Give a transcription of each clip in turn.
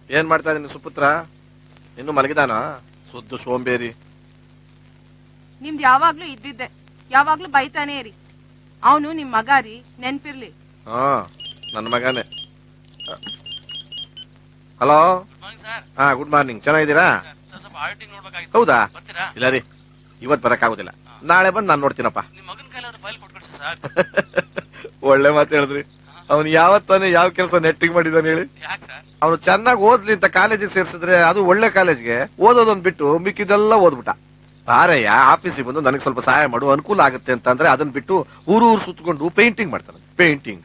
ಏನ್ ಮಾಡ್ತಾ ಇದ್ದೀನಿ ಸುಪುತ್ರ ಇನ್ನು ಮಲಗಿದಾನ ಸುದ್ದು ಸೋಂಬೇರಿ ನಿಮ್ದು ಯಾವಾಗ್ಲೂ ಇದ್ದಿದ್ದೆ ಯಾವಾಗ್ಲೂ ಬೈತಾನೆ ಇರಿ ಅವನು ನಿಮ್ ಮಗ ರೀ ನೆನ್ಪಿರ್ಲಿ ಹಾ ನನ್ನ ಮಗನೇ ಹಲೋ ಹಾ ಗುಡ್ ಮಾರ್ನಿಂಗ್ ಚೆನ್ನಾಗಿದ್ದೀರಾ ಸ್ವಲ್ಪ ಆಡಿಟಿಂಗ್ ನೋಡ್ಬೇಕಾಗಿತ್ತು ಹೌದಾ ಬರ್ತೀರಾ ಇಲ್ಲ ರೀ ಇವತ್ ಬರಕ್ಕಾಗೋದಿಲ್ಲ ನಾಳೆ ಬಂದು ನಾನು ನೋಡ್ತೀನಪ್ಪ ನಿಮ್ ಮಗನ ಕೈಲಾದ್ರೂ ಫೈಲ್ ಕೊಟ್ಕೊಡ್ಸಿ ಸರ್ ಒಳ್ಳೆ ಮಾತು ಹೇಳಿದ್ರಿ ಅವನು ಯಾವತ್ತಾನೆ ಯಾವ ಕೆಲಸ ನೆಟ್ಟಿಂಗ್ ಮಾಡಿದಾನೆ ಹೇಳಿ ಯಾಕೆ ಸರ್ ಅವನು ಚೆನ್ನಾಗಿ ಓದ್ಲಿ ಅಂತ ಕಾಲೇಜಿಗೆ ಸೇರ್ಸಿದ್ರೆ ಅದು ಒಳ್ಳೆ ಕಾಲೇಜ್ಗೆ ಓದೋದೊಂದ್ ಬಿಟ್ಟು ಮಿಕ್ಕಿದೆಲ್ಲ ಓದ್ಬಿಟ್ಟ ಬಾರಯ್ಯ ಆಫೀಸಿಗೆ ಬಂದು ನನಗೆ ಸ್ವಲ್ಪ ಸಹಾಯ ಮಾಡು ಅನುಕೂಲ ಆಗುತ್ತೆ ಅಂತಂದ್ರೆ ಅದನ್ನ ಬಿಟ್ಟು ಊರು ಊರು ಸುತ್ತಕೊಂಡು ಪೇಂಟಿಂಗ್ ಮಾಡ್ತಾನೆ ಪೇಂಟಿಂಗ್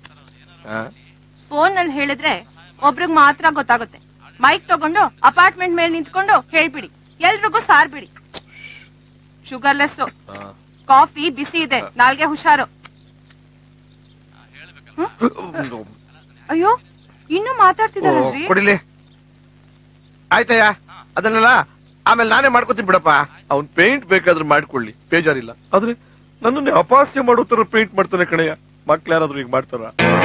ಫೋನ್ ನಲ್ಲಿ ಹೇಳಿದ್ರೆ ಒಬ್ರಿಗೆ ಮಾತ್ರ ಗೊತ್ತಾಗುತ್ತೆ ಮೈಕ್ ತಗೊಂಡು ಅಪಾರ್ಟ್ಮೆಂಟ್ ಮೇಲೆ ನಿಂತ್ಕೊಂಡು ಹೇಳ್ಬಿಡಿ ಎಲ್ರಿಗೂ ಸಾರ್ಬಿಡಿ ಶುಗರ್ಲೆಸ್ ಕಾಫಿ ಬಿಸಿ ಇದೆ ನಾಲ್ಗೆ ಹುಷಾರು ಹ್ಮ್? ಅಯ್ಯೋ ಇನ್ನು ಮಾತಾಡ್ತಿದಾರಲ್ರಿ ಕೊಡಿಲಿ ಆಯ್ತಯ್ಯ ಅದನ್ನೆಲ್ಲ ಆಮೇಲೆ ನಾನೇ ಮಾಡ್ಕೋತೀನಿ ಬಿಡಪ್ಪ ಅವ್ನ್ ಪೇಂಟ್ ಬೇಕಾದ್ರೆ ಮಾಡ್ಕೊಳ್ಳಿ ಬೇಜಾರಿಲ್ಲ ಆದ್ರೆ ನನ್ನನ್ನೇ ಅಪಾಸ್ಯ ಮಾಡೋ ತರ ಪೇಂಟ್ ಮಾಡ್ತಾನೆ ಕಣಯ್ಯ ಮಕ್ಳು ಯಾರಾದ್ರೂ ಈಗ ಮಾಡ್ತಾರ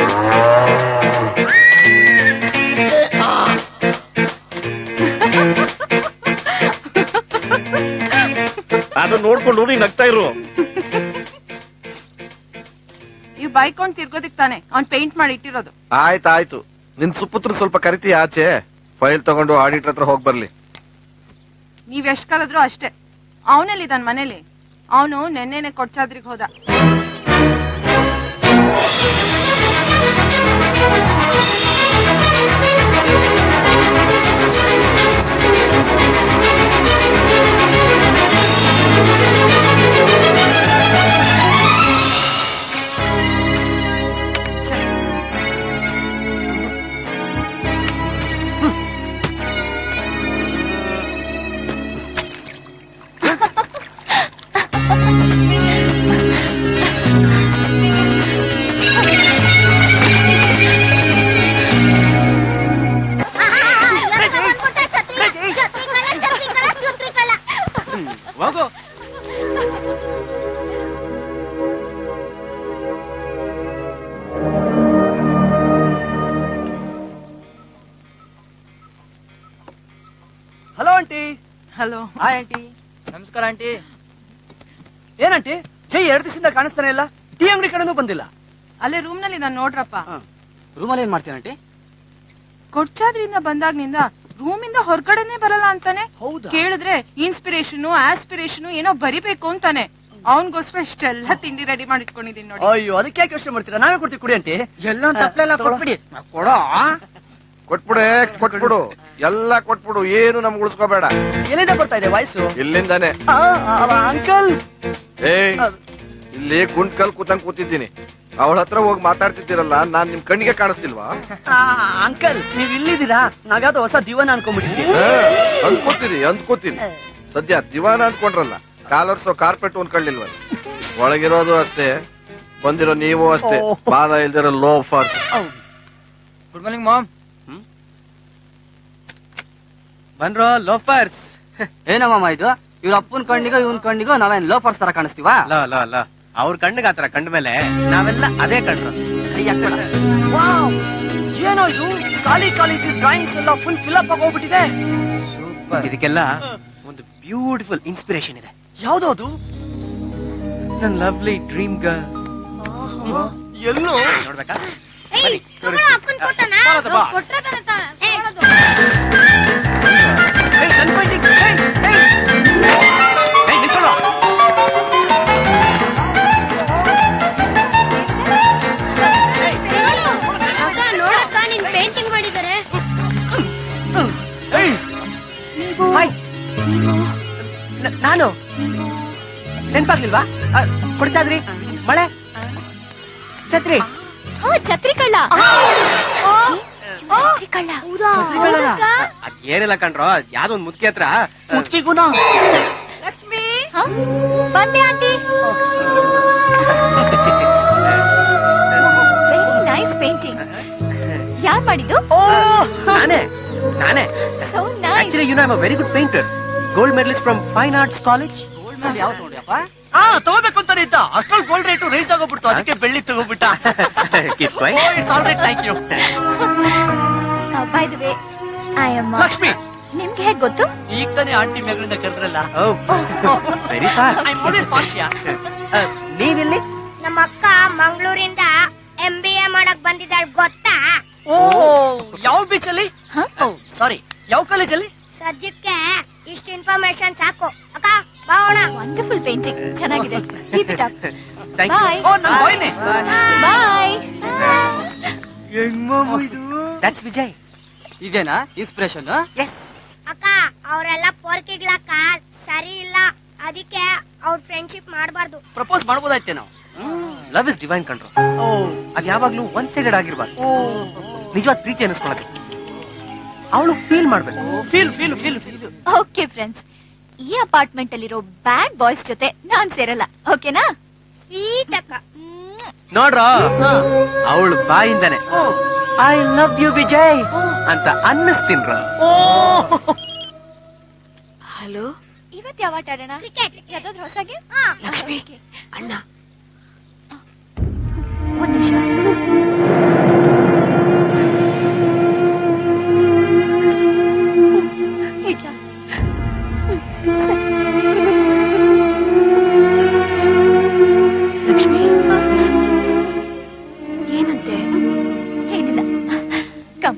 ಅದನ್ನ ನೋಡ್ಕೊಂಡು ನೀ ನಗ್ತಾ ಇರು ನೀವ್ ಬೈಕೊಂಡ್ ತಿರ್ಗೋದಿಕ್ ತಾನೆ ಅವ್ನ್ ಪೇಂಟ್ ಮಾಡಿ ಇಟ್ಟಿರೋದು ಆಯ್ತಾಯ್ತು ನಿನ್ ಸುಪುತ್ರ ಸ್ವಲ್ಪ ಕರಿತಿ ಆಚೆ ಫೈಲ್ ತಗೊಂಡು ಆಡಿಟರ್ ಹತ್ರ ಹೋಗ್ ಬರ್ಲಿ ನೀವ್ ಎಷ್ಟ್ ಕರೆದ್ರು ಅಷ್ಟೇ ಅವನೆಲ್ಲಿದ್ದಾನ ಮನೇಲಿ ಅವನು ನೆನ್ನೆನೆ ಕೊಡ್ಚಾದ್ರಿಗೆ ಹೋದ ಹೋಗು hello aunty hello hi aunty ನಮಸ್ಕಾರ ಆಂಟಿ ಏನಂಟಿ ಜೈ ಎರಡು ದಿವಸದಿಂದ ಕಾಣಿಸ್ತಾನೆ ಇಲ್ಲ ಟೀ ಅಂಗಡಿ ಕಡೆನೂ ಬಂದಿಲ್ಲ ಅಲ್ಲೇ ರೂಮ್ ನಲ್ಲಿ ನಾನು ನೋಡ್ರಪ್ಪ ರೂಮಲ್ಲಿ ಏನ್ ಮಾಡ್ತೀನಿ ಆಂಟಿ ಕೊಡ್ಚಾದ್ರಿಂದ ಬಂದಾಗ್ನಿಂದ ರೂಮಿಂದ ಹೊರಗಡೆನೆ ಬರಲ್ಲ ಅಂತಾನೆ ಹೌದಾ ಕೇಳಿದ್ರೆ ಇನ್ಸ್ಪಿರೇಷನ್ ಆಸ್ಪಿರೇಷನ್ ಏನೋ ಬರಿಬೇಕು ಅಂತಾನೆ ಅವನ್ಗೋಸ್ಕರ ಇಷ್ಟೆಲ್ಲ ತಿಂಡಿ ರೆಡಿ ಮಾಡಿ ಇಟ್ಕೊಂಡಿದೀನಿ ನೋಡಿ ಅಯ್ಯೋ ಅದಕ್ಕೆ ಯಾಕೆ ಯೋಚನೆ ಮಾಡ್ತೀರಾ ನಾವೇ ಕೊಡ್ತೀವಿ ಕುಡಿ ಆಂಟಿ ಎಲ್ಲ ತಪ್ಪಲೆಲ್ಲ ಕೊಟ್ಬಿಡಿ ಕೊಡೋ ಕೊಟ್ಬಿಡೆ ಕೊಟ್ಬಿಡು ಎಲ್ಲ ಕೊಟ್ಬಿಡು ಏನು ನಮ್ಗೆ ಉಳಿಸ್ಕೋಬೇಡ ಎಲ್ಲಿಂದ ಬರ್ತಾ ಇದೆ ವಾಯ್ಸು ಇಲ್ಲಿಂದಾನೆ ಅಂಕಲ್ ಏಯ್ ಇಲ್ಲಿ ಗುಂಡ್ಕಲ್ ಕೂತಂಗ್ ಕೂತಿದ್ದೀನಿ ಅವಳ ಹತ್ರ ಹೋಗಿ ಮಾತಾಡ್ತಿದ್ದೀರಲ್ಲ ನಾನ್ ನಿಮ್ ಕಣ್ಣಿಗೆ ಕಾಣಿಸ್ತಿಲ್ವಾ ಅಂಕಲ್ ನೀವ್ ಇಲ್ಲಿದ್ದೀರಾ ನಾವ್ಯಾವ್ದೋ ಹೊಸ ದಿವನ ಅನ್ಕೊಂಡ್ಬಿಟ್ಟಿದ್ವಿ ಹಾ, ಅಂದ್ಕೋತೀರಿ ಅಂದ್ಕೋತೀನಿ ಸದ್ಯ ದಿವಾನ ಅಂದ್ಕೊಂಡ್ರಲ್ಲ ಕಾಲರ್ಸೋ ಕಾರ್ಪೆಟ್ ಅನ್ಕೊಳ್ಳಿಲ್ವ ಒಳಗಿರೋದು ಅಷ್ಟೇ ಬಂದಿರೋ ನೀವು ಅಷ್ಟೇ ಓ. ಬಾಲ ಇಲ್ದಿರೋ ಲೋಫರ್ ಗುಡ್ ಮಾರ್ನಿಂಗ್ ಮಾಮ್ ಬನ್ರೋ ಲೋಫರ್ಸ್ ಏನಮ್ಮ ಇದು ಇವ್ರ ಅಪ್ಪನ ಕಣ್ಣಿಗೋ ಇವನ್ ಕಣ್ಣಿಗೋ ನಾವೇನ್ ಲೋಫರ್ಸ್ ತರ ಕಾಣಿಸ್ತೀವಾ ಅಲ್ಲ ಅಲ್ಲ ಅಲ್ಲ ಅವ್ರ ಕಣ್ಣಿಗೆ ಆತರ ಕಂಡ ಮೇಲೆ ನಾವೆಲ್ಲ ಅದೇ ಕಂಡ್ರು ಏನೋ ಇದು ಖಾಲಿ ಖಾಲಿ ಡ್ರಾಯಿಂಗ್ಸ್ ಎಲ್ಲ ಫುಲ್ ಫಿಲ್ ಅಪ್ ಆಗಿ ಹೋಗ್ಬಿಟ್ಟಿದೆ ಇದಕ್ಕೆಲ್ಲ ಒಂದು ಬ್ಯೂಟಿಫುಲ್ ಇನ್ಸ್ಪಿರೇಷನ್ ಇದೆ ಯಾವ್ದು ಅದು ನನ್ ಲವ್ಲಿ ಡ್ರೀಮ್ ಗರ್ಲ್ ಎಲ್ಲೋ ನೋಡ್ಬೇಕಾ ನೋಡಕ್ಕ ನಿನ್ ಪೇಂಟಿಂಗ್ ಮಾಡಿದ್ದಾರೆ ನಾನು ನೆನ್ಪಾಗ್ಲಿಲ್ವಾ ಆ, ಕೊಡ್ಚಾದ್ರಿ ಮಳೆ ಛತ್ರಿ ಹಾ ಛತ್ರಿ ಕಳ್ಳ ಛತ್ರಿ ಕಳ್ಳ ಛತ್ರಿ ಕಳ್ಳನ? ಅದ್ ಏನಿಲ್ಲ ಕಂಡ್ರೋ ಯಾವ್ದೋ ಒಂದ್ ಮುದ್ಕಿ ಹತ್ರ ಮುದ್ಕಿಗುಣ ಲಕ್ಷ್ಮಿ ಹ? ಬಂದೆ ಆಂಟಿ ವೆರಿ ನೈಸ್ ಪೇಂಟಿಂಗ್ ಯಾರ್ ಮಾಡಿದ್ದು ಓ ನಾನೇ ನಾನೇ so nice actually you know I very good painter gold medalist from fine arts college ಯಾವ್ದು ನೋಡಿಯಪ್ಪ ಆ ತಗೋಬೇಕು ಅಂತಾನೆ ಇದ್ದ ಅಷ್ಟ್ರಲ್ಲಿ ಗೋಲ್ಡ್ ರೇಟು ರೈಸ್ ಆಗೋಗ್ಬಿಡ್ತು ಅದಕ್ಕೆ ಬೆಳ್ಳಿ ತಗೋಬಿಟ್ಟ Keep quiet. It's all right thank you by the way ಆಯಮ್ಮ ಲಕ್ಷ್ಮಿ ನಿಮ್ಗೆ ಹೇಗ್ ಗೊತ್ತು ಈಗ ತಾನೇ ಆಂಟಿ ಮೇಗಳಿಂದ ಕರೆದ್ರಲ್ಲ very fast I always fast yeah ನೀನಿಲ್ಲಿ ನಮ್ಮ ಅಕ್ಕ ಮಂಗಳೂರಿಂದ ಎಂ ಬಿ ಎ ಮಾಡಕ್ ಬಂದಿದ್ದಾಳೆ ಗೊತ್ತಾ ಓ ಯಾವ ಬೀಚ್ ಅಲ್ಲಿ ಹ? ಓ ಸಾರಿ ಯಾವ ಕಾಲೇಜಲ್ಲಿ ಸದ್ಯಕ್ಕೆ ಇಷ್ಟ ಇನ್ಫಾರ್ಮೇಶನ್ ಸಾಕು ಅಕ್ಕ ಬಾವಣ ವಂಡರ್ಫುಲ್ ಪೇಂಟಿಂಗ್ ಚೆನ್ನಾಗಿದೆ keep it up thank you bye ಓ ನನ್ ಬಾಯ್ನೆ ಬಾಯ್ ದಟ್ಸ್ ವಿಜಯ್ ಇದೇನಾ ಇನ್ಸ್ಪಿರೇಷನ್ ಎಸ್ ಅಕ್ಕ ಅವರೆಲ್ಲ ಪೋರ್ಕಿಗ್ಲಕ್ಕ ಸರಿ ಇಲ್ಲ ಅದಕ್ಕೆ ಅವ್ರ ಫ್ರೆಂಡ್ಶಿಪ್ ಮಾಡಬಾರ್ದು ಪ್ರಪೋಸ್ ಮಾಡ್ಬೋದಾಯ್ತೆ ನಾವು ಲವ್ ಇಸ್ ಡಿವೈನ್ ಕಂಟ್ರೋಲ್ ಓ ಅದ್ ಯಾವಾಗ್ಲೂ ಒನ್ ಸೈಡೆಡ್ ಆಗಿರ್ಬಾರ್ದು ಓ ನಿಜವಾದ ಪ್ರೀತಿ ಅನಿಸ್ಕೊಳಕ್ಕೆ ಅವಳು ಫೀಲ್ ಮಾಡ್ಬೇಕು feel feel feel feel okay friends ಈ ಅಪಾರ್ಟ್ಮೆಂಟ್ ಅಲ್ಲಿರೋ ಬ್ಯಾಡ್ ಬಾಯ್ಸ್ ಜೊತೆ ನಾನ್ ಸೇರಲ್ಲ ಓಕೆನಾ ಸ್ವೀಟ್ ಅಕ್ಕ ನೋಡ್ರ ಅವಳು ಬಾಯಿಂದಾನೆ ಐ ಲವ್ ಯು ವಿಜಯ್ ಅಂತ ಅನ್ನಿಸ್ತೀನ್ರ ಹಲೋ ಇವತ್ ಯಾವ ಆಟ ಆಡೋಣ ಕ್ರಿಕೆಟ್ ಯಾವ್ದಾದ್ರು ಹೊಸ ಗೇಮ್ ಲಕ್ಷ್ಮಿ, ಅಣ್ಣ ಒಂದ್ ನಿಮಿಷ ಇಡ್ಲಾ? ಹ್ಮ್, ಸರಿ. ಲಕ್ಷ್ಮಿ ಏನಂತೆ ಏನಿಲ್ಲ come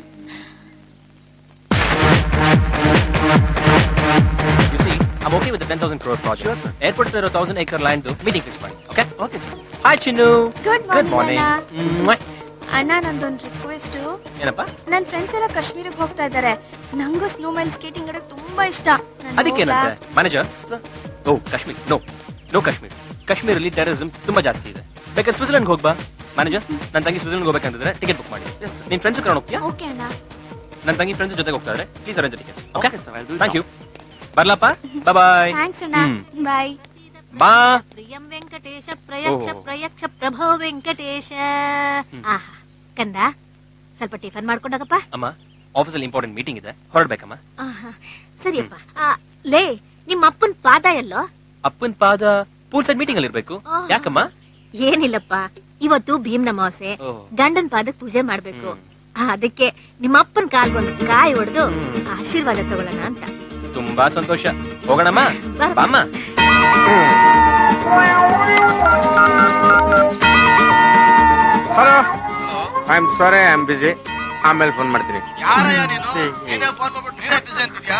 You see, I'm okay with the 10,000 crore project. Sure, sir. Airport there 1,000 acre land meeting fix ಮಾಡಿ. Okay? Okay, sir. Hi, Chinnu. Good Good morning. Mwah. ಅಣ್ಣ ನಂದೊಂದು ರಿಕ್ವೆಸ್ಟ್ ಏನಪ್ಪ ನನ್ ಫ್ರೆಂಡ್ಸ್ ಎಲ್ಲ ಕಾಶ್ಮೀರಕ್ಕೆ ಹೋಗ್ತಾ ಇದ್ದಾರೆ ನಂಗೂ ಸ್ನೋ ಮೈಲ್ ಸ್ಕೇಟಿಂಗ್ ಆಡಕ್ ತುಂಬಾ ಇಷ್ಟ ನಾನ್ ಅದಕ್ಕೇನಂತೆ ಹೋಗ್ಲಾ? Manager oh Kashmir no no Kashmir ಕಾಶ್ಮೀರಲ್ಲಿ ಟೆರರಿಸಂ ತುಂಬಾ ಜಾಸ್ತಿ ಇದೆ ಬೇಕಾದ್ರೆ ಸ್ವಿಟ್ಜರ್ಲೆಂಡ್ ಹೋಗ್ಬಾ ಮ್ಯಾನೇಜರ್ ನನ್ನ ತಂಗಿ ಸ್ವಿಟ್ಜರ್ಲೆಂಡ್ ಹೋಗ್ಬೇಕಂತಿದ್ರೆ ಟಿಕೆಟ್ ಬುಕ್ ಮಾಡಿ ನಿನ್ ಫ್ರೆಂಡ್ಸ್ ಕರ್ಕೊಂಡು ಹೋಗ್ತೀಯಾ ಓಕೆ ಅಣ್ಣ ನನ್ನ ತಂಗಿ ಫ್ರೆಂಡ್ಸ್ ಜೊತೆಗೆ ಹೋಗ್ತಾ ಇದ್ದಾರೆ please arrange ticket okay thank you ಬರ್ಲಪ್ಪ ಬಾಯ್ ಥ್ಯಾಂಕ್ಸ್ ಅಣ್ಣ ಹ್ಮ್. ಬಾಯ್ ಬಾ ಪ್ರಿಯಂ ವೆಂಕಟೇಶ ಪ್ರಯಕ್ಷ ಓಹೋ. ಪ್ರಯಕ್ಷ ಪ್ರಭೋ ವೆಂಕಟೇಶ ಆಹಾ ಕಂದ ಸ್ವಲ್ಪ ಟಿಫನ್ ಮಾಡ್ಕೊಂಡೋಗಪ್ಪ ಅಮ್ಮ ಆಫೀಸಲ್ಲಿ ಇಂಪಾರ್ಟೆಂಟ್ ಮೀಟಿಂಗ್ ಇದೆ ಹೊರಡ್ಬೇಕಮ್ಮ ಆಹಾ, ಸರಿಯಪ್ಪ ಆ, ಲೇ ನಿಮ್ಮ ಅಪ್ಪನ್ ಪಾದ ಎಲ್ಲೋ ಅಪ್ಪನ ಪಾದ ಪೂಲ್ ಸೈಡ್ ಮೀಟಿಂಗ್ ಅಲ್ಲಿ ಇರ್ಬೇಕು ಆಹಾ. ಯಾಕಮ್ಮ ಏನಿಲ್ಲಪ್ಪ ಇವತ್ತು ಭೀಮ್ನ ಅಮಾವಾಸ್ಯೆ ಓಹ್. ಗಂಡನ್ ಪಾದಕ್ ಪೂಜೆ ಮಾಡ್ಬೇಕು ಹ್ಮ್. ಆ, ಅದಕ್ಕೆ ನಿಮ್ಮ ಅಪ್ಪನ್ ಕಾಲ್ಗೊಂದು ಕಾಯಿ ಹೊಡೆದು ಹ್ಮ್. ಆಶೀರ್ವಾದ ತಗೊಳ್ಳೋಣ ಅಂತ ತುಂಬಾ ಸಂತೋಷ ಹೋಗೋಣಮ್ಮ ಬಾರಪ್ಪ. ಬಾಮ್ಮ hello I am sorry I am busy ಆಮೇಲೆ ಫೋನ್ ಮಾಡ್ತೀನಿ ಯಾರಯ್ಯ ನೀನು ನೀನೇ ಫೋನ್ ಮಾಡ್ಬಿಟ್ಟು ನೀನೇ ಬಿಸಿ ಅಂತಿದ್ಯಾ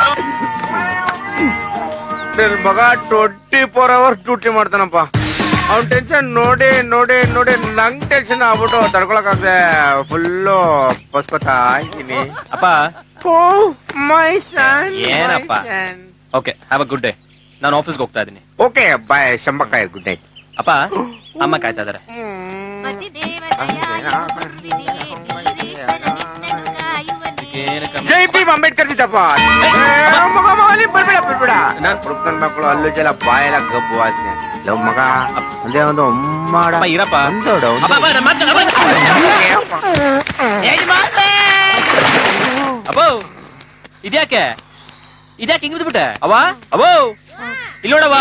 ನನ್ ಮಗ ಟ್ವೆಂಟಿ ಫೋರ್ ಅವರ್ಸ್ ಡ್ಯೂಟಿ ಮಾಡ್ತಾನಪ್ಪ ಅವ್ನ ಟೆನ್ಷನ್ ನೋಡಿ ನೋಡಿ ನೋಡಿ ನಂಗ್ ಟೆನ್ಷನ್ ಆಗ್ಬಿಟ್ಟು ತಡ್ಕೊಳಕಾಗ್ದೆ ಫುಲ್ಲು ಬಸ್ಕೊತಾ ಇದ್ದೀನಿ ಅಪ್ಪ ಓ ಮೈ ಸನ್ ಏನಪ್ಪ? Okay have a good day ನಾನು ಆಫೀಸ್ಗೆ ಹೋಗ್ತಾ ಇದ್ದೀನಿ ಓಕೆ ಬಾಯ್ ಶಂಬಕಾಯ್ ಗುಡ್ ನೈಟ್ ಅಪ್ಪ ಅಮ್ಮ ಕಾಯ್ತಾ ಇದಾರೆ ಜೈ ಭೀಮ್ ಅಂಬೇಡ್ಕರ್ ಜಿದ್ದಪ್ಪ ಮಗ ಮಗಲಿ ಬರ್ಬೇಡ ಬರ್ಬೇಡ ನಾನ್ ಹುಡುಕನ್ ಮಕ್ಕಳು ಅಲ್ಲೂ ಜಲ ಬಾಯೆಲ್ಲ ಗಬ್ಬು ವಾಸನೆ ಲವ್ ಮಗ ಒಂದೇ ಒಂದು ಉಮ್ಮಾಡ ಅಪ್ಪ ಇರಪ್ಪ ಒಂದೋಡ ಅಪ್ಪ, ಅಪ್ಪ, ನನ್ನ ಮಾತು- ಅಪ್ಪ. ಅಬ್ಬೋ ಇದ್ಯಾಕೆ ಇದ್ಯಾಕೆ ಹಿಂಗ್ ಬಿದ್ಬಿಟ್ಟೆ ಅವ ಅವೋ ಇಲ್ಲಿ ನೋಡವ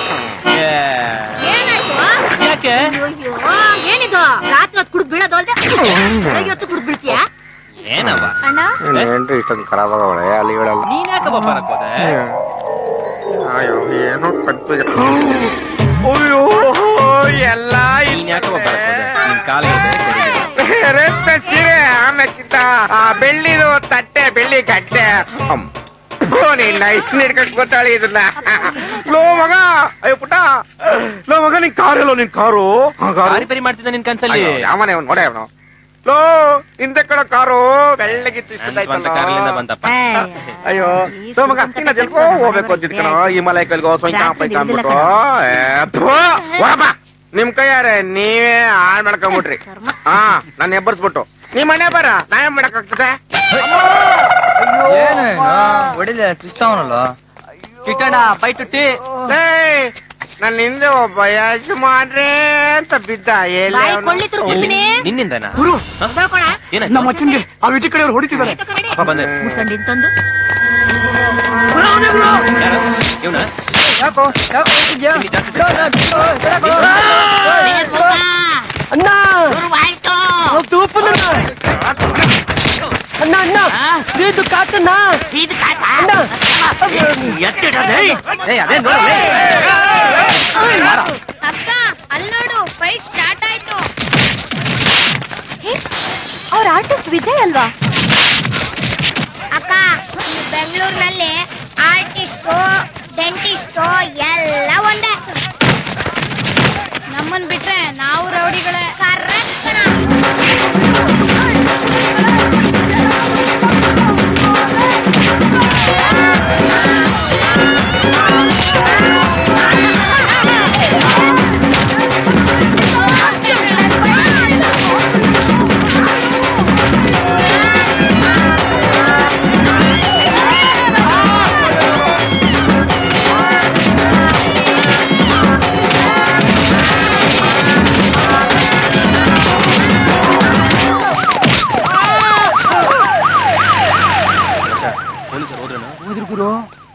ಯಾಕೆ ಏನಿದು ರಾತ್ರಿ ಹೊತ್ತು ಕುಡಿದ್ ಬೀಳೋದು ಅಲ್ದೆ ಬೆಳಗ್ಗೆ ಹೊತ್ತು ಕುಡಿದ್ ಬಿಡ್ತೀಯಾ ಏನವ ಅಣ್ಣ ಏನ್ರಿ ಇಷ್ಟೊಂದು ಖರಾಬ್ ಆಗವಳೆ ಅಲ್ಲಿ ಹೇಳಲ್ಲ ನೀನ್ ಯಾಕಪ್ಪ ಬರಕ್ ಹೋದೆ ಅಯ್ಯೋ ಏನೋ ಕನ್ಫ್ಯೂಸ್ ಅಯ್ಯೋ ಎಲ್ಲ ನೀನ್ ಯಾಕಪ್ಪ ಬರಕ್ ಹೋದೆ ನಿನ್ ಕಾಲಿಗೆ ರಕ್ತ ಸೀರೆ ಆಮೇಕಿಂತ ಆ ಬೆಳ್ಳಿದು ತಟ್ಟೆ ಬೆಳ್ಳಿ ಗಟ್ಟೆ ಅಮ್. ಓ, ನಿನ್ನ ಇಷ್ಟು ಹಿಡ್ಕಕ್ ಗೊತ್ತಾಳಿ ಇದನ್ನ ಲೋ ಮಗ ಅಯ್ಯೋ ಪುಟ್ಟ ಲೋ ಮಗ ನಿನ್ ಕಾರ್ ಎಲ್ಲೋ ನಿನ್ ಕಾರು ಆ, ಕಾರು ರಿಪೇರಿ ಮಾಡ್ತಿದ್ದ ನಿನ್ ಕನ್ಸಲ್ಲಿ ಅಯ್ಯೋ, ಯಾವನೇ ಅವ್ನು ನೋಡೆ ಅವನು ಲೋ ಹಿಂದೆ ಕಡೆ ಕಾರು ಬೆಳ್ಳಗಿತ್ತು ಇಷ್ಟು ನನ್ ಸ್ವಂತ ಕಾರಲ್ಲಿಂದ ಬಂತಪ್ಪ ಅಯ್ಯೋ ಲೋ ಮಗ ಇನ್ನ ಜಲ್ಕೋ ಹೋಗ್ಬೇಕು ಅಂತಿದ್ ಕಣ ಈ ಮಲೈ ಕಲ್ಗೋ ಸೊಂಕ ಪೈಕ ಅಂದ್ಬಿಟ್ಟು ಏ, ಥು, ಹೋಗಪ್ಪ ನಿಮ್ ಕೈಯಾರೆ ನೀವೇ ಹಾಳ್ ಮಾಡ್ಕೊಂಬಿಟ್ರಿ ಹಾ ನಾನು ಎಬ್ಬರ್ಸ್ಬಿಟ್ಟು ನಿಮ್ ಮನೆ ಬರ ನಾ ಏನ್ ಮಾಡಕ್ ಆಗ್ತದೆ ಹೊಡಿಲೆ ಕ್ರಿಸ್ತವನಲ್ಲ ಕಿಟ್ಟಣ ಬೈ ಟುಟ್ಟಿ ಏಯ್ ನನ್ನ ಹಿಂದೆ ಒಬ್ಬ ಯಜಮಾನ್ರೆ ಅಂತ ಬಿದ್ದ ಎಲ್ಲಿ ಬಾಯಿ ಅವ್ನು? ಕೊಳ್ಳಿ ತುರುಕ್ಬಿಡ್ತೀನಿ ನಿನ್ನಿಂದನಾ ಹೊಡ್ಕೊಳ. ಏನಾಯ್ತು ನಮ್ಮ ಅಚ್ಚನ್ಗೆ ಆ ವಿಜಿ ಕಡೆಯವ್ರು ಹೊಡಿತಿದ್ದಾರೆ ಅಪ್ಪ ಬಂದೆ ಮುಸಂಡಿನ್ ತಂದು ಇವ್ನ ಯಾಕೋ ಯಾಕೋ ಹೊಡಿತಿದ್ಯಾ? ತಿಂಡಿ ಜಾಸ್ತಿ ಬಿಡು, ಅಣ್ಣ, ಬಿಡು, ಬಿಡು. ಅಣ್ಣ ಶುರುವಾಯ್ತು ಅವ್ನ್ ತೂಪು ನನ್ನ. ಅಣ್ಣ ಅಣ್ಣ ಇದು ಕಾಸನ್ನ ಇದು ಕಾಸ ಏ ಅದೇ ನೋಡು ಅಕ್ಕ ಅಲ್ಲಿ ನೋಡು ಫೈಟ್ ಸ್ಟಾರ್ಟ್ ಆಯ್ತು ಅವ್ರ ಆರ್ಟಿಸ್ಟ್ ವಿಜಯ್ ಅಲ್ವಾ ಅಕ್ಕ ಈ ಬೆಂಗಳೂರಿನಲ್ಲಿ ಆರ್ಟಿಸ್ಟು ಡೆಂಟಿಸ್ಟು ಎಲ್ಲ ಒಂದೇ ನಮ್ಮನ್ ಬಿಟ್ರೆ ನಾವು ರೌಡಿಗಳೇ ಕರೆಕ್ಟ್ ಪೊಲೀಸರು ಹೋದ್ರನ ಹೋದ್ರು ಗುರು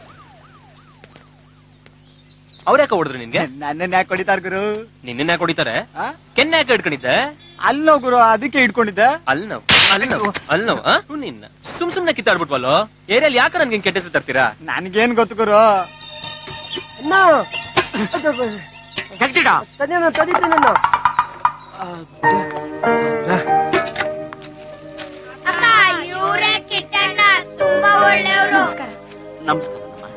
ಅವ್ರ ಯಾಕೆ ಹೊಡೆದ್ರು ನಿನ್ಗೆ ನನ್ನನ್ನ ಯಾಕೆ ಹೊಡಿತಾರ ಗುರು ನಿನ್ನ ಯಾಕೆ ಹೊಡಿತಾರೆ ಆ? ಕೆನ್ನೆ ಯಾಕೆ ಹಿಡ್ಕೊಂಡಿದ್ದೆ ಅಲ್ಲೋ ಗುರು ಅದಕ್ಕೆ ಇಟ್ಕೊಂಡಿದ್ದೆ ಅಲ್ಲಿ ನಾವು ಅಲ್ಲಿ ನಾವು ಅಲ್ಲಿ ನಾವು ಆ? ಹ್ಞೂ ನಿನ್ನ ಸುಮ್ ಸುಮ್ನೆ ಕಿತ್ತಾಡ್ಬಿಟ್ವಲ್ಲೋ ಏರಿಯಲ್ಲಿ ಯಾಕೆ ನನ್ಗೆ ಕೆಟ್ಟ ಹೆಸರು ತರ್ತೀರಾ ನನ್ಗೇನ್ ಗೊತ್ತು ಗುರು ಅಕ್ಕ ಇವರೇ ಕಿಟ್ಟಣ್ಣ ತುಂಬಾ ಒಳ್ಳೆಯವರು ನಮಸ್ಕಾರ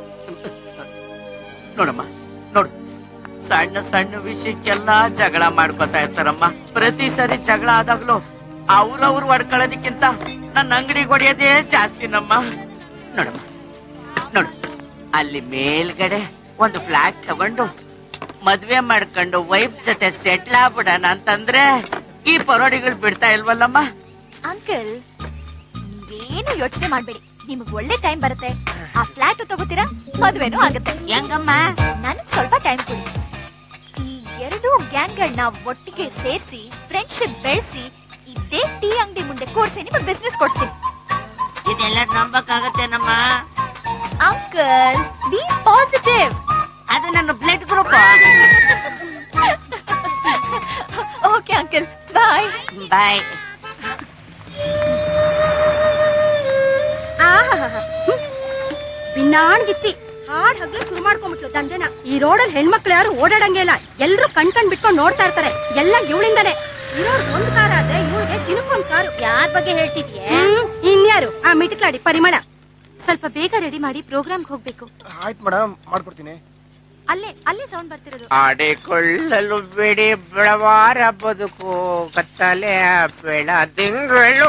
ನೋಡಮ್ಮ ನೋಡು ಸಣ್ಣ ಸಣ್ಣ ವಿಷಯಕ್ಕೆಲ್ಲ ಜಗಳ ಮಾಡ್ಕೊತಾ ಇರ್ತಾರಮ್ಮ ಪ್ರತಿ ಸರಿ ಜಗಳ ಆದಾಗ್ಲೂ ಅವ್ರವ್ರು ಹೊಡ್ಕೊಳ್ಳೋದಕ್ಕಿಂತ ನನ್ನ ಅಂಗಡಿಗೆ ಹೊಡೆಯೋದೇ ಜಾಸ್ತಿ ನಮ್ಮ ನೋಡಮ್ಮ ನೋಡು ಅಲ್ಲಿ ಮೇಲ್ಗಡೆ ಒಂದು ಫ್ಲಾಟ್ ತಗೊಂಡು ಮದ್ವೆ ಮಾಡ್ಕೊಂಡು ವೈಫ್ ಜೊತೆ ಸೆಟ್ಲ್ ಆಗ್ಬಿಡಣ ಅಂತಂದ್ರೆ ಈ ಪರೋಡಿಗಳು ಬಿಡ್ತಾ ಇಲ್ವಲ್ಲಮ್ಮ ಅಂಕಲ್ ನೀವೇನು ಯೋಚನೆ ಮಾಡ್ಬೇಡಿ ನಿಮಗ್ ಒಳ್ಳೆ ಟೈಮ್ ಬರುತ್ತೆ ಆ ಫ್ಲಾಟ್ ತಗೋತೀರಾ ಮದ್ವೆನೂ ಆಗುತ್ತೆ ಹೆಂಗಮ್ಮ ನನಗ್ ಸ್ವಲ್ಪ ಟೈಮ್ ಕೊಡಿ ಈ ಎರಡು ಗ್ಯಾಂಗ್ಗಳನ್ನ ಒಟ್ಟಿಗೆ ಸೇರಿಸಿ ಫ್ರೆಂಡ್ಶಿಪ್ ಬೆಳೆಸಿ ಇದೇ ಟೀ ಅಂಗಡಿ ಮುಂದೆ ಕೂರ್ಸಿ ನಿಮಗ್ ಬಿಸ್ನೆಸ್ ಕೊಡ್ತೀನಿ ಇದೆಲ್ಲ ನಂಬಕ್ಕಾಗತ್ತೇನಮ್ಮ ಅಂಕಲ್ ಬಿ ಪಾಸಿಟಿವ್ ಅದು ನನ್ನ blood group okay uncle bye bye ಬಿನ್ನಾಣ್ಗಿಚ್ಚಿ ಹಾಡ್ ಹಗ್ಲು ಶುರು ಮಾಡ್ಕೊಂಡ್ಬಿಟ್ಲು ದಂಧೆನ ಈ ರೋಡಲ್ಲಿ ಹೆಣ್ಮಕ್ಳು ಯಾರು ಓಡಾಡಂಗೆ ಇಲ್ಲ ಎಲ್ರು ಕಣ್ ಕಣ್ ಬಿಟ್ಕೊಂಡು ನೋಡ್ತಾ ಇರ್ತಾರೆ ಎಲ್ಲ ಇವಳಿಂದಾನೆ ಇರೋರ್ ಒಂದ್ ಕಾರ್ ಆದ್ರೆ ಇವಳಿಗೆ ದಿನಕ್ಕೊಂದ್ ಕಾರು ಯಾರ ಬಗ್ಗೆ ಹೇಳ್ತಿದ್ಯೆ ಇನ್ಯಾರು ಆ ಮಿಟಿಕ್ಲಾಡಿ ಪರಿಮಳ ಸ್ವಲ್ಪ ಬೇಗ ರೆಡಿ ಮಾಡಿ ಪ್ರೋಗ್ರಾಮ್ಗೆ ಹೋಗ್ಬೇಕು ಆಯ್ತು ಮೇಡಮ್ ಮಾಡ್ಕೊಡ್ತೀನಿ ಅಲ್ಲೇ ಅಲ್ಲೇ ಸೌಂಡ್ ಬರ್ತಿರೋದು ಆಡಿಕೊಳ್ಳಲು ಬಿಡಿ ಬೆಳವಾರ ಬದುಕು ಕತ್ತಲೆ ಬೆಳ ತಿಂಗಳು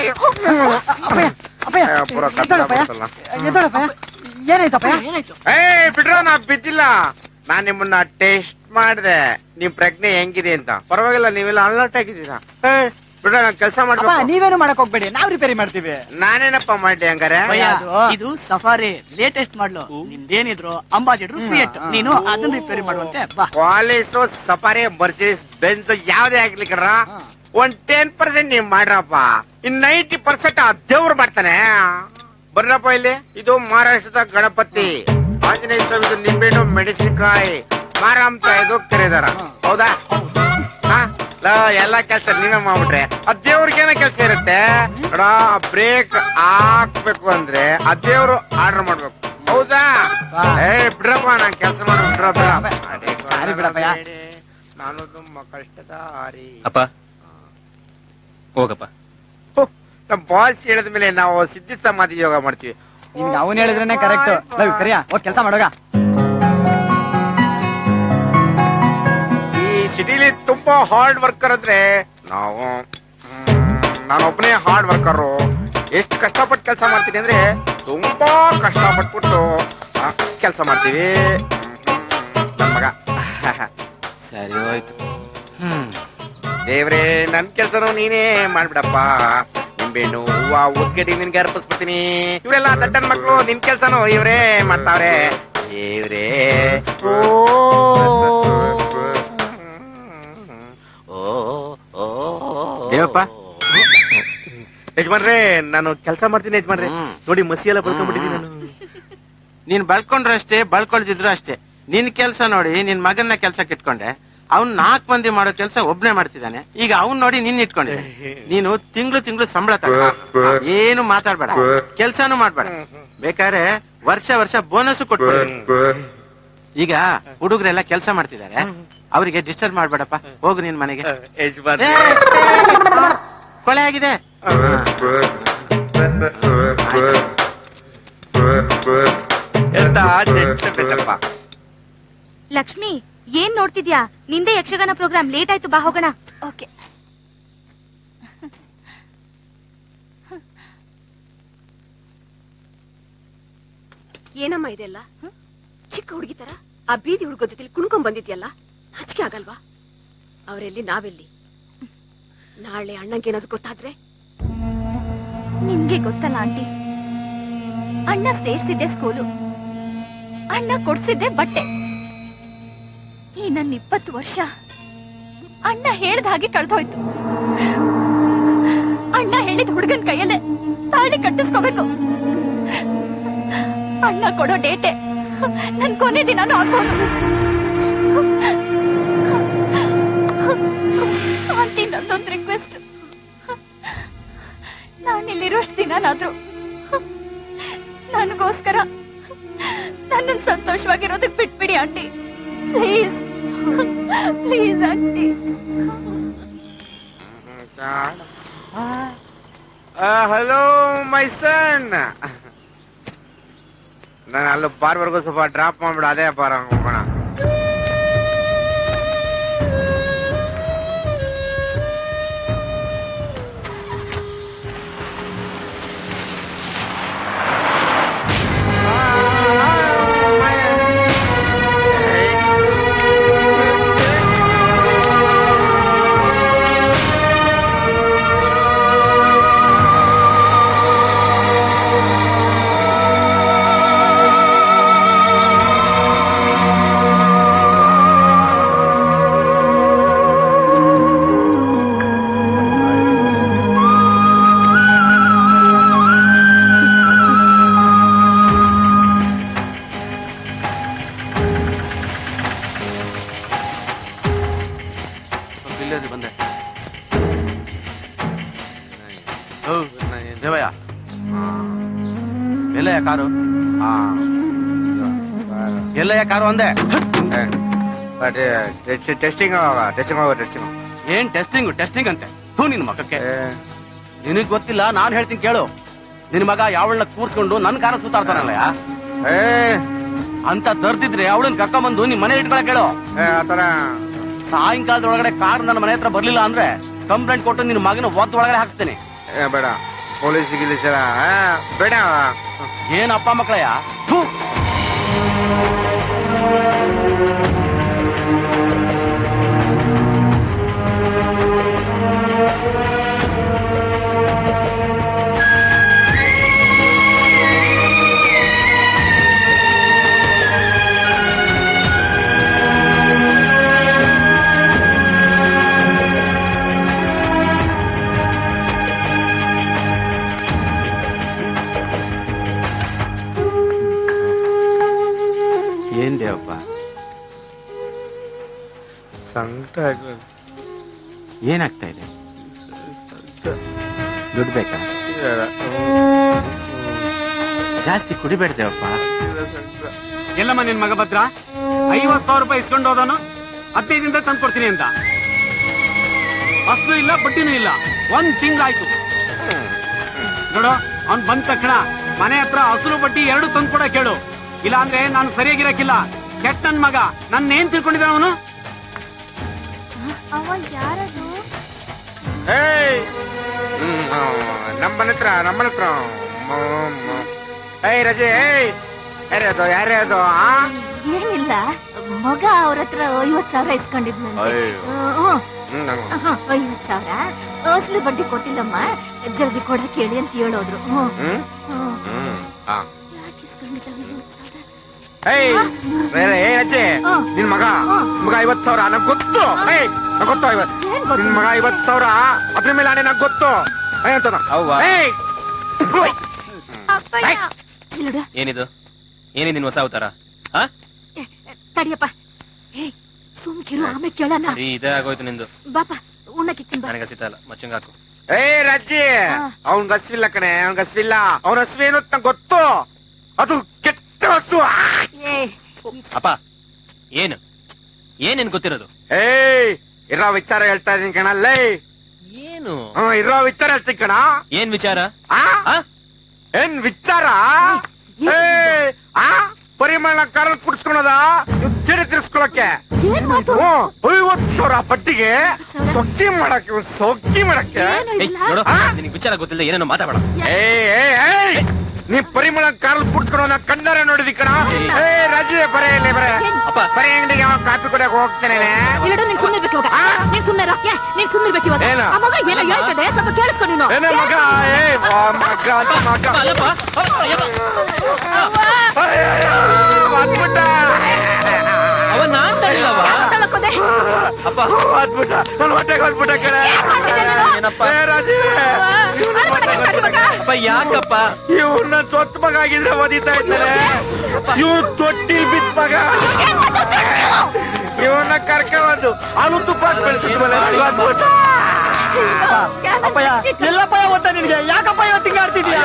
ಪೂರ ಕತ್ತಲ ಬರ್ತಲ್ಲ. ಏನಾಯ್ತಪ್ಪ ಏ ಬಿಡ್ರೋ ನಾ ಬಿದ್ದಿಲ್ಲ ನಾನ್ ನಿಮ್ಮನ್ನ ಟೆಸ್ಟ್ ಮಾಡ್ದೆ ನಿಮ್ ಪ್ರಜ್ಞೆ ಹೆಂಗಿದೆ ಅಂತ ಪರವಾಗಿಲ್ಲ ನೀವೆಲ್ಲ ಅಲರ್ಟ್ ಆಗಿದ್ದೀರಾ ಏ ಬಿಡ್ರೋ ನಾನ್ ಕೆಲ್ಸ ಅಪ್ಪ ಮಾಡ್ಬೇಕು ನೀವೇನು ಮಾಡಕ್ ಹೋಗ್ಬೇಡಿ ನಾವ್ ರಿಪೇರಿ ಮಾಡ್ತೀವಿ ನಾನೇನಪ್ಪ ಮಾಡ್ಲಿ ಹಂಗಾರೆ ಯಾವ್ದು? ಇದು ಸಫಾರಿ ಲೇಟೆಸ್ಟ್ ಮಾಡ್ಲು ನಿಮ್ದೇನಿದ್ರು ಅಂಬಾಸಿಡರ್ ಫಿಯಟ್ ನೀನು ಅದನ್ನ ರಿಪೇರಿ ಮಾಡುವಂತೆ ಬಾ ಪಾಲಿಸು ಸಫಾರಿ ಮರ್ಸಿಡಿಸ್ ಬೆಂಜ್ ಯಾವ್ದೇ ಆಗ್ಲಿ ಕಡ್ರ ಒಂದ್ ಟೆನ್ ಪರ್ಸೆಂಟ್ ನೀವ್ ಮಾಡ್ರಪ್ಪ ಇನ್ ನೈಂಟಿ ಪರ್ಸೆಂಟ್ ಆ ದೇವ್ರು ಮಾಡ್ತಾನೆ ಬರ್ರಪ್ಪ ಇಲ್ಲಿ ಇದು ಮಹಾರಾಷ್ಟ್ರದ ಗಣಪತಿ ಆಂಜನೇಯ ಸ್ವಾಮಿದು ನಿಂಬೆಹಣ್ಣು ಮೆಣಸಿನಕಾಯಿ ಮಾರಾಂತ ಇದು ಕರೀದಾರ ಹೌದಾ ಹಾ ಲೋ, ಎಲ್ಲಾ ಕೆಲ್ಸ ನೀವೇ ಮಾಡ್ಬಿಟ್ರೆ ಆ ದೇವ್ರಿಗೇನ ಕೆಲ್ಸ ಇರುತ್ತೆ ನೋಡ ಬ್ರೇಕ್ ಹಾಕ್ಬೇಕು ಅಂದ್ರೆ ಆ ದೇವ್ರು ಆರ್ಡರ್ ಮಾಡ್ಬೇಕು ಹೌದಾ ಏ ಬಿಡ್ರಪ್ಪ ನಾನ್ ಕೆಲ್ಸ ಮಾಡ್ಬಿಟ್ರ ಸಾರಿ ಬಿಡಪ್ಪಯ್ಯ. ನಾನು ತುಂಬಾ ಕಷ್ಟದ ಹಾರಿ ಅಪ್ಪ ಹೋಗಪ್ಪ ನಮ್ ಬಾಸ್ ಹೇಳಿದ ಮೇಲೆ ನಾವು ಸಿದ್ಧಿ ಸಮಾಧಿ ಯೋಗ ಮಾಡ್ತೀವಿ ನಿನ್ಗೆ ಅವನ್ ಹೇಳಿದ್ರೇನೆ ಕರೆಕ್ಟ್ ಲವ್ ಕರಿಯಾ ಹೋಗ್ ಕೆಲಸ ಮಾಡೋಗ ಈ ಸಿಟಿಲಿ ತುಂಬಾ ಹಾರ್ಡ್ ವರ್ಕರ್ ಅಂದ್ರೆ ನಾವು ನಾನು ಒಬ್ಬನೇ ಹಾರ್ಡ್ ವರ್ಕರು ಎಷ್ಟು ಕಷ್ಟಪಟ್ಟು ಕೆಲಸ ಮಾಡ್ತೀನಿ ಅಂದ್ರೆ ತುಂಬಾ ಕಷ್ಟಪಟ್ಬಿಟ್ಟು ಕೆಲಸ ಮಾಡ್ತೀವಿ ನನ್ ಮಗ ಸರಿ ಹೋಯ್ತು ಹ್ಮ್ ದೇವ್ರೇ ನನ್ ಕೆಲ್ಸನೂ ನೀನೇ ಮಾಡ್ಬಿಡಪ್ಪ ನಿಂಬೆಹಣ್ಣು ಹೂವ ಉದ್ಗಡಿ ನಿನ್ಗೆ ಅರ್ಪಿಸ್ಬಿಡ್ತೀನಿ ಇವರೆಲ್ಲ ದಡ್ಡನ್ ಮಕ್ಳು ನಿನ್ ಕೆಲ್ಸನೂ ಇವ್ರೇ ಮಾಡ್ತಾವ್ರೆ ದೇವ್ರೇ ಓ ದೇವಪ್ಪ ಯಜಮಾನ್ರೆ ನಾನು ಕೆಲಸ ಮಾಡ್ತೀನಿ ಯಜಮಾನ್ರೆ ನೋಡಿ ಮಸಿ ಎಲ್ಲ ಬಳ್ಕೊಂಡ್ಬಿಟ್ಟಿದ್ದೀನಿ ನಾನು ನೀನ್ ಬಳ್ಕೊಂಡ್ರು ಅಷ್ಟೇ ಬಳ್ಕೊಳ್ದಿದ್ರು ಅಷ್ಟೇ ನಿನ್ ಕೆಲ್ಸ ನೋಡಿ ನಿನ್ ಮಗನ್ನ ಕೆಲ್ಸಕ್ಕೆ ಇಟ್ಕೊಂಡೆ ಅವ್ನ್ ನಾಲ್ಕು ಮಂದಿ ಮಾಡೋ ಕೆಲಸ ಒಬ್ನೇ ಮಾಡ್ತಿದ್ದಾನೆ ಈಗ ಅವ್ನ್ ನೋಡಿ ನಿನ್ ಇಟ್ಕೊಂಡಿದ್ದಾನೆ ನೀನು ತಿಂಗಳು ತಿಂಗಳು ಸಂಬಳ ತಗೋ ಏನು ಮಾತಾಡ್ಬೇಡ ಕೆಲ್ಸಾನು ಮಾಡ್ಬೇಡ ಬೇಕಾದ್ರೆ ವರ್ಷ ವರ್ಷ ಬೋನಸ್ ಕೊಟ್ಬಿಡು ಈಗ ಹುಡುಗರೆಲ್ಲ ಕೆಲಸ ಮಾಡ್ತಿದ್ದಾರೆ ಅವರಿಗೆ ಡಿಸ್ಟರ್ಬ್ ಮಾಡ್ಬೇಡಪ್ಪ ಹೋಗು ನಿನ್ ಮನೆಗೆ ಏ, ಕೊಳೆ ಆಗಿದೆ ಲಕ್ಷ್ಮಿ ಏನ್ ನೋಡ್ತಿದ್ಯಾ ನಿಂದೆ ಯಕ್ಷಗಾನ ಪ್ರೋಗ್ರಾಮ್ ಲೇಟ್ ಆಯ್ತು ಬಾ ಹೋಗೋಣ ಓಕೆ ಏನಮ್ಮ ಇದೆಲ್ಲ ಹ? ಚಿಕ್ಕ ಹುಡುಗಿ ತರ ಆ ಬೀದಿ ಹುಡುಗ ಜೊತೆ ಕುಣ್ಕೊಂಡ್ ಬಂದಿದ್ಯಲ್ಲ ನಾಚಿಕೆ ಆಗಲ್ವಾ ಅವರೆಲ್ಲಿ ನಾವೆಲ್ಲಿ ನಾಳೆ ಅಣ್ಣಂಗೆ ಏನಾದ್ರು ಗೊತ್ತಾದ್ರೆ ನಿಮ್ಗೆ ಗೊತ್ತಲ್ಲ ಆಂಟಿ ಅಣ್ಣ ಸೇರ್ಸಿದ್ದೆ ಸ್ಕೂಲು ಅಣ್ಣ ಕೊಡ್ಸಿದ್ದೆ ಬಟ್ಟೆ ಈ ನನ್ನ ಇಪ್ಪತ್ತು ವರ್ಷ ಅಣ್ಣ ಹೇಳ್ದ ಹಾಗೆ ಕಳ್ದೋಯ್ತು ಅಣ್ಣ ಹೇಳಿದ ಹುಡುಗನ್ ಕೈಯಲ್ಲೇ ತಾಳಿ ಕಟ್ಟಿಸ್ಕೋಬೇಕು ಅಣ್ಣ ಕೊಡೋ ಡೇಟೆ ನನ್ ಕೊನೆ ದಿನಾನು ಆಗ್ಬೋದು ಆಂಟಿ ನನ್ನೊಂದು ರಿಕ್ವೆಸ್ಟ್ ನಾನಿಲ್ಲಿರೋಷ್ಟು ದಿನನಾದ್ರೂ ನನಗೋಸ್ಕರ ನನ್ನನ್ನು ಸಂತೋಷವಾಗಿರೋದಕ್ಕೆ ಬಿಟ್ಬಿಡಿ aunty please please aunty hello my son ನಾನು ಅಲ್ಲಿ ಬಾರ್ವರೆಗೂ ಸ್ವಲ್ಪ ಡ್ರಾಪ್ ಮಾಡ್ಬಿಡು ಅದೇ ಬಾರ ಹೋಗೋಣ ಇಲ್ಲದೆ ಬಂದೆ ಓ, ದೇವಯ್ಯ ಎಲ್ಲಯ್ಯ ಕಾರು ಎಲ್ಲಯ್ಯ ಕಾರು ಅಂದೆ ಟೆಸ್ಟಿಂಗ್ ಟೆಸ್ಟಿಂಗ್ ಟೆಸ್ಟಿಂಗ್ ಏನ್ ಟೆಸ್ಟಿಂಗ್ ಟೆಸ್ಟಿಂಗ್ ಅಂತೆ ಹೂ ನಿನ್ ಮಗಕ್ಕೆ ನಿನಗ್ ಗೊತ್ತಿಲ್ಲ ನಾನ್ ಹೇಳ್ತೀನಿ ಕೇಳು ನಿನ್ ಮಗ ಯಾವಳನ್ನ ಕೂರ್ಸ್ಕೊಂಡು ನನ್ ಕಾರ ಸುತ್ತಾಡ್ತಾನಲ್ಲಯ್ಯ ಅಂತ ತರ್ತಿದ್ರೆ ಅವಳನ್ನ ಕರ್ಕೊಂಬಂದು ನಿಮ್ ಮನೆ ಇಟ್ಕೊಳಕ್ ಹೇಳು ಆತರ ಸಾಯಂಕಾಲದ ಒಳಗಡೆ ಕಾರ್ ನನ್ನ ಮನೆ ಹತ್ರ ಬರ್ಲಿಲ್ಲ ಅಂದ್ರೆ ಕಂಪ್ಲೇಂಟ್ ಕೊಟ್ಟು ನಿನ್ ಮಗನ ಒದ್ದು ಒಳಗಡೆ ಹಾಕ್ಸ್ತೇನೆ ಏ, ಬೇಡ ಪೊಲೀಸ್ ಗಿಲೀಸರ ಬೇಡ ಏನ್ ಅಪ್ಪ ಮಕ್ಕಳಯ್ಯ ಥು. ಏನ್ ದೇವಪ್ಪ ಸಂಕಟ ಏನಾಗ್ತಾ ಇದೆ ದುಡ್ಡು ಬೇಕಾ ಜಾಸ್ತಿ ಕುಡಿಬೇಡ ದೇವಪ್ಪ ಎಲ್ಲಮ್ಮ ನಿನ್ ಮಗ ಭದ್ರ ಐವತ್ ಸಾವಿರ ರೂಪಾಯಿ ಇಸ್ಕೊಂಡು ಹೋದನು ಹದಿನೈದಿಂದ ತಂದು ಕೊಡ್ತೀನಿ ಅಂತ ಅಷ್ಟು ಇಲ್ಲ ಬಡ್ಡಿನೂ ಇಲ್ಲ ಒಂದ್ ತಿಂಗಳಾಯ್ತು ನೋಡು ಅವ್ನ್ ಬಂದ ತಕ್ಷಣ ಮನೆ ಹತ್ರ ಹಸುರು ಬಡ್ಡಿ ಎರಡು ತಂದು ಕೊಡ ಕೇಳು ಇಲ್ಲ ಅಂದ್ರೆ ನಾನು ಸರಿಯಾಗಿರಕ್ಕಿಲ್ಲ ಕೆಟ್ಟ ನನ್ ಮಗ ನನ್ನ ಏನ್ ತಿಳ್ಕೊಂಡಿದ್ದಾನ ಅವನು ಅವ ಯಾರದು ಏಯ್ ನಮ್ಮನ ಹತ್ರ ನಮ್ಮನ ಹತ್ರ ಮ- ಮ- ಏಯ್ ರಜೆ ಏಯ್ ಯಾರೇ ಅದು ಯಾರೇ ಅದು ಆ ಏನಿಲ್ಲ ಮಗ ಅವ್ರ ಹತ್ರ ಐವತ್ ಸಾವಿರ ಇಸ್ಕೊಂಡಿದ್ನಂತೆ ಅಯ್ಯೋ. ಹ್ಮ್, ಹ್ಮ್, ನಂಗ್- ಹ್ಮ್, ಐವತ್ ಸಾವಿರ ಅಸಲು ಬಡ್ಡಿ ಕೊಟ್ಟಿಲ್ಲಮ್ಮ ಜಲ್ದಿ ಕೊಡಕ್ ಹೇಳಿ ಅಂತ ಹೇಳೋದ್ರು ಹ್ಮ್. ಹ್ಮ್ ಹ್ಮ್. ಹ್ಮ್ ಆ. ಯಾಕ್ ಇಸ್ಕೊಂಡಿದ್ದಾನೆ ಐವತ್ ಸಾವಿರ? ಏಯ್ ಬೇರೆ ಏ ಅಜ್ಜಿ ನಿನ್ ಮಗ ಮಗ ಐವತ್ ಸಾವಿರ ನಂಗ್ ಗೊತ್ತು ಏಯ್ ನಂಗ್ ಗೊತ್ತು ಐವತ್ ನಿನ್ ಮಗ ಐವತ್ ಸಾವಿರ ಅದ್ರ ಮೇಲೆ ಆಣೆ ನಂಗ್ ಗೊತ್ತು ಏಯ್ ಅಂತ ಏಯ್ ಇಲ್ಲೋಡು, ಏನಿದು ಏನಿದ್ ನಿನ್ ಹೊಸ ಅವತಾರ ಹಾ ತಡಿಯಪ್ಪ ಹೇ ಸುಮ್ಕಿರು ಆಮೇಲೆ ಕೇಳೋಣ ಬರೀ ಇದೇ ಆಗೋಯ್ತು ನಿಂದು ಬಾಪ ಉಣ್ಣಕ್ಕೆ ಬಾ ನನಗೆ ಹಸಿತಾ ಇಲ್ಲ ಮಚ್ಚಂಗ್ ಹಾಕು ಏ ರಜ್ಜಿ ಅವನ್ ಹಸ್ವಿಲ್ಲ ಕಣೆ ಅವ್ನ್ ಹಸ್ವಿಲ್ಲ ಅವನ ಹಸ್ವಿ ಏನು ಅಂತ ನಂಗ್ ಗೊತ್ತು ಅದು ಕೆಟ್ಟ ಹಸು ಏ ಅಪ್ಪ ಏನು ಏನೇನ್ ಗೊತ್ತಿರೋದು ಏಯ್ ಇರೋ ವಿಚಾರ ಹೇಳ್ತಾ ಇದೀನಿ ಕಣಲ್ಲೇ ಏನು ಹ್ಮ್ ಇರೋ ವಿಚಾರ ಹೇಳ್ತೀನಿ ಕಣ ಏನ್ ವಿಚಾರ ಆ? ಏನ್ ವಿಚಾರ ಏ ಆ ಪರಿಮಳ ಕಾರಲ್ಲಿ ಕುಡ್ಸ್ಕೊಳದ ತಿರಿ ತಿರ್ಸ್ಕೊಳಕ್ಕೆ ಏನ್ ಮಾತು ಹ್ಮ್, ಐವತ್ತು ಸಾವಿರ ಬಡ್ಡಿಗೆ ಸೊಕ್ಕಿ ಮಾಡಕ್ಕೆ ಒಂದ್ ಸೊಕ್ಕಿ ಮಾಡಕ್ಕೆ ಏಯ್, ನೋಡು ನಿನಗೆ ವಿಚಾರ ಗೊತ್ತಿಲ್ಲ ಏನೇನೋ ಮಾತಾಡ ಏ ಏ ಏಯ್ ನೀ ಪರಿಮಳ ಕಾರಲ್ಲಿ ಕುಡ್ಸ್ಕೊಳೋನ ಕಣ್ಣಾರೆ ನೋಡಿದಿ ಕಣ ಏ ರಾಜಿ ಬರೇ ಇಲ್ಲಿ ಬರೇ ಅಪ್ಪ ಸರಿ ಅಂಗಡಿಗೆ ಅವ ಕಾಪಿ ಕುಡಿಯಕ್ ಹೋಗ್ತೇನೆ ಇಲ್ಲಡು ನೀನ್ ಸುಮ್ಮನೆ ಇರ್ಬೇಕು ಇವಾಗ ನೀನ್ ಸುಮ್ಮನೆ ಏ ನೀನ್ ಸುಮ್ಮನೆ ಇರ್ಬೇಕು ಇವಾಗ ಏನು? ಆ ಮಗ ಏನೋ ಹೇಳ್ತದೆ ಸ್ವಲ್ಪ ಕೇಳಿಸ್ಕೊ ನೀನು ಏನೇ ಮಗ ಏ ಆ ಮಗ ಆ ಮಗ ಬಂದ್ಬಿಟ್ಟ ಅವ ನಾನ್ ತಡಿಲವ ಅಪ್ಪ ಬಂದ್ಬಿಟ್ಟ ನನ್ನ ಹೊಟ್ಟೆಗೆ ಬಂದ್ಬಿಟ್ಟ ಕಡೆ ಏನಪ್ಪ ಏ ರಾಜಿ ಅಪ್ಪ ಯಾಕಪ್ಪ ಇವ್ನ ತೊತ್ತ ಮಗ ಆಗಿದ್ರೆ ಓದಿತಾ ಇದ್ದಾರೆ ಇವ್ ತೊಟ್ಟಿಲ್ ಬಿದ್ದ ಮಗ ಇವನ್ನ ಕರ್ಕೊಂಡ್ಬಂದು ಹಾಲು ತುಪ್ಪ ಹಾಕಿ ಬೆಳ್ಸಿದ್ವಲ್ಲ, ಬಂದ್ಬಿಟ್ಟ. ಅಪ್ಪಯ್ಯ ಎಲ್ಲಪ್ಪಯ್ಯ ಓದ್ತಾ ನಿನ್ಗೆ ಯಾಕಪ್ಪ ಇವತ್ತು ಹಿಂಗ ಆಡ್ತಿದ್ಯಾ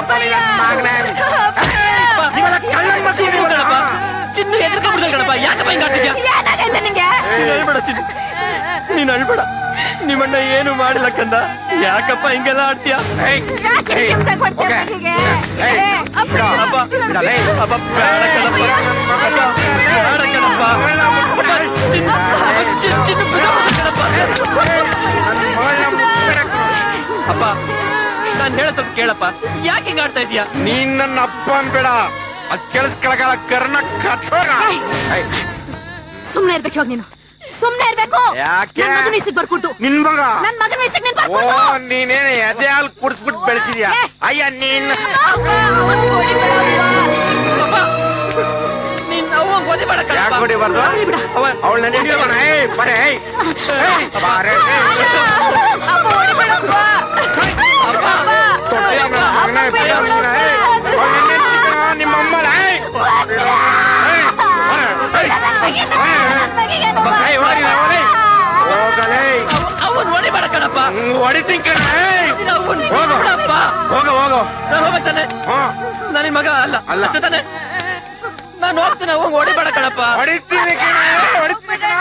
ಇವೆಲ್ಲ ಕಳ್ಳನ್ ಮಕ್ಳು ನೀವು ಕಣಪ್ಪ. ಚಿನ್ನು ಎದ್ರಕೊಂಡ್ಬಿಡ್ತಾರೆ ಕಣಪ್ಪ ಯಾಕಪ್ಪ ಹಿಂಗ್ ಆಡ್ತಿದ್ಯಾ ಏನಾಗೈತೆ ನಿಂಗೆ ನೀನ್ ಅಳ್ಬೇಡ ಚಿನ್ನು ನೀನ್ ಅಳ್ಬೇಡ ನಿಮ್ಮಣ್ಣ ಏನು ಮಾಡಿಲ್ಲ ಕಂದ ಯಾಕಪ್ಪ ಹಿಂಗೆಲ್ಲ ಆಡ್ತೀಯ ಯಾಕೆ ಹಿಂಸೆ ಕೊಡ್ತೀಯ ಮಗಿಗೆ? ಏ, ಅಪ್ಪ, ಅಪ್ಪ ಬಿಡಲೇ. ಅಪ್ಪ ಬೇಡ ಕಣಪ್ಪ ಅಪ್ಪ ಬೇಡ ಕಣಪ್ಪ ಅಪ್ಪ, ಚಿನ್ನು ಚಿನ್ನು ಚಿನ್ನು ಬಿಡಪ್ಪ ಕಣಪ್ಪ ಅಪ್ಪ ನಾನ್ ಹೇಳ ಸ್ವಲ್ಪ ಕೇಳಪ್ಪ ಯಾಕೆ ಹಿಂಗ್ ಆಡ್ತಾ ಇದೀಯಾ ನೀನ್ ನನ್ನ ಅಪ್ಪ ಅನ್ಬೇಡ ಅದ್ ಕೆಲ್ಸ್ಕೊಳಕಾಲ ಕರ್ಣ ಕಟ್ಟೋಗ ಸುಮ್ನೆ ಇರ್ಬೇಕು ಇವಾಗ ನೀನು ಸುಮ್ನೆ ಇರ್ಬೇಕು ಯಾಕೆ? ನನ್ ಮಗನ ವಯಸ್ಸಿಗೆ ಬರ್ಕೊಟ್ಟು ನಿನ್ ಮಗ ನನ್ ಮಗನ ವಯಸ್ಸಿಗೆ ನೀನ್ ಓ ಬರ್ಕೊಟ್ಟು ನೀನೇನು ಎದೆ ಹಾಲು ಕುಡಿಸ್ಬಿಟ್ಟು ಬೆಳೆಸಿದ್ಯಾ ಅಯ್ಯ ನೀನ್ ಅಪ್ಪ ನೀನ್ ಅವ್ವ ಓದಿ ಬೇಡ ಯಾಕೆ ಕಣಪ್ಪ ಹೊಡಿಬಾರ್ದು ಅವಳ ನನ್ನ ಹಿಡಿಯೋಣ ಏ ಬರೇ ಏಯ್. ಏಯ್, ಬಾರೆ, ಏಯ್. ತೊಟ್ಟೆ ನನ್ನ ಮಗನೇ, ಬಿಡ ಮಗನೇ, ಏಯ್. ಅವ್ಳ್ ನೆನ್ನೆ ಇಟ್ಕೊಂಡ ನಿಮ್ಮ ಅಮ್ಮನ, ಏಯ್. ಏಯ್, ಬರೆ, ಏಯ್. ಅಪ್ಪ, ಏಯ್, ಹೋಗ್ರಿ ನಾವು, ಏಯ್. ಹೋಗಲೇ ಅವನ್ ಹೊಡಿಬೇಡ ಕಣಪ್ಪ ಹ್ಮ್, ಹೊಡಿತೀನಿ ಕಣ ಏಯ್. ಅವನ್ ಹೋಗು ಬಿಡಪ್ಪ ಹೋಗು ಹೋಗು ನಾನು ಹೋಗ್ತಾನೆ ನಾನು ನಿನ್ ಮಗ ಅಲ್ಲ ಅಲ್ಲ. ಅಷ್ಟೇ ತಾನೆ ನಾನು ಹೋಗ್ತೀನಿ ಅವಂಗ್ ಹೊಡಿಬೇಡ ಕಣಪ್ಪ ಹೊಡಿತೀನಿ ಕಣ ಏಯ್, ಹೊಡಿತೀನಿ ಕಣ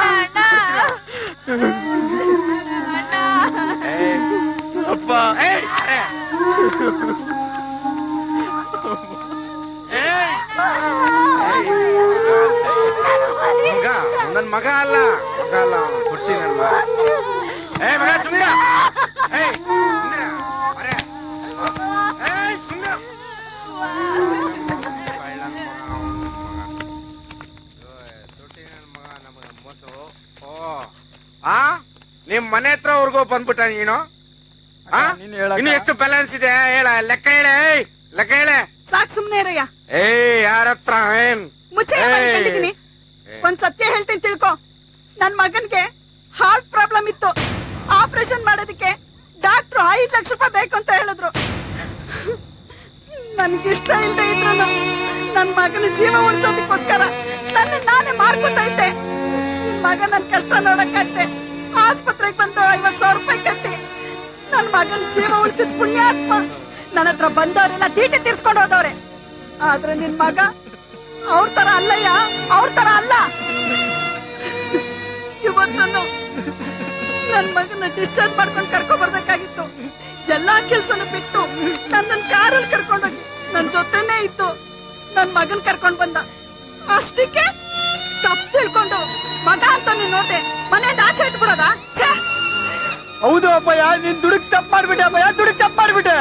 ಏಯ್. ಅಪ್ಪ ಏಯ್, ಅರೆ. ಏಯ್. ಮಗ ನನ್ ಮಗ ಅಲ್ಲ ಮಗ ಅಲ್ಲ ಅವ್ನು, ಹುಟ್ಟಿ ನನ್ ಮಗ ಏ ಮಗ ಸುಮ್ನಿರ ಏಯ್ ಸುಮ್ನಿರ ಅರೆ ಏಯ್ ಸುಮ್ನಿರ ಕಳ್ಳ ನನ್ ಮಗ, ಅವ್ನ್ ಮಗ. ಅಯ್ಯೋ, ತೊಟ್ಟಿ ನನ್ ಮಗ ನಮಗ ಮೋಸ ಓ ಆ ನಿಮ್ ಮನೆ ಹತ್ರವರೆಗೂ ಬಂದ್ಬಿಟ್ಟ ನೀನು ಆ? ನೀನ್ ಹೇಳಕ್ಕ? ಇನ್ನು ಎಷ್ಟು ಬ್ಯಾಲೆನ್ಸ್ ಇದೆ ಹೇಳ ಲೆಕ್ಕ ಹೇಳ ಏಯ್ ಲೆಕ್ಕ ಹೇಳೆ ಸಾಕ್ ಸುಮ್ನೆ ಇರಯ್ಯ ಏ ಯಾರ ಹತ್ರ ಏನ್ ಮುಚ್ಚೆ ಏಯ್. ಮಾಡ್ಕೊಂಡಿದೀನಿ ಒಂದ್ ಸತ್ಯ ಹೇಳ್ತೀನಿ ತಿಳ್ಕೊ ನನ್ ಮಗನ್ಗೆ ಹಾರ್ಟ್ ಪ್ರಾಬ್ಲಮ್ ಇತ್ತು ಆಪರೇಷನ್ ಮಾಡೋದಕ್ಕೆ ಡಾಕ್ಟ್ರು ಐದ್ ಲಕ್ಷ ರೂಪಾಯಿ ಬೇಕು ಅಂತ ಹೇಳಿದ್ರು ನನ್ಗೆ ಇಷ್ಟ ಇಲ್ಲದೆ ಇದ್ರು ನನ್ ಮಗನ ಜೀವ ಉಳಿಸೋದಕ್ಕೋಸ್ಕರ ನನ್ನ ನಾನೇ ಮಾರ್ಕೊತಾ ಇದ್ದೆ ನಿನ್ ಮಗ ನನ್ ಕಷ್ಟ ನೋಡಕ್ಕಾಗ್ತೆ ಆಸ್ಪತ್ರೆಗೆ ಬಂದು ಐವತ್ ಸಾವಿರ ರೂಪಾಯಿ ಕಟ್ಟಿ ನನ್ ಮಗನ ಜೀವ ಉಳಿಸಿದ ಪುಣ್ಯಾತ್ಮ ನನ್ನ ಹತ್ರ ಬಂದವರೆಲ್ಲ ತೀಟೆ ತೀರ್ಸ್ಕೊಂಡು ಹೋದವ್ರೆ ಆದ್ರೆ ನಿನ್ ಮಗ ಅವ್ರ ತರ ಅಲ್ಲಯ್ಯ ಅವ್ರ ತರ ಅಲ್ಲ ಇವತ್ತನ್ನು ನನ್ ಮಗನ ಡಿಸ್ಚಾರ್ಜ್ ಮಾಡ್ಕೊಂಡು ಕರ್ಕೊಂಡ್ ಬರ್ಬೇಕಾಗಿತ್ತು ಎಲ್ಲಾ ಕೆಲ್ಸನ ಬಿಟ್ಟು ನನ್ನ ಕಾರಲ್ಲಿ ಕರ್ಕೊಂಡೋಗಿ ನನ್ ಜೊತೆನೇ ಇತ್ತು ನನ್ ಮಗನ್ ಕರ್ಕೊಂಡ್ ಬಂದ ಅಷ್ಟಕ್ಕೆ ತಪ್ಪು ತಿಳ್ಕೊಂಡು ಮಗ ಅಂತ ನೀನ್ ನೋಡ್ದೆ ಮನೆಯಿಂದ ಆಚೆ ಇಟ್ಬಿಡೋದಾ ಛೇ ಹೌದು ಅಪ್ಪಯ್ಯ ನೀನ್ ದುಡುಕ್ ತಪ್ಪು ಮಾಡ್ಬಿಟ್ಟೆ ಅಪ್ಪಯ್ಯ ದುಡುಕ್ ತಪ್ಪು ಮಾಡ್ಬಿಟ್ಟೆ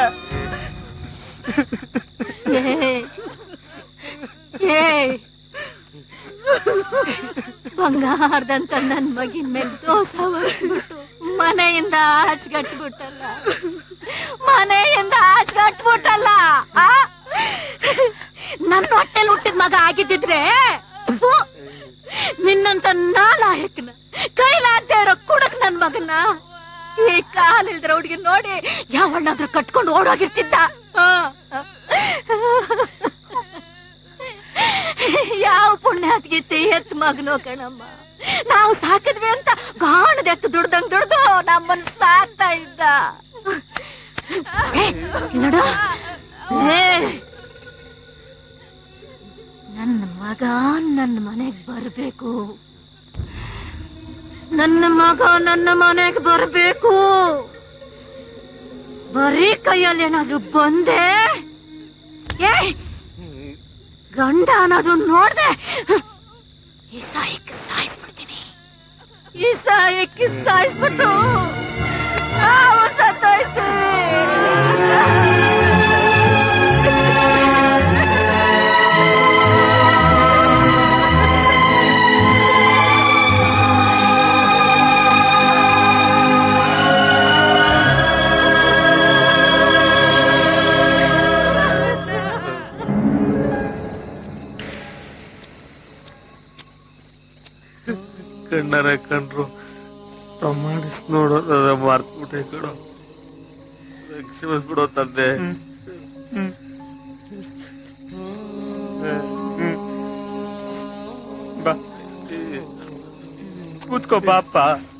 ಏಯ್ ಬಂಗಾರದಂತ ನನ್ ಮಗಿನ ಮೇಲೆ ದೋಸ ಹೊರಿಸ್ಬಿಟ್ಟು ಮನೆಯಿಂದ ಆಚ್ಗಟ್ಬಿಟ್ಟಲ್ಲ ಮನೆಯಿಂದ ಆಚ್ಗಟ್ಬಿಟ್ಟಲ್ಲ ಆ? ನನ್ನ ಹೊಟ್ಟೆಲ್ ಹುಟ್ಟಿದ ಮಗ ಆಗಿದ್ದಿದ್ರೆ ಫು, ನಿನ್ನಂತ ನಾಲಾಯಕನ ಕೈಲಾಗ್ದೇ ಇರೋ ಕುಡಕ್ ನನ್ ಮಗನ ಈ ಕಾಲಿಲ್ದ್ರ ಹುಡುಗಿ ನೋಡಿ ಯಾವಣ್ಣಾದ್ರೂ ಕಟ್ಕೊಂಡು ಓಡೋಗಿರ್ತಿದ್ದ ಆ. ಯಾವ ಪುಣ್ಯಾತ್ಗಿತ್ತಿ ಎತ್ ಮಗನೋ ಕಣಮ್ಮ ನಾವು ಸಾಕಿದ್ವಿ ಅಂತ ಗಾಣದೆತ್ತು ದುಡ್ದಂಗ್ ದುಡ್ದು ನಮ್ಮನ್ನ ಸಾಕ್ತಾ ಇದ್ದ ಏ, ನೋಡು ಏ, ನನ್ನ ಮಗ ನನ್ನ ಮನೆಗ್ ಬರ್ಬೇಕು ನನ್ನ ಮಗ ನನ್ನ ಮನೆಗ್ ಬರ್ಬೇಕು ಬರೀ ಕೈಯಲ್ಲಿ ಏನಾದ್ರು ಬಂದೆ ಏ ಗಂಡ ಅನ್ನೋದು ನೋಡ್ದೆ ಈ ಸಾಯಕ್ಕೆ ಸಾಯಿಸ್ಬಿಡ್ತೀನಿ ಈ ಸಾಯಕ್ಕೆ ಸಾಯಿಸ್ಬಿಟ್ಟು ನಾವು ಕಣ್ಣಾರ ಕಂಡ್ರು ಮಾಡಿಸ್ ನೋಡೋದ ಮಾರ್ತ್ಬಿಟ್ಟೆ ಕಣೋ ಕ್ಷಮಿಸ್ಬಿಡೋ ತಂದೆ ಬಾ ಕೂತ್ಕೋ ಬಾಪ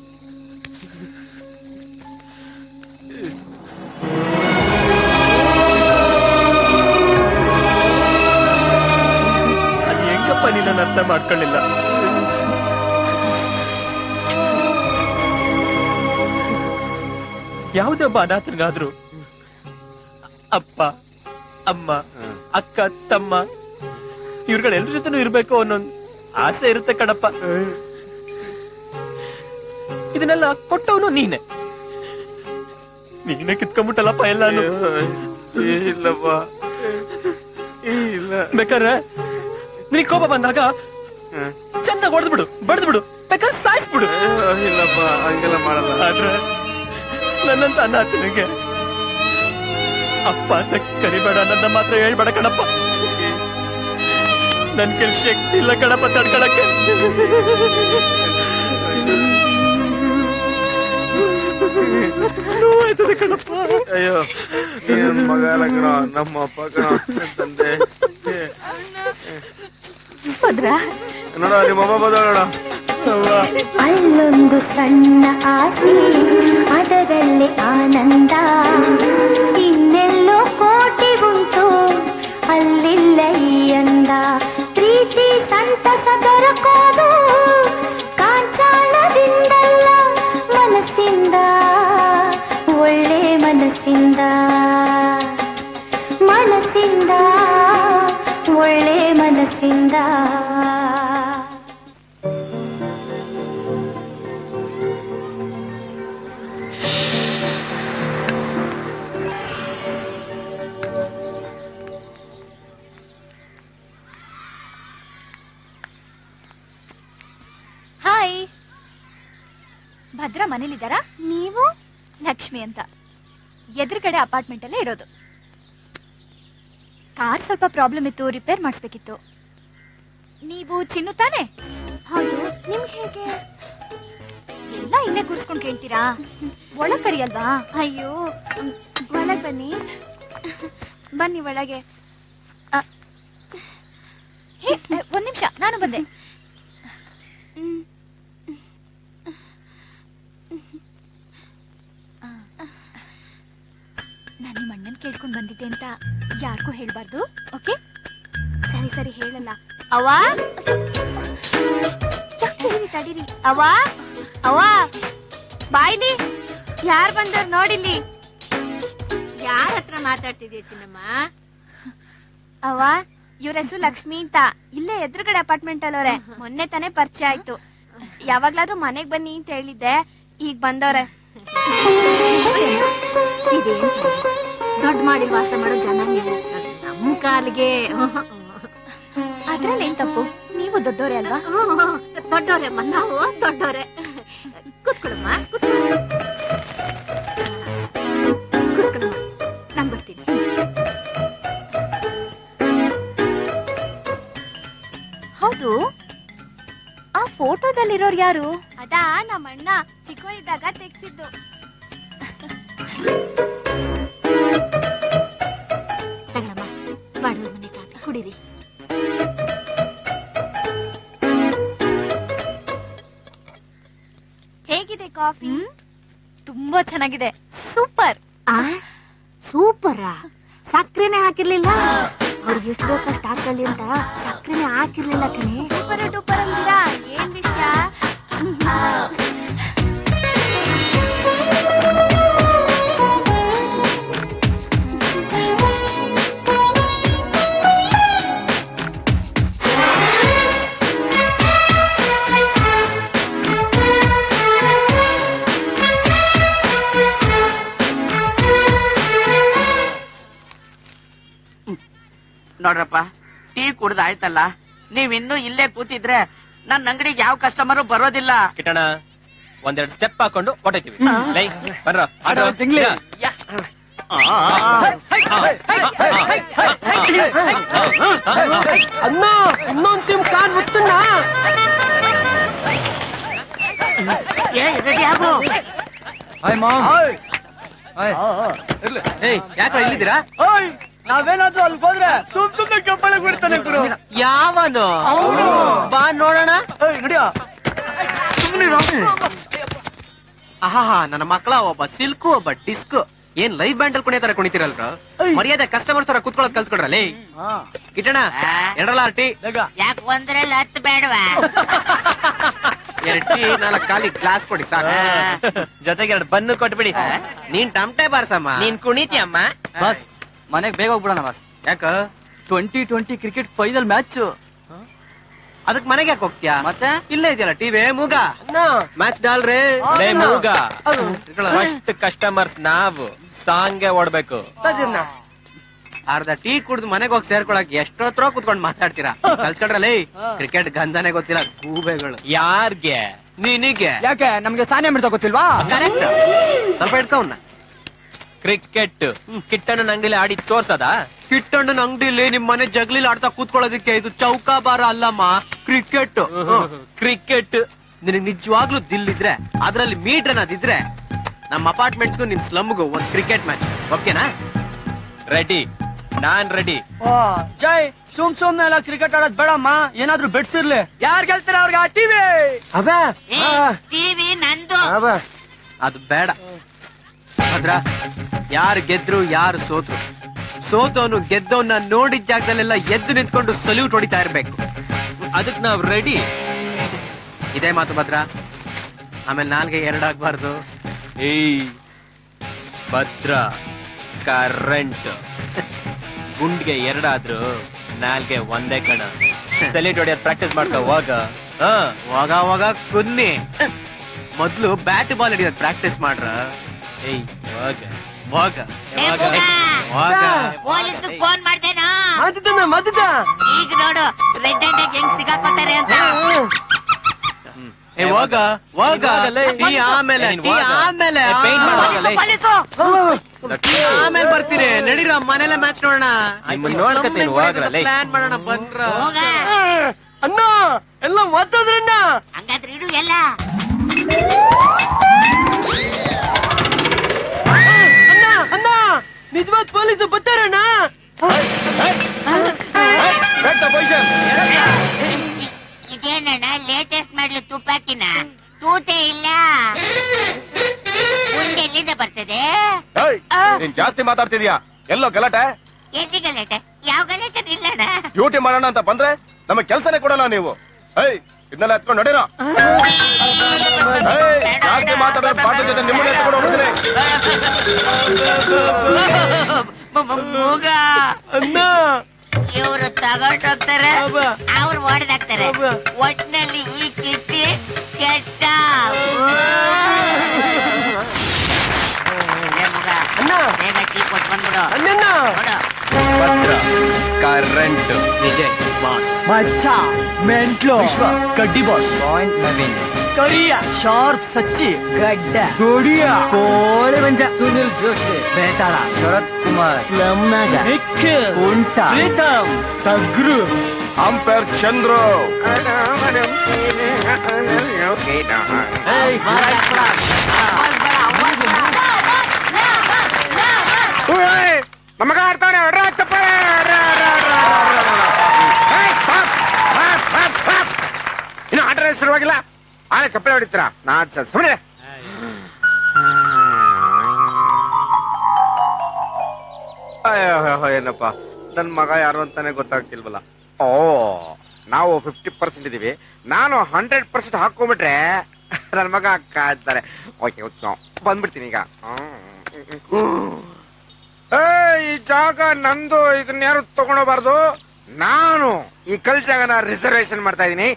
ಅದು ಹೆಂಗಪ್ಪ ನೀನನ್ನ ಅರ್ಥ ಮಾಡ್ಕೊಳ್ಳಿಲ್ಲ ಯಾವುದೇ ಒಬ್ಬ ಅನಾಥನಿಗಾದ್ರೂ ಅಪ್ಪ ಅಮ್ಮ ಅಕ್ಕ ತಮ್ಮ ಇವ್ರುಗಳೆಲ್ರ ಜೊತೆನೂ ಇರ್ಬೇಕು ಅನ್ನೋ ಆಸೆ ಇರುತ್ತೆ ಕಣಪ್ಪ ಇದನ್ನೆಲ್ಲ ಕೊಟ್ಟವನು ನೀನೆ ನೀನೆ ಕಿತ್ಕೊಂಡ್ಬಿಟ್ಟಲ್ಲಪ್ಪ ಎಲ್ಲಾನು ಇಲ್ಲಪ್ಪ ಇಲ್ಲ ಬೇಕಾದ್ರೆ ನಿನಗೆ ಕೋಪ ಬಂದಾಗ ಚಂದ ಹೊಡೆದ್ಬಿಡು ಬಡ್ದ್ಬಿಡು ಬೇಕಾದ್ರೆ ಸಾಯಿಸ್ಬಿಡು ಇಲ್ಲಪ್ಪ ಹಂಗೆಲ್ಲ ಮಾಡಲ್ಲ ಆದ್ರೆ ನನ್ನಂತ ಅನಾಥನಿಗೆ ಅಪ್ಪ ಅಂತ ಕರಿಬೇಡ ನನ್ನ ಮಾತ್ರ ಹೇಳ್ಬೇಡ ಕಣಪ್ಪ ನನ್ ಕೆಲ ಶಕ್ತಿ ಇಲ್ಲ ಕಣಪ್ಪ ತಡ್ಕೊಳಕ್ಕೆ ನೋವಾಯ್ತದೆ ಕಣಪ್ಪ ಅಯ್ಯೋ ನೀನ್ ಮಗ ಅಲ್ಲ ಕಣ ನಮ್ಮ ಅಪ್ಪ ಕಣ ತಂದೆ ಭದ್ರ ನೋಡ ನಿಮ್ಮ ಅಮ್ಮ ಬಂದೋಳ ಅಲ್ಲೊಂದು ಸಣ್ಣ ಆಸೆ ಅದರಲ್ಲಿ ಆನಂದ ಇನ್ನೆಲ್ಲೋ ಕೋಟಿ ಉಂಟು ಅಲ್ಲಿಲ್ಲ ಈ ಅಂದ ಪ್ರೀತಿ ಸಂತಸ ದೊರಕೋದು ಕಾಂಚಾಣದಿಂದಲ್ಲ ಮನಸ್ಸಿಂದ ಒಳ್ಳೆ ಮನಸ್ಸಿಂದ ಮನಸ್ಸಿಂದ ಒಳ್ಳೆ ಮನಸ್ಸಿಂದ ಹಾಯ್ ಭದ್ರ ಮನೇಲಿದ್ದಾರಾ ನೀವು ಲಕ್ಷ್ಮಿ ಅಂತ ಎದುರುಗಡೆ ಅಪಾರ್ಟ್ಮೆಂಟ್ ಅಲ್ಲೇ ಇರೋದು ಕಾರ್ ಸ್ವಲ್ಪ ಪ್ರಾಬ್ಲಮ್ ಇತ್ತು ರಿಪೇರ್ ಮಾಡಿಸ್ಬೇಕಿತ್ತು ನೀವು ಚಿನ್ನು ತಾನೆ ಹೌದು ನಿಮ್ಗೆ ಹೇಗೆ ಎಲ್ಲ ಇಲ್ಲೇ ಕೂರಿಸ್ಕೊಂಡು ಕೇಳ್ತೀರಾ ಒಳಗ್ ಕರಿಯಲ್ವಾ ಅಯ್ಯೋ ಒಳಗ್ ಬನ್ನಿ ಬನ್ನಿ ಒಳಗೆ ಅ, ಹೇ, ಹೇ, ಒಂದ್ ನಿಮಿಷ ನಾನು ಬಂದೆ ನಾನು ನಿಮ್ಮ ಅಣ್ಣನ್ ಕೇಳ್ಕೊಂಡ್ ಬಂದಿದ್ದೆ ಅಂತ ಯಾರಿಗೂ ಹೇಳ್ಬಾರ್ದು ಓಕೆ ಸರಿ ಸರಿ ಹೇಳಲ್ಲ ಅವ್ವ ತಡೀರಿ ತಡೀರಿ ಅವ್ವ ಅವ್ವ ಬಾಯ್ಲಿ ಯಾರ್ ಬಂದವ್ರು ನೋಡಿಲ್ಲಿ ಯಾರ ಹತ್ರ ಮಾತಾಡ್ತಿದ್ಯ ಚಿನ್ನಮ್ಮ ಅವ್ವ ಇವ್ರ ಹೆಸರು ಲಕ್ಷ್ಮಿ ಅಂತ ಇಲ್ಲೇ ಎದುರುಗಡೆ ಅಪಾರ್ಟ್ಮೆಂಟ್ ಅಲ್ಲವ್ರೆ ಮೊನ್ನೆ ತಾನೇ ಪರಿಚಯ ಆಯ್ತು ಯಾವಾಗ್ಲಾದ್ರೂ ಮನೆಗ್ ಬನ್ನಿ ಅಂತ ಹೇಳಿದ್ದೆ ಈಗ ಬಂದವ್ರೆ ದೊಡ್ಡ ಮಾಡಿ ವಾಸ ಮಾಡೋ ಜನ ನೀವು ನಮ್ಮ ಕಾಲಿಗೆ ಅದ್ರಲ್ಲಿ ಏನ್ ತಪ್ಪು ನೀವು ದೊಡ್ಡೋರೆ ಅಲ್ವಾ ದೊಡ್ಡವ್ರೆ ನಾವು ದೊಡ್ಡವ್ರೆ ಕೂತ್ಕೊಳಮ್ಮ ಕೂತ್ಕೊಳ್ಳಿ ಕೂತ್ಕೊಳಮ್ಮ ನಾನ್ ಬರ್ತೀನಿ ಹೌದು ಆ ಫೋಟೋದಲ್ಲಿರೋರು ಯಾರು ಅದಾ ನಮ್ಮ ಅಣ್ಣ ಚಿಕ್ಕವರಿದ್ದಾಗ ತೆಗ್ಸಿದ್ದು ತಗೊಳಮ್ಮ ಬಡವ್ರ ಮನೆ ಕಾಫಿ ಕುಡೀರಿ ಕಾಫಿ ತುಂಬಾ ಚೆನ್ನಾಗಿದೆ ಸೂಪರ್ ಸೂಪರಾ ಸಕ್ರೆನೆ ಹಾಕಿರ್ಲಿಲ್ಲ ಅವ್ರಿಗೆ ಎಷ್ಟು ಬೇಕಷ್ಟು ಹಾಕೊಳ್ಳಿ ಅಂತ ಸಕ್ರೆನೆ ಹಾಕಿರ್ಲಿಲ್ಲ ಕಣೆ ಸೂಪರ್ ಡೂಪರ್ ಅಂತೀರಾ ಏನ್ ವಿಷಯ ನೋಡ್ರಪ್ಪ ಟೀ ಕುಡ್ದು ಆಯ್ತಲ್ಲ ನೀವ್ ಇನ್ನೂ ಇಲ್ಲೇ ಕೂತಿದ್ರೆ ನನ್ನ ಅಂಗಡಿಗೆ ಯಾವ ಕಸ್ಟಮರು ಬರೋದಿಲ್ಲ ಕಿಟಣ ಒಂದೆರಡು ಸ್ಟೆಪ್ ಹಾಕೊಂಡು ಹೊಟ್ಟೈತಿವಿ ಲೈ ಬರ್ರ ಆಡೋ ಜಂಗ್ಲಿ. ಅಣ್ಣ ಇನ್ನೊಂದ್ ಟೀಮ್ ಕಾನ್ ಮುತ್ತಣ್ಣ ಏ ರೆಡಿ ಆಗು ಹಾಯ್ ಮಾಮ್ ಏಯ್ ಯಾಕೆ ಇಲ್ಲಿದ್ದೀರಾ ಓಯ್ ನಾವೇನಾದ್ರೂ ಅಲ್ಲಿ ಹೋದ್ರೆ ಸುಮ್ ಸುಮ್ನೆ ಕಪ್ಪಳ ಬಿಡ್ತಾನೆ ಗುರು ಯಾವನು ಬಾ ನೋಡೋಣ ಏಯ್ ನಡಿಯೋ ಆಹಾ ನನ್ನ ಮಕ್ಕಳ ಒಬ್ಬ ಸಿಲ್ಕು ಒಬ್ಬ ಡಿಸ್ಕ್ ಏನ್ ಲೈವ್ ಬ್ಯಾಂಡ್ ಅಲ್ಲಿ ಕುಣಿತಾರ ಕುಣಿತಿರಲ್ರ ಮರ್ಯಾದೆ ಕಸ್ಟಮರ್ಸ್ ತರ ಕುತ್ಕೊಳ್ಳೋದ್ ಕಲ್ತ್ಕೊಡ್ರಲ್ಲ ಕಿಟಣ ಎರಡಲ್ಲ ಟೀ ಯಾಕೆ ಒಂದ್ರಲ್ಲಿ ಹತ್ತು ಬೇಡವಾ ಎರಡ್ ಟೀ ನಾಲ್ಕು ಖಾಲಿ ಗ್ಲಾಸ್ ಕೊಡಿ ಸಾಕು ಜೊತೆಗೆ ಎರಡು ಬನ್ನು ಕೊಟ್ಬಿಡಿ ನೀನ್ ಟಮಟೆ ಬಾರ್ಸಮ್ಮ ನೀನ್ ಕುಣಿತಿಯಮ್ಮ ಬಸ್ ಮನೆಗ್ ಬೇಗ ಹೋಗ್ಬಿಡೋಣ ಬಸ್ ಯಾಕ twenty twenty cricket final match ಅದಕ್ ಮನೆಗೆ ಯಾಕೆ ಹೋಗ್ತೀಯಾ ಮತ್ತೆ ಇಲ್ಲೇ ಇದೆಯಲ್ಲ ಟಿವಿ ಮೂಗ ಮ್ಯಾಚ್ ಡಾಲ್ರೇ ಲೇ ಮೂಗ ಫಸ್ಟ್ ಕಸ್ಟಮರ್ಸ್ ನಾವು ಸಾಂಗ್ಗೆ ಓಡ್ಬೇಕು ಅರ್ಧ ಟೀ ಕುಡ್ದು ಮನೆಗೆ ಹೋಗಿ ಸೇರ್ಕೊಳಕ್ ಎಷ್ಟೊತ್ತರ ಕುತ್ಕೊಂಡ್ ಮಾತಾಡ್ತೀರಾ ಕಲ್ಸ್ಕೊಂಡ್ರಲ್ಲ ಕ್ರಿಕೆಟ್ ಗಂಧನೆ ಗೊತ್ತಿಲ್ಲ ಗೂಬೆಗಳು ಯಾರ್ಗೆ ನಿನಗೆ ಯಾಕೆ ನಮ್ಗೆ ಸಾನ್ಯ ಮಿಡ್ತಾ ಗೊತ್ತಿಲ್ವಾ ಕರೆಕ್ಟ್ ಸ್ವಲ್ಪ ಇಟ್ಕೊಂಡ ಕ್ರಿಕೆಟ್ ಕಿಟ್ಟನ ಅಂಗಡಿಲಿ ಆಡಿ ತೋರ್ಸದ ಕಿಟ್ಟಣ್ಣನ ಅಂಗಡಿಲಿ ನಿಮ್ ಮನೆ ಜಗ್ಲಿಲ್ ಆಡ್ತಾ ಕೂತ್ಕೊಳ್ಳೋದಕ್ಕೆ ಇದು ಚೌಕಾಬಾರ ಅಲ್ಲಮ್ಮ ಕ್ರಿಕೆಟ್ ಕ್ರಿಕೆಟ್ ನಿನಗ್ ನಿಜವಾಗ್ಲೂ ದಿಲ್ಲಿದ್ರೆ ಅದ್ರಲ್ಲಿ ಮೀಟರ್ ಅನ್ನೋದಿದ್ರೆ ನಮ್ಮ ಅಪಾರ್ಟ್ಮೆಂಟ್ಗೂ ನಿಮ್ ಸ್ಲಮ್ಗೂ ಒಂದ್ ಕ್ರಿಕೆಟ್ ಮ್ಯಾಚ್ ಓಕೆನಾ ರೆಡಿ ನಾನ್ ರೆಡಿ ಜೈ ಸುಮ್ ಸುಮ್ನೆ ಎಲ್ಲ ಕ್ರಿಕೆಟ್ ಆಡೋದ್ ಬೇಡಮ್ಮ ಏನಾದ್ರೂ ಬೆಟ್ಸ್ ಇರ್ಲಿ ಯಾರ್ ಗೆಲ್ತಾರ ಅವ್ರಿಗೆ ಆ ಟಿವಿ ಅಬೇ ಟಿವಿ ನಂದು ಅದು ಬೇಡ ಅದ್ರ ಯಾರು ಗೆದ್ರು ಯಾರು ಸೋತ್ರು ಸೋತವನು ಗೆದ್ದವನ್ನ ನೋಡಿದ ಜಾಗದಲ್ಲೆಲ್ಲ ಎದ್ದು ನಿಂತ್ಕೊಂಡು ಸಲ್ಯೂಟ್ ಹೊಡಿತಾ ಇರ್ಬೇಕು ಅದಕ್ ನಾವ್ ರೆಡಿ ಇದೇ ಮಾತು ಭದ್ರ ಆಮೇಲೆ ನಾಲ್ಗೆ ಎರಡಾಗ್ಬಾರ್ದು ಏಯ್ ಭದ್ರ ಕರೆಂಟ್ ಗುಂಡ್ಗೆ ಎರಡಾದ್ರು ನಾಲ್ಗೆ ಒಂದೇ ಕಣ ಸೆಲೆಟ್ ಹೊಡಿಯೋದ್ ಪ್ರಾಕ್ಟೀಸ್ ಮಾಡ್ಕೋ ಹೋಗ ಹಾ ಹೋಗ ಹೋಗ ಕುನ್ನಿ ಮೊದ್ಲು ಬ್ಯಾಟ್ ಬಾಲ್ ಹಿಡಿಯೋದ್ ಪ್ರಾಕ್ಟೀಸ್ ಮಾಡ್ರ ಏಯ್ ಹೋಗ ಹೋಗ ಏ, ಹೋಗ ಮಗ. ಹೋಗ ಪೊಲೀಸ್ ಫೋನ್ ಮಾಡ್ತೇನಾ ಮದ್ದ ಮದ್ದ ಈಗ ನೋಡು ರೆಡ್ ಹ್ಯಾಂಡ್ ಹೆಂಗ್ ಸಿಗಾಕೋತಾರೆ ಅಂತ ಏ ಹೋಗ ಹೋಗ ಇವಾಗಲೇ ಟೀ ಆಮೇಲೆ ನೀನ್ ಟೀ ಹೋಗ. ಆಮೇಲೆ ಏ, paint ಮಾಡ್ಬೇಕಲ್ಲ, ಏ. ಪೊಲೀಸು ಟೀ ಆಮೇಲೆ ಬರ್ತೀನಿ ನಡೀರ ಮನೇಲೆ ಮ್ಯಾಚ್ ನೋಡೋಣ ನಿಮ್ಮನ್ನ ನೋಡ್ಕತೀನಿ, ಹೋಗ್ರಲ್ಲ, ಏ. ಪ್ಲಾನ್ ಮಾಡೋಣ ಬಂದ್ರ ಹೋಗ ಅಣ್ಣ ಎಲ್ಲ ಮತ್ತದ್ರಣ್ಣ ಹಂಗಾದ್ರೆ ಇಡು ಎಲ್ಲ ಅಣ್ಣ ಅಣ್ಣ ನಿಜವಾದ ಪೊಲೀಸ್ ಬರ್ತಾರಣ್ಣ ಇದೇನಣ್ಣ ಲೇಟೆಸ್ಟ್ ಮಾಡ್ಲಿ ತುಪ್ಪಾಕಿನ ತೂತೆ ಇಲ್ಲ ಗುಂಡು ಎಲ್ಲಿಂದ ಬರ್ತದೆ ಏಯ್, ನೀನ್ ಜಾಸ್ತಿ ಮಾತಾಡ್ತಿದ್ಯಾ ಎಲ್ಲೋ ಗಲಾಟೆ ಎಲ್ಲಿ ಗಲಾಟೆ ಯಾವ ಗಲಾಟೆ ಇಲ್ಲಣ್ಣ ಡ್ಯೂಟಿ ಮಾಡೋಣ ಅಂತ ಬಂದ್ರೆ ನಮಗ್ ಕೆಲ್ಸನೇ ಕೊಡಲ್ಲ ನೀವು ಏಯ್ ಇದನ್ನೆಲ್ಲ ಎತ್ಕೊಂಡು ನಡೀರೋ ಏಯ್, ಜಾಸ್ತಿ ಮಾತಾಡೋರ್ ಬಾಟಲ್ ಜೊತೆ ನಿಮ್ಮನ್ನ ಎತ್ಕೊಂಡು ಹೋಗ್ಬಿಡ್ತೀನಿ ಮೂಗ ಅಣ್ಣ ಇವರು ತಗೊಂಡೋಗ್ತಾರೆ ಅವ್ರು ಹೊಡೆದಾಕ್ತಾರೆ ಒಟ್ನಲ್ಲಿ ಈ ಕಿಟ್ಟಿ ಕೆಟ್ಟ ಏ ಮಗ, ಅಣ್ಣ ಬೇಗ ಟೀ ಕೊಟ್ಟು ಬಂದ್ಬಿಡು ಅಣ್ಣ ನೋಡು. ಭದ್ರ ಕರೆಂಟ್ ವಿಜಯ್ ಬಾಸ್ ಮಚ್ಚ ಮೆಂಟ್ಲು ವಿಶ್ವ ಕಡ್ಡಿ ಬಾಸ್ ಪಾಯಿಂಟ್ ನವೀನ್ ಕರಿಯ ಶಾರ್ಪ್ ಸಚ್ಚಿ ಗಡ್ಡ ಗುಡಿಯ ಕೋಳಿ ಮಂಜ ಸುನಿಲ್ ಜೋಶಿ ಬೇತಾಳ ಶರತ್ ಕುಮಾರ್ ಸ್ಲಮ್ನಾಗ ನಿಖಿಲ್ ಉಂಟ ಪ್ರೀತಮ್ ತಗ್ರು ಅಂಪೈರ್ ಚಂದ್ರು ಏಯ್ ನಮಗ ಆಡ್ತಾನೆ ಹೊಡ್ರ ಚಪ್ಪಾಳೆ ಹೊಡ್ರ, ಹೊಡ್ರ, ಹೊಡ್ರ, ಹೊಡ್ರ, ಹೊಡ್ರ. ಏಯ್, ಪಾಸ್, ಪಾಸ್, ಪಾಸ್, ಪಾಸ್. ಇನ್ನು ಆಟ ಶುರುವಾಗಿಲ್ಲ ಆನೆ ಚಪ್ಪಳೆ ಹೊಡಿತೀರಾ ನಾ ಸುಮ್ಮನೆ ಅಯ್ಯೋ ಏನಪ್ಪ ನನ್ ಮಗ ಯಾರು ಅಂತಾನೆ ಗೊತ್ತಾಗ್ತಿಲ್ವಲ್ಲ ಓ ನಾವು ಫಿಫ್ಟಿ ಪರ್ಸೆಂಟ್ ಇದೀವಿ ನಾನು ಹಂಡ್ರೆಡ್ ಪರ್ಸೆಂಟ್ ಹಾಕೊಂಡ್ಬಿಟ್ರೆ ನನ್ ಮಗ ಕಾಡ್ತಾರೆ ಓಕೆ ಓಕೆ ಬಂದ್ಬಿಡ್ತೀನಿ ಈಗ ಹ್ಮ್. ಏ ಈ ಜಾಗ ನಂದು ಇದನ್ನ ಯಾರು ತಗೊಂಡೋಗ್ಬಾರ್ದು ನಾನು ಈ ಕಲ್ ಜಾಗನ ರಿಸರ್ವೇಶನ್ ಮಾಡ್ತಾ ಇದೀನಿ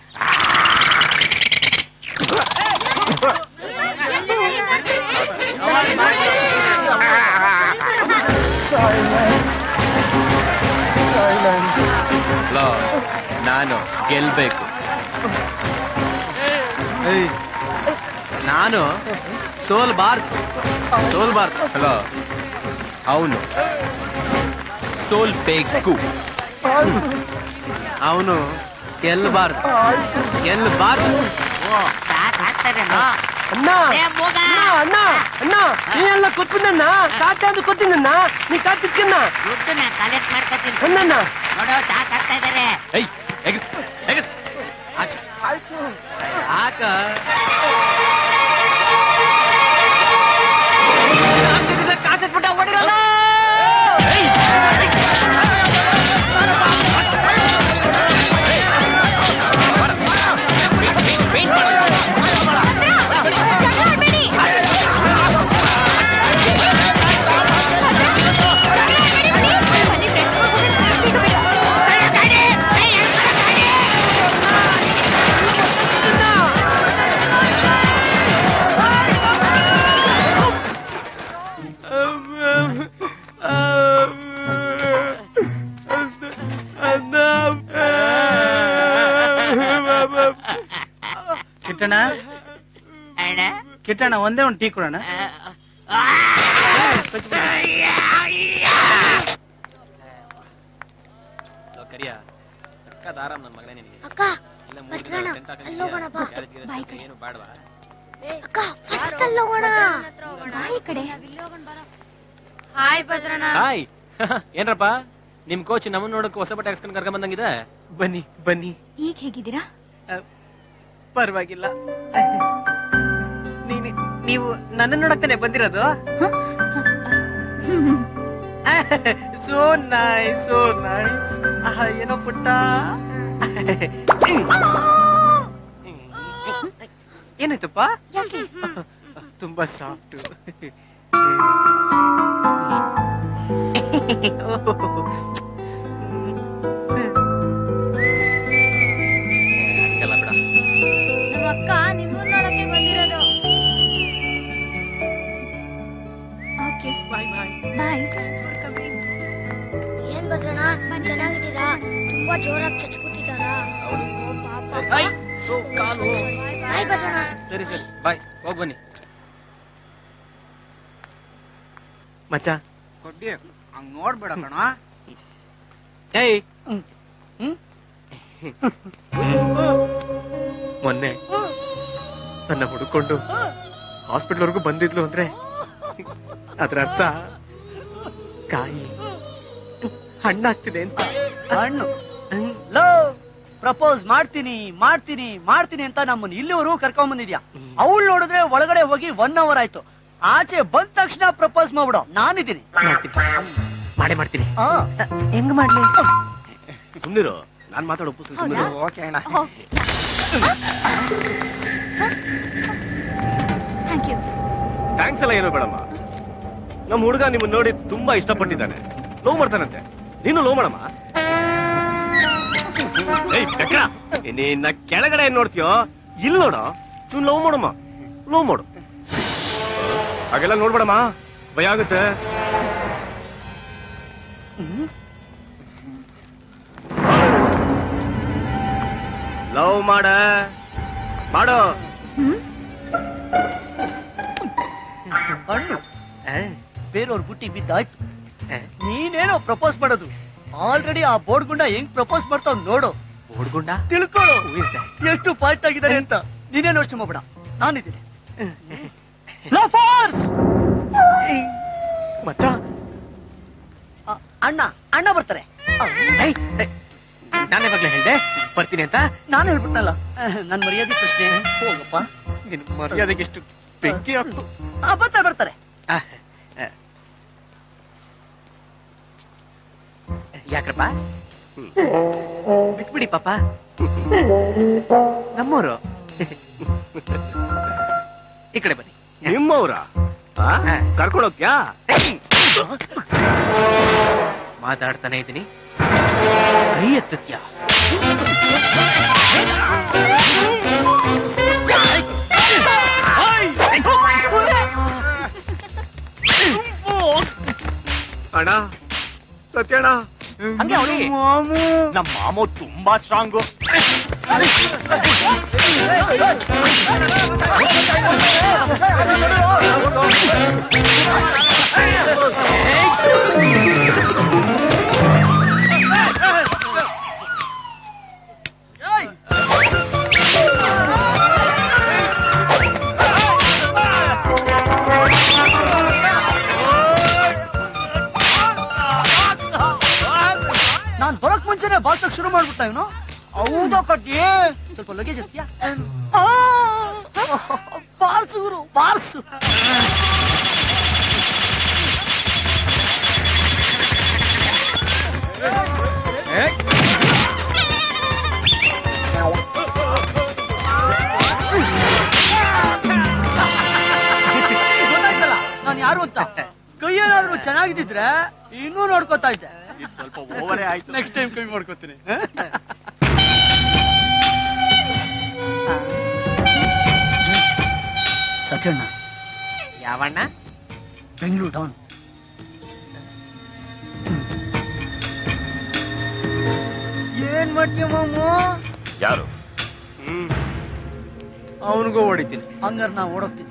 ಲೋ, ನಾನು ಗೆಲ್ಬೇಕು ಏಯ್, ನಾನು ಸೋಲ್ಬಾರ್ದು ಸೋಲ್ಬಾರ್ದು ಹಲೋ ಅವನು ಸೋಲ್ಬೇಕು ಅವನು ಗೆಲ್ಬಾರ್ದು ಗೆಲ್ಬಾರ್ದು ಅಣ್ಣ ಅಣ್ಣ ಅಣ್ಣ ಅಣ್ಣ ನೀನೆಲ್ಲ ಕೊತ್ತಿನ ಕಾಟಾದ್ರು ಕೊತ್ತಿನ ನೀ ಕಾಟಿದ್ಕನ್ನ ದುಡ್ಡನ್ನ ಕಲೆಕ್ಟ್ ಮಾಡ್ಕೊತೀನಿ ಅಣ್ಣಣ್ಣ ನೋಡೋ ಟಾಸ್ ಆಗ್ತಾ ಇದಾರೆ ಏಯ್ ಎಗಸ್ ಎಗಸ್ ಆಕ ಕಾಸೆಟ್ಬಿಟ್ಟ ಹೊಡಿರಲ್ಲ ಕಿಟ್ಟಣ ಕಿಟ್ಟಣ ಒಂದೇ ಒಂದು ಟೀ ಕೊಡೋಣ ಲೋ, ಕರಿಯ ಸಕ್ಕತ್ ಆರಾಮ್ ನನ್ ಮಗನೇ ನಿನಗೆ ಅಕ್ಕ ಇಲ್ಲ ಮೂರ್ ದಿನ ಭದ್ರಣ್ಣ, tent ಹಾಕೊಂಡಿದ್ಯಾ? ಅಲ್ಲೋಗೋಣ ಬಾ. ಗ್ಯಾರೇಜ್ ಗಿರೇಜ್ ಬಾಯ್ ಕೆಲ್ಸ ಏನು ಬೇಡವಾ ಅಕ್ಕ ಫಸ್ಟ್ ಅಲ್ಲಿ ಹೋಗೋಣ ಬಾ ಈ ಕಡೆ ಹಾಯ್ ಭದ್ರಣ್ಣ ಹಾಯ್ ಏನ್ರಪ್ಪ ನಿಮ್ ಕೋಚ್ ನಮ್ಮನ್ನ ನೋಡಕ್ ಹೊಸ ಬಟ್ಟೆ ಹಾಕ್ಸ್ಕೊಂಡ್ ಕರ್ಕೊಂಡ್ ಬಂದಂಗಿದೆ ಬನ್ನಿ ಬನ್ನಿ ಈಗ ಹೇಗಿದ್ದೀರಾ ಪರವಾಗಿಲ್ಲ ನೀನಿ- ನೀವು ನನ್ನ ನೋಡಕ್ತಾನೆ ಬಂದಿರೋದು ಸೋ ನೈಸ್ ಸೋ ನೈಸ್ ಏನೋ ಪುಟ್ಟ ಏನಾಯ್ತಪ್ಪ ಯಾಕೆ ತುಂಬಾ ಸಾಫ್ಟ್ ಎಲ್ಲ ಬಿಡ ನಮ್ಮ ಅಕ್ಕ ನಿಮ್ಮನ್ನ ನೋಡಕ್ಕೆ ಬಂದಿರೋದು ಓಕೆ ಬಾಯ್ ಬಾಯ್ ಬಾಯ್ ಏನ್ ಭದ್ರಣ್ಣ ಚೆನ್ನಾಗಿದ್ದೀರಾ ತುಂಬಾ ಜೋರಾಗಿ ಚಚ್ಕೊತಿದಾರಾ ಐ, ಓ, ಕಾಲು ಬಾಯ್ ಭದ್ರಣ್ಣ ಸರಿ ಸರಿ ಬಾಯ್ ಹೋಗ್ ಬನ್ನಿ ಮಚ್ಚ ಕೊಡ್ಡಿ ಹಂಗ್ ನೋಡ್ಬೇಡ ಕಣ ಏಯ್ ಮೊನ್ನೆ ನನ್ನ ಹುಡುಕೊಂಡು ಹಾಸ್ಪಿಟ್ಲ್ವರೆಗೂ ಬಂದಿದ್ಲು ಅಂದ್ರೆ ಅದ್ರ ಅರ್ಥ ಕಾಯಿ ಹಣ್ಣಾಗ್ತಿದೆ ಅಂತ ಹಣ್ಣು ಲೋ ಪ್ರಪೋಸ್ ಮಾಡ್ತೀನಿ ಮಾಡ್ತೀನಿ ಮಾಡ್ತೀನಿ ಅಂತ ನಮ್ಮನ್ನ ಇಲ್ಲಿವರೆಗೂ ಕರ್ಕೊಂಡ್ ಬಂದಿದ್ಯಾ ಅವಳು ನೋಡಿದ್ರೆ ಒಳಗಡೆ ಹೋಗಿ ಒನ್ ಅವರ್ ಆಯ್ತು ಆಚೆ ಬಂದ ತಕ್ಷಣ ಪ್ರಪೋಸ್ ಮಾಡ್ಬಿಡು ನಾನಿದ್ದೀನಿ ಮಾಡ್ತೀನಿ ಮಾಡೇ ಮಾಡ್ತೀನಿ ಆ, ಹೆಂಗ್ ಮಾಡ್ಲಿ ಸುಮ್ನಿರು ನಾನ್ ಮಾತಾಡೋ ಪುಸ್ತಕ ಸುಮ್ನಿರು ಓಕೆ ಅಣ್ಣ ಥ್ಯಾಂಕ್ ಯು ಥ್ಯಾಂಕ್ಸ್ ಎಲ್ಲ ಏನು ಬೇಡಮ್ಮ ನಮ್ಮ ಹುಡುಗ ನಿಮ್ಮನ್ನ ನೋಡಿ ತುಂಬಾ ಇಷ್ಟಪಟ್ಟಿದ್ದಾನೆ ಲವ್ ಮಾಡ್ತಾನಂತೆ ನೀನು ಲವ್ ಮಾಡಮ್ಮ ಏಯ್ ಚಕ್ರ ನಿನ್ನ ಕೆಳಗಡೆ ಏನ್ ನೋಡ್ತೀಯೋ ಇಲ್ಲಿ ನೋಡು ನೀನ್ ಲವ್ ಮಾಡಮ್ಮ ಲವ್ ಮಾಡು ಹಾಗೆಲ್ಲ ನೋಡ್ಬೇಡಮ್ಮ ಭಯ ಆಗುತ್ತೆ ಲವ್ ಮಾಡ ಮಾಡು ಹಣ್ಣು ಬೇರೆಯವ್ರ ಬುಟ್ಟಿ ಬಿದ್ದಾಯ್ತು ನೀನೇನೋ ಪ್ರಪೋಸ್ ಮಾಡೋದು ಆಲ್ರೆಡಿ ಆ ಬೋರ್ಡ್ ಗುಂಡ ಹೆಂಗ್ ಪ್ರಪೋಸ್ ಮಾಡ್ತಾವ್ ನೋಡು ಹುಡ್ಗುಂಡ ತಿಳ್ಕೊಳ್ಳು ಎಷ್ಟು ಫಾಸ್ಟ್ ಆಗಿದ್ದಾರೆ ಅಂತ ನೀನೇನು ಯೋಚನೆ ಮಾಡ್ಬೇಡ ನಾನಿದ್ದೀನಿ ಲಫರ್ಸ್! ಮಚ್ಚ ಅ, ಅಣ್ಣ ಅಣ್ಣ ಬರ್ತಾರೆ ಏಯ್, ಏಯ್, ನಾನೇ ಮಗ್ಲೇ ಹೇಳ್ದೆ ಬರ್ತೀನಿ ಅಂತ ನಾನು ಹೇಳ್ಬಿಟ್ನಲ್ಲ ನನ್ ಮರ್ಯಾದೆ ಪ್ರಶ್ನೆ ಹೋಗಪ್ಪ ನಿನ್ ಮರ್ಯಾದೆಗೆ ಎಷ್ಟು ಬೆಂಕಿ ಆಗ್ತು ಆ, ಬರ್ತಾರೆ ಬರ್ತಾರೆ ಯಾಕ್ರಪ್ಪ ಬಿಟ್ಬಿಡಿ ಪಾಪ ನಮ್ಮವರು ಈ ಕಡೆ ಬನ್ನಿ ನಿಮ್ಮವ್ರ ಕರ್ಕೊಂಡೋಗ್ಯಾ ಮಾತಾಡ್ತಾನೆ ಇದ್ದೀನಿ ಕೈ ಎತ್ತತ್ಯಾ ಅಣ್ಣ ಸತ್ಯಣ್ಣ ಹಂಗೆ ಅವಳಿ ನಮ್ಮ ಮಾಮು ತುಂಬಾ ಸ್ಟ್ರಾಂಗು ನಾನ್ ಬರಕ್ ಮುಂಚೆನೆ ಬಾಲ್ಸಕ್ ಶುರು ಮಾಡ್ಬಿಟ್ಟ ಇವನು ಹೌದಾ ಕಟ್ಟಿ ಸ್ವಲ್ಪ ಲಗೇಜ್ ಎತ್ತೀಯಾ ಬಾರ್ಸು ಗುರು ಬಾರ್ಸು ಗೊತ್ತಾಯ್ತಲ್ಲ ನಾನು ಯಾರು ಅಂತ ಕೈ ಏನಾದ್ರು ಚೆನ್ನಾಗಿದ್ದಿದ್ರೆ ಇನ್ನೂ ನೋಡ್ಕೊತಾ ಇದ್ದೆ ಸ್ವಲ್ಪ ಓವರೇ ಆಯ್ತು ನೆಕ್ಸ್ಟ್ ಟೈಮ್ ಕಮ್ಮಿ ಮಾಡ್ಕೋತೀನಿ ಸತ್ಯಣ್ಣ ಯಾವಣ್ಣ ಬೆಂಗಳೂರು ಡೌನ್ ಏನ್ ಮಾಡ್ತೀಯ ಮಾಮು ಯಾರು ಅವನಿಗೂ ಹೊಡಿತೀನಿ ಹಂಗಾರೆ ನಾ ಓಡೋಗ್ತೀನಿ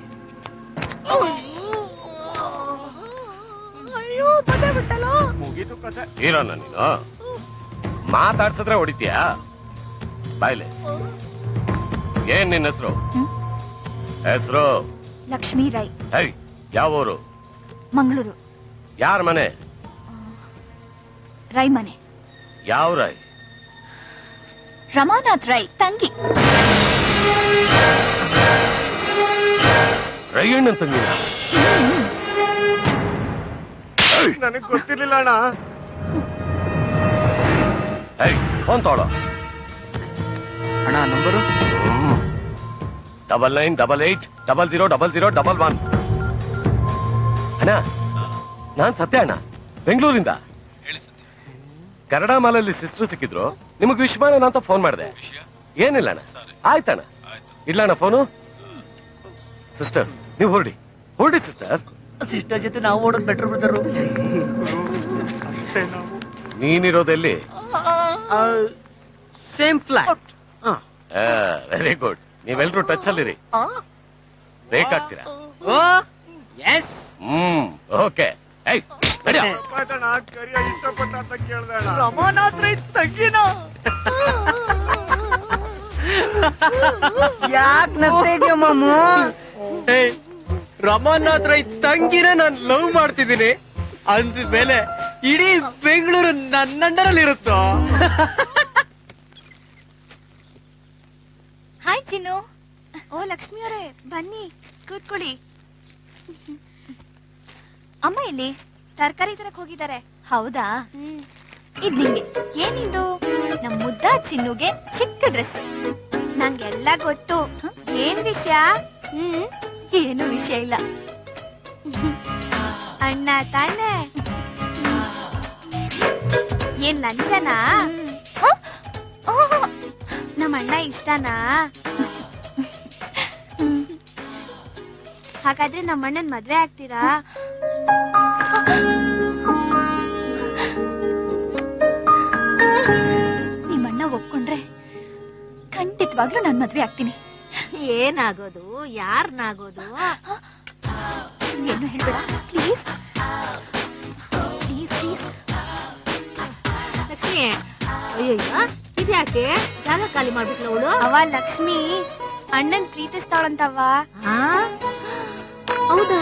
ಅಯ್ಯೋ ಪದೇ ಬಿಟ್ಟಲು ಮುಗೀತು ಕತೆ ಹೀರೋನ ನೀನು ಮಾತಾಡ್ಸಿದ್ರೆ ಹೊಡಿತೀಯಾ ಬಾಯ್ಲೆ ಏನ್ ನಿನ್ನ ಹೆಸರು ಹೆಸರು ಲಕ್ಷ್ಮೀ ರೈ ಹೈ ಯಾವ ಊರು ಮಂಗಳೂರು ಯಾರ ಮನೆ ರೈ ಮನೆ ಯಾವ ರಾಯ್ ರಮಾನಾಥ್ ರೈ ತಂಗಿ ರೈಯಣ್ಣನ್ ತಂಗಿನ ನನಗ್ ಗೊತ್ತಿರ್ಲಿಲ್ಲ ಅಣ್ಣ ಹೈ ಫೋನ್ ತಗೊಳ್ಳೋ ಅಣ್ಣ number double nine double eight double zero double zero double one ಅಣ್ಣ ನಾನ್ ಸತ್ಯ ಅಣ್ಣ ಬೆಂಗಳೂರಿಂದ ಕನ್ನಡ ಮಾಲಲ್ಲಿ ಸಿಸ್ಟರ್ ಸಿಕ್ಕಿದ್ರು ನಿಮಗ್ ವಿಶ್ ಮಾಡೋಣ ಅಂತ ಫೋನ್ ಮಾಡಿದೆ ಏನಿಲ್ಲ ಅಣ್ಣ ಆಯ್ತಣ್ಣ ಇಡ್ಲಣ್ಣ ಫೋನು ಸಿಸ್ಟರ್ ನೀವು ಹೊರಡಿ ಹೊರಡಿ ಸಿಸ್ಟರ್ ಸಿಸ್ಟರ್ ಜೊತೆ ನಾವು ಓಡೋದ್ ಬೆಟರ್ ಬ್ರದರು ನೀನಿರೋದೆಲ್ಲಿ ಸೇಮ್ ಫ್ಲಾಟ್ ವೆರಿ ಗುಡ್ ನೀವೆಲ್ರೂ ಟಚ್ ಅಲ್ಲಿರಿ ಬೇಕಾಗ್ತೀರಾ ಓ ಎಸ್ ಹ್ಮ್ ಓಕೆ ಏಯ್ ನಡ್ಯೋ. ಆಯ್ತಣ್ಣ ಕರಿಯ ಇಷ್ಟಪಟ್ಟ ಅಂತ ಕೇಳ್ದೆ ಅಣ್ಣ ರಮಾನಾಥ್ ರೈ ತಂಗಿನ ಯಾಕ್ ನಗ್ತಾ ಇದೆಯಾ ಮಾಮು ರಮಾನಾಥ್ ರೈ ತಂಗಿನ ನಾನ್ ಲವ್ ಮಾಡ್ತಿದ್ದೀನಿ ಅಂದ್ಮೇಲೆ ಇಡೀ ಬೆಂಗಳೂರು ನನ್ನ ಅಂಡರಲ್ಲಿ ಇರುತ್ತೋ ಹಾಯ್ ಚಿನ್ನು ಓ ಲಕ್ಷ್ಮಿ ಅವರೇ ಬನ್ನಿ ಕೂತ್ಕೊಳ್ಳಿ ಅಮ್ಮ ಇಲ್ಲಿ ತರಕಾರಿ ತರಕ್ ಹೋಗಿದ್ದಾರೆ ಹೌದಾ ಇದ್ ನಿಂಗೆ ಏನಿದು ನಮ್ ಮುದ್ದ ಚಿನ್ನುಗೆ ಚಿಕ್ಕ ಡ್ರೆಸ್ ನಂಗೆಲ್ಲ ಗೊತ್ತು ಏನ್ ವಿಷಯ ಹ್ಮ್ ಏನು ವಿಷಯ ಇಲ್ಲ ಅಣ್ಣ ತಾನೆ ಏನ್ ಲಂಚನಾ ನಮ್ಮ ಅಣ್ಣ ಇಷ್ಟನಾ ಹಾಗಾದ್ರೆ ನಮ್ಮ ಅಣ್ಣನ್ ಮದ್ವೆ ಆಗ್ತೀರಾ ನಿಮ್ಮಣ್ಣ ಒಪ್ಕೊಂಡ್ರೆ ಖಂಡಿತವಾಗ್ಲೂ ನಾನ್ ಮದ್ವೆ ಆಗ್ತೀನಿ ಏನಾಗೋದು ಯಾರನ್ನಾಗೋದು ಏನು ಹೇಳ್ಬೇಡ ಪ್ಲೀಸ್ ಪ್ಲೀಸ್ ಪ್ಲೀಸ್ ಲಕ್ಷ್ಮಿ ಅಯ್ಯಯ್ಯ ಇದ್ಯಾಕೆ ಜಾಗ ಖಾಲಿ ಮಾಡ್ಬಿಟ್ಲ ಅವಳು ಅವ ಲಕ್ಷ್ಮಿ ಅಣ್ಣನ್ ಪ್ರೀತಿಸ್ತಾಳಂತವ ಹೌದಾ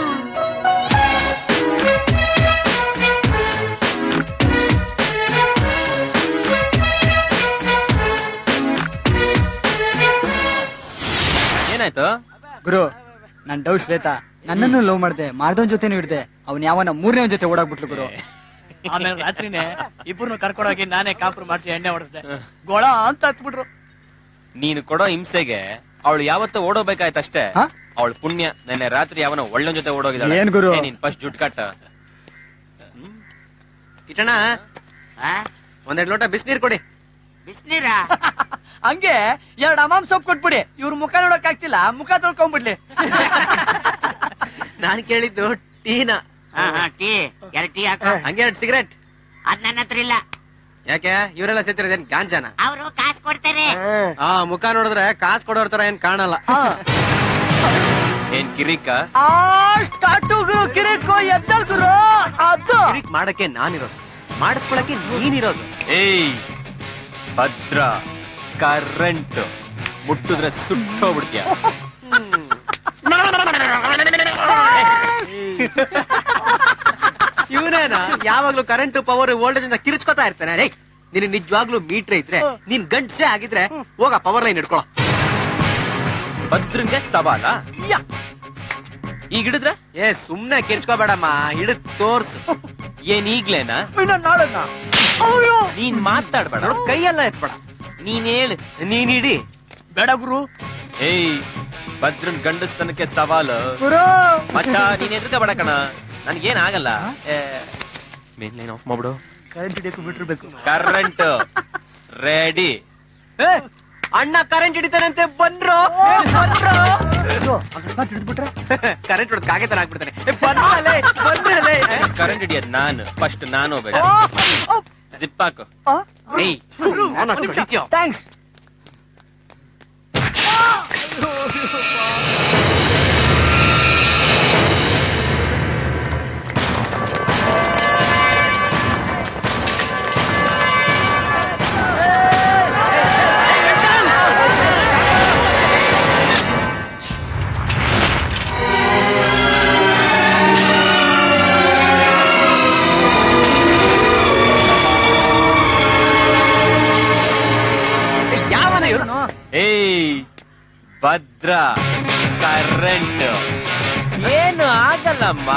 ಏನಾಯ್ತು ಗುರು ನನ್ ಡೌ ಶ್ವೇತಾ ನನ್ನನ್ನು ಲವ್ ಮಾಡ್ದೆ ಮಾಡ್ದವನ್ ಜೊತೆನೂ ಹಿಡ್ದೆ ಅವ್ನ್ ಯಾವನ ಮೂರನೇ ಜೊತೆ ಓಡಾಗ್ಬಿಟ್ಲು ಗುರು ಆಮೇಲೆ ರಾತ್ರಿನೇ ಇಬ್ಬರನ್ನು ಕರ್ಕೊಂಡೋಗಿ ನಾನೇ ಕಾಪುರ್ ಮಾಡಿಸಿ ಎಣ್ಣೆ ಹೊಡೆಸ್ದೆ ಗೊಳ ಅಂತ ಹತ್ಬಿಟ್ರು ನೀನು ಕೊಡೋ ಹಿಂಸೆಗೆ ಅವಳು ಯಾವತ್ತೂ ಓಡೋಬೇಕಾಯ್ತಷ್ಟೇ ಅವಳ ಪುಣ್ಯ ನೆನ್ನೆ ರಾತ್ರಿ ಯಾವನ ಒಳ್ಳೆ ಜೊತೆ ಓಡೋಗಿದ್ದಾಳೆ ಏನ್ ಗುರು? ಏ, ನೀನ್ ಫಸ್ಟ್ ಜುಟ್ ಕಟ್ಟ ಕಿಟಣ ಒಂದೆರಡು ಲೋಟ ಬಿಸಿನೀರ್ ಕೊಡಿ ಬಿಸ್ನೀರ ಹಂಗೆ ಎರಡ್ ಅಮಾಮ್ ಸೊಪ್ಪು ಕೊಟ್ಬಿಡಿ ಇವ್ರ ಮುಖ ನೋಡಕ್ ಆಗ್ತಿಲ್ಲ ಮುಖ ತೊಳ್ಕೊಂಡ್ಬಿಡ್ಲಿ ನಾನ್ ಕೇಳಿದ್ದು ಟೀನ ಟೀ ಎರಡು ಟೀ ಹಾಕೋ ಹಂಗೆ ಎರಡು ಸಿಗರೆಟ್ ಅದ್ ನನ್ನ ಹತ್ರ ಇಲ್ಲ ಯಾಕೆ ಇವರೆಲ್ಲ ಸೇತಿರೋದೇನ್ ಗಾಂಜಾನ ಅವರು ಕಾಸು ಕೊಡ್ತಾರೆ ಆ ಮುಖ ನೋಡಿದ್ರೆ ಕಾಸ್ ಕೊಡೋರ್ ತರ ಏನ್ ಕಾಣಲ್ಲ ಏನ್ ಕಿರಿಕ ಆ ಸ್ಟಾರ್ಟು ಗುರು ಕಿರಿಕು ಎದ್ದಲ್ ಗುರು ಅದು ಕಿರಿಕ್ ಮಾಡಕ್ಕೆ ನಾನಿರೋದು ಮಾಡಿಸ್ಕೊಳಕ್ಕೆ ನೀನಿರೋದು ಏಯ್ ಭದ್ರ ಕರೆಂಟ್ ಮುಟ್ಟಿದ್ರೆ ಸುಟ್ಟೋಗ್ಬಿಡ್ತೀಯ ಇವನೇನ ಯಾವಾಗ್ಲೂ ಕರೆಂಟ್ ಪವರ್ ವೋಲ್ಟೇಜ್ ಅಂತ ಕಿರ್ಚ್ಕೊತಾ ಇರ್ತಾನೆ ಏಯ್ ನಿನ್ ನಿಜವಾಗ್ಲೂ ಮೀಟ್ರ್ ಇದ್ರೆ ನೀನ್ ಗಂಡ್ಸೆ ಆಗಿದ್ರೆ ಹೋಗ ಪವರ್ ಲೈನ್ ಇಟ್ಕೊಳ ಭದ್ರಂಗೆ ಸವಾಲ ಈಗ ಹಿಡಿದ್ರೆ ಏ ಸುಮ್ನೆ ಕಿರ್ಚ್ಕೋಬೇಡಮ್ಮ ಹಿಡಿದ್ ತೋರ್ಸು ಏನ್ ಈಗ್ಲೇನಾ ನಾಳನ್ನ ನೀನ್ ಮಾತಾಡ್ಬೇಡ ನೋಡು ಕೈಯೆಲ್ಲ ಎತ್ಬೇಡ ನೀನ್ ಹೇಳು ನೀನ್ ಇಡಿ ಬೇಡ ಗುರು ಏಯ್ ಭದ್ರನ್ ಗಂಡಸ್ತನಕ್ಕೆ ಸವಾಲು ಗುರು ಮಚ್ಚ ನೀನ್ ಎದ್ರಕ ಕಣ ನನ್ಗೇನ್ ಆಗಲ್ಲ ಮೇನ್ ಲೈನ್ ಆಫ್ ಮಾಡ್ಬಿಡು ಕರೆಂಟ್ ಹಿಡಿಯಕ್ಕೆ ಬಿಟ್ಟಿರ್ಬೇಕು ಕರೆಂಟ್ ರೆಡಿ ಏ, ಅಣ್ಣ ಕರೆಂಟ್ ಹಿಡಿತಾನಂತೆ ಬಂದ್ರು ಅಕಸ್ಮಾತ್ ಹಿಡಿದ್ಬಿಟ್ರೆ ಕರೆಂಟ್ ಹೊಡೆದ್ ಕಾಗೆ ತರ ಆಗ್ಬಿಡ್ತಾನೆ ಏ, ಬಂದ್ರಲ್ಲೇ, ಬಂದ್ರಲ್ಲೇ. ಕರೆಂಟ್ ಹಿಡಿಯೋದ್ ನಾನು ಫಸ್ಟ್ ನಾನು ಹೋಗ್ಬೇಡ ಜಿಪ್ ಹಾಕು ಏಯ್, ನಾನು ಹಾಕ್ಕೊಂಡು ಹಿಡಿತೀಯೋ? ಥ್ಯಾಂಕ್ಸ್ ಏ, ಯಾವನ ಇವ್ರು ಏಯ್ ಭದ್ರ ಕರೆಂಟ್ ಏನು ಆಗಲ್ಲಮ್ಮ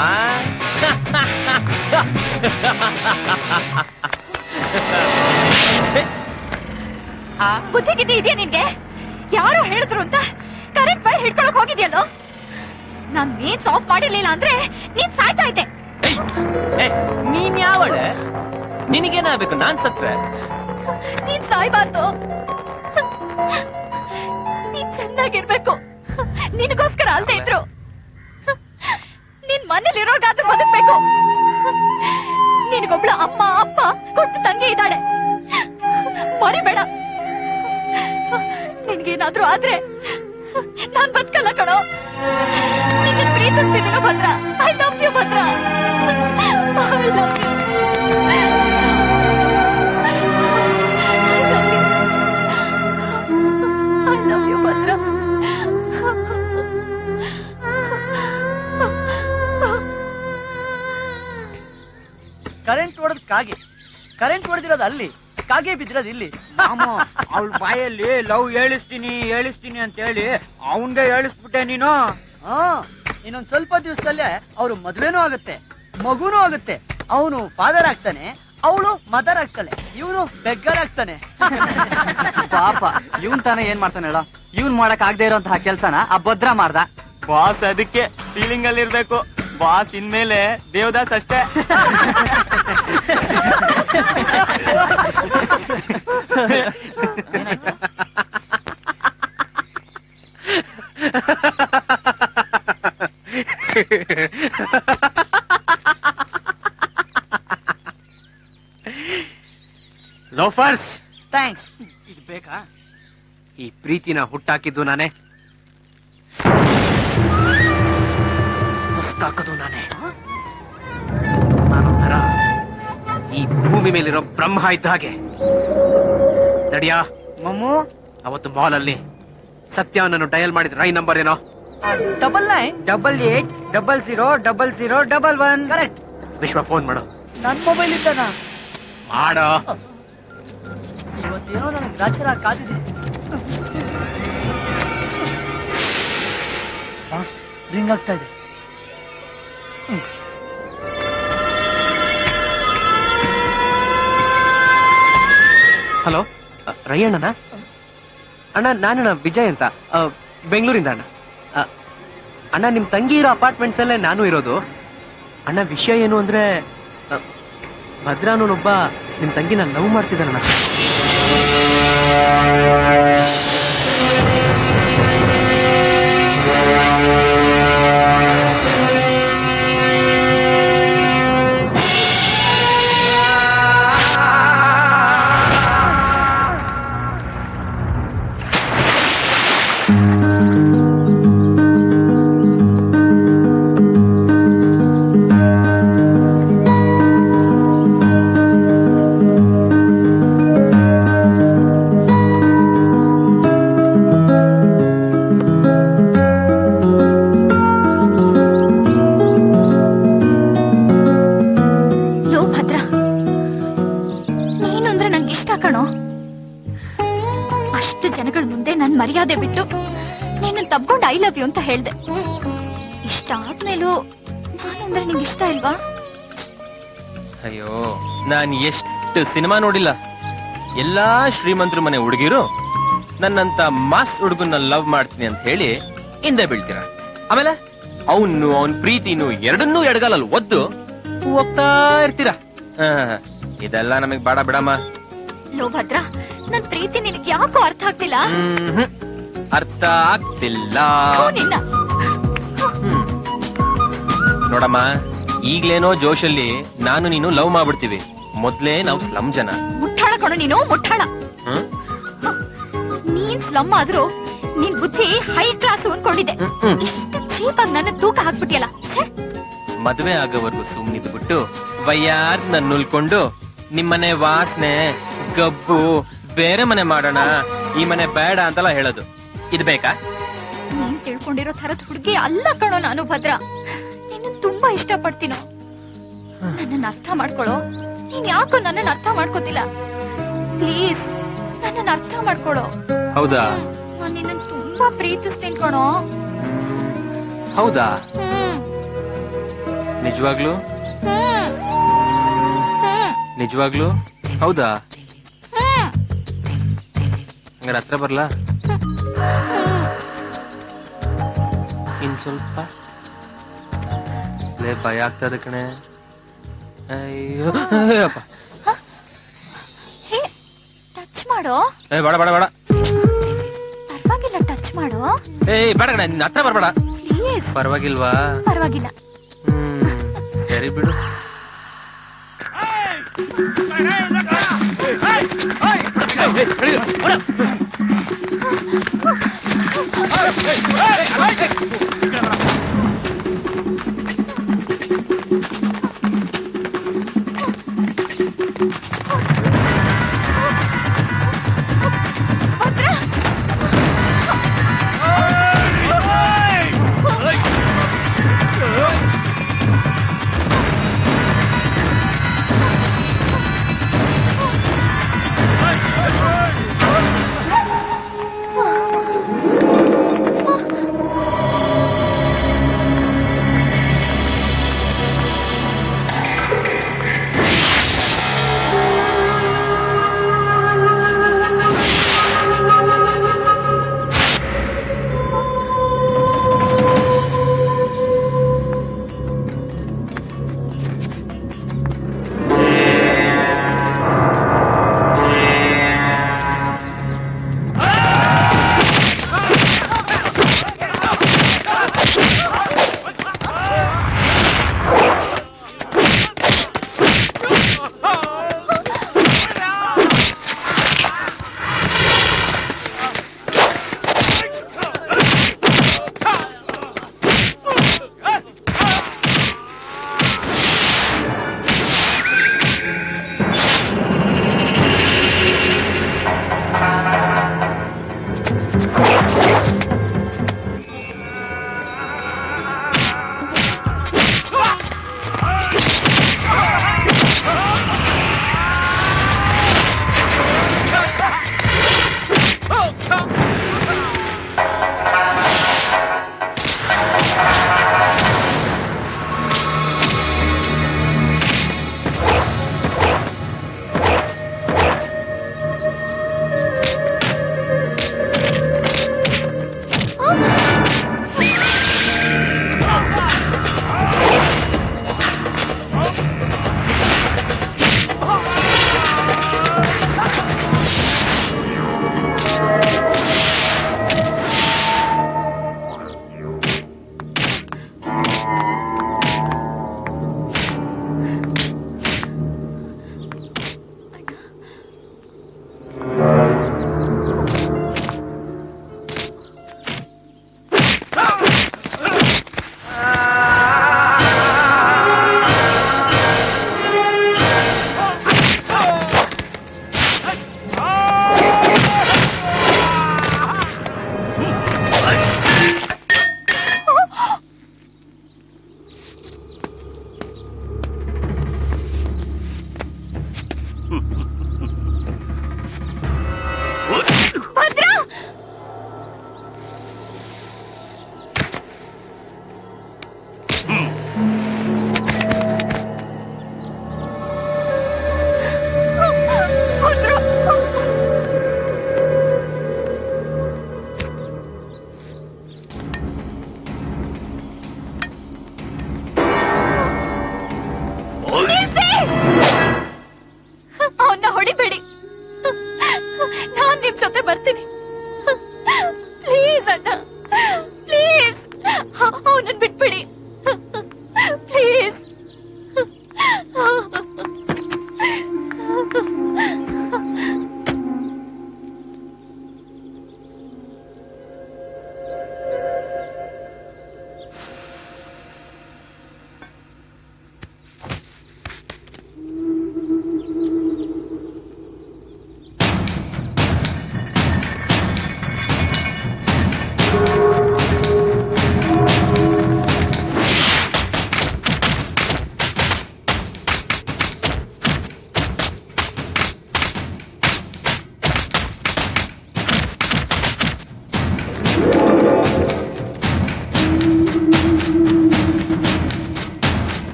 ಬುದ್ಧಿ ಗಿದ್ದಿ ಇದೆಯಾ ನಿನ್ಗೆ ಯಾರೋ ಹೇಳಿದ್ರು ಅಂತ ಕರೆಂಟ್ ವೈರ್ ಹಿಡ್ಕೊಳಕ್ ಹೋಗಿದ್ಯಲ್ಲೋ ನಾನ್ ಮೇನ್ಸ್ ಆಫ್ ಮಾಡಿರ್ಲಿಲ್ಲ ಅಂದ್ರೆ ನೀನ್ ಸಾಯ್ತಾ ಇದ್ದೆ ಏ, ನೀನ್ ಯಾವಳೆ ನಿನಗೇನಾಗ್ಬೇಕು ನಾನ್ ಸತ್ರೆ ನೀನ್ ಸಾಯ್ಬಾರ್ದು ನೀನ್ ಚೆನ್ನಾಗಿರ್ಬೇಕು ನಿನಗೋಸ್ಕರ ಅಲ್ದೇ ಇದ್ರು ನೀನ್ ಮನೇಲಿರೋರ್ಗಾದ್ರೂ ಬದುಕ್ಬೇಕು ನಿನಗೊಬ್ಳ ಅಮ್ಮ ಅಪ್ಪ ಕೊಟ್ಟು ತಂಗಿ ಇದ್ದಾಳೆ ಮರಿಬೇಡ ನಿನ್ಗೇನಾದ್ರೂ ಆದ್ರೆ ನಾನ್ ಬದುಕಲ್ಲ ಕಣೋ ನಿನ್ನ ಪ್ರೀತಿಸ್ತಿದ್ದೀನ Bhadra I love you Bhadra I love you I love you Bhadra current ಹೊಡೆದ್ ಕಾಗೆ ಕರೆಂಟ್ ಹೊಡೆದಿರೋದು ಅಲ್ಲಿ ಕಾಗೆ ಬಿದ್ದಿರೋದು ಇಲ್ಲಿ ಅವಳ ಬಾಯಲ್ಲಿ ಲವ್ ಹೇಳಿಸ್ತೀನಿ ಹೇಳಿಸ್ತೀನಿ ಅಂತ ಹೇಳಿ ಅವನ್ಗೆ ಹೇಳಿಸ್ಬಿಟ್ಟೆ ನೀನು ಹಾ ಇನ್ನೊಂದ್ ಸ್ವಲ್ಪ ದಿವಸದಲ್ಲೇ ಅವ್ರು ಮದ್ವೆನೂ ಆಗುತ್ತೆ ಮಗುನೂ ಆಗುತ್ತೆ ಅವನು ಫಾದರ್ ಆಗ್ತಾನೆ ಅವಳು ಮದರ್ ಆಗ್ತಾಳೆ ಇವನು ಬೆಗ್ಗರ್ ಆಗ್ತಾನೆ ಪಾಪ ಇವನ್ ತಾನೇ ಏನ್ ಮಾಡ್ತಾನೆ ಹೇಳ ಇವ್ನ್ ಮಾಡಕ್ ಆಗದೆ ಇರೋಂತಹ ಕೆಲ್ಸನ ಆ ಭದ್ರ ಮಾಡ್ದ ಬಾಸ್ ಅದಕ್ಕೆ ಫೀಲಿಂಗ್ ಅಲ್ಲಿ ಇರ್ಬೇಕು ಬಾಸ್ ಇನ್ಮೇಲೆ ದೇವದಾಸ್ ಅಷ್ಟೇ ಲೋಫರ್ಸ್ ಥ್ಯಾಂಕ್ಸ್ ಇದು ಬೇಕಾ ಈ ಪ್ರೀತಿನ ಹುಟ್ಟಾಕಿದ್ದು ನಾನೇ ಹೊಸ್ತಾಕದು ನಾನೇ ನಾನೊಂಥರ ಈ ಭೂಮಿ ಮೇಲಿರೋ ಬ್ರಹ್ಮ ಇದ್ದ ಹಾಗೆ ನಡಿಯಾ ಮಮ್ಮು ಅವತ್ತು ಮಾಲ್ ಅಲ್ಲಿ ಸತ್ಯ ನನ್ನ ಡಯಲ್ ಮಾಡಿದ ರೈ ನಂಬರ್ ಏನೋ double nine double eight double zero double zero double one correct Vishwa phone ಮಾಡು ನನ್ ಮೊಬೈಲ್ ಇದ್ದಾನ ಮಾಡೋ ಇವತ್ತೇನೋ ನನಗೆ ಗ್ರಾಚಾರ ಕಾದಿದೆ ಬಾಸ್ ರಿಂಗ್ ಆಗ್ತಾ ಇದೆ ಹಲೋ ರಯ್ಯಣ್ಣನ ಅಣ್ಣ ನಾನಣ್ಣ ವಿಜಯ್ ಅಂತ ಆ, ಬೆಂಗಳೂರಿಂದ ಅಣ್ಣ ಆ, ಅಣ್ಣ ನಿಮ್ ತಂಗಿ ಇರೋ ಅಪಾರ್ಟ್ಮೆಂಟ್ಸ್ ಅಲ್ಲೇ ನಾನು ಇರೋದು ಅಣ್ಣ ವಿಷಯ ಏನು ಅಂದ್ರೆ ಆ, ಭದ್ರಾ ಅನ್ನೋನೊಬ್ಬ ನಿಮ್ ತಂಗಿನ ಲವ್ ಮಾಡ್ತಿದ್ದಾನಣ್ಣ ಲೋ ಭದ್ರ ನೀನು ಅಂದ್ರೆ ನಂಗೆ ಇಷ್ಟ ಕಣೋ ಅಷ್ಟು ಜನಗಳ ಮುಂದೆ ನನ್ ಮರ್ಯಾದೆ ಬಿಟ್ಟು ನೀನು ತಬ್ಕೊಂಡು ಐ ಲವ್ ಯು ಅಂತ ಹೇಳ್ದೆ ಇಷ್ಟ ಆದ್ಮೇಲೂ ನಾನು ಅಂದ್ರೆ ನಿಂಗೆ ಇಷ್ಟ ಇಲ್ವಾ ಅಯ್ಯೋ ನಾನ್ ಎಷ್ಟು ಸಿನಿಮಾ ನೋಡಿಲ್ಲ ಎಲ್ಲಾ ಶ್ರೀಮಂತರ ಮನೆ ಹುಡುಗಿರು ನನ್ನಂತ ಮಾಸ್ ಹುಡುಗನ್ನ ಲವ್ ಮಾಡ್ತೀನಿ ಅಂತ ಹೇಳಿ ಹಿಂದೆ ಬೀಳ್ತೀರ ಆಮೇಲೆ ಅವನು ಅವನ್ ಪ್ರೀತಿನು ಎರಡನ್ನೂ ಎಡಗಾಲಲ್ಲಿ ಒದ್ದು ಹೋಗ್ತಾ ಇರ್ತೀರಾ ಆ, ಇದೆಲ್ಲ ನಮಗ್ ಬೇಡ ಬಿಡಮ್ಮ ಲೋ ಭದ್ರ ನನ್ ಪ್ರೀತಿ ನಿನಗೆ ಯಾಕೋ ಅರ್ಥ ಆಗ್ತಿಲ್ಲ ಮ್ಹ್ಮ್. ಅರ್ಥ ಆಗ್ತಿಲ್ಲ ಥು, ನಿನ್ನ ನೋಡಮ್ಮ ಈಗ್ಲೇನೋ ಜೋಶಲ್ಲಿ ನಾನು ನೀನು ಲವ್ ಮಾಡ್ಬಿಡ್ತೀವಿ ಮೊದ್ಲೇ ನಾವು ಸ್ಲಮ್ ಜನ ಮುಟ್ಟಾಳ ಕಣೋ ನೀನು ಮುಟ್ಟಾಳ ಹ್ಮ್? ನೀನ್ ಸ್ಲಮ್ ಆದ್ರೂ ನಿನ್ ಬುದ್ಧಿ ಹೈ ಕ್ಲಾಸ್ ಅನ್ಕೊಂಡಿದ್ದೆ ಇಷ್ಟು ಚೀಪ್ ಆಗಿ ನನ್ನ ತೂಕ ಹಾಕ್ಬಿಟ್ಟಿಯಲ್ಲ ಛೆ, ಮದ್ವೆ ಆಗೋವರೆಗೂ ಸುಮ್ನಿದ್ಬಿಟ್ಟು ವಯ್ಯಾರ್ ನನ್ ನುಲ್ಕೊಂಡು ನಿಮ್ಮನೆ ವಾಸನೆ ಗಬ್ಬು ಬೇರೆ ಮನೆ ಮಾಡೋಣ ಈ ಮನೆ ಬೇಡ ಅಂತೆಲ್ಲ ಹೇಳೋದು ಇದ್ ಬೇಕಾ ನೀನ್ ತಿಳ್ಕೊಂಡಿರೋ ತರದ್ ಹುಡುಗಿ ಅಲ್ಲ ಕಣೋ ನಾನು ಭದ್ರ ನಿನ್ನ ತುಂಬಾ ಇಷ್ಟ ಪಡ್ತೀನೋ ನನ್ನನ್ನ ಅರ್ಥ ಮಾಡ್ಕೊಳ್ಳೋ ನೀನ್ ಯಾಕೋ ನನ್ನನ್ನ ಅರ್ಥ ಮಾಡ್ಕೋತಿಲ್ಲ ಪ್ಲೀಸ್ ನನ್ನನ್ನ ಅರ್ಥ ಮಾಡ್ಕೊಳ್ಳೋ ಹೌದಾ ನಾನ್ ನಿನ್ನ ತುಂಬಾ ಪ್ರೀತಿಸ್ತೀನಿ ಕಣೋ ಹೌದಾ ಹ್ಮ್ ನಿಜವಾಗ್ಲು ಹ್ಮ್ ಹ್ಮ್ ನಿಜವಾಗ್ಲು ಹೌದಾ ಹ್ಮ್ ಹಂಗಾರೆ ಹತ್ರ ಬರ್ಲಾ ಇನ್ ಸ್ವಲ್ಪ ಲೇ ಭಯ ಆಗ್ತದೆ ಕಣೆ ಅಯ್ಯೋ ಅಯ್ಯಪ್ಪ. ಹೇ ಟಚ್ ಮಾಡೋ ಏ ಬೇಡ ಬೇಡ ಬೇಡ ಪರವಾಗಿಲ್ಲ ಟಚ್ ಮಾಡೋ ಏಯ್ ಬೇಡ ಕಣೆ ನಿನ್ನ ಹತ್ರ ಬರ್ಬೇಡ ಪ್ಲೀಸ್ ಪರವಾಗಿಲ್ವಾ ಪರವಾಗಿಲ್ಲ ಸರಿ ಬಿಡು ಭದ್ರ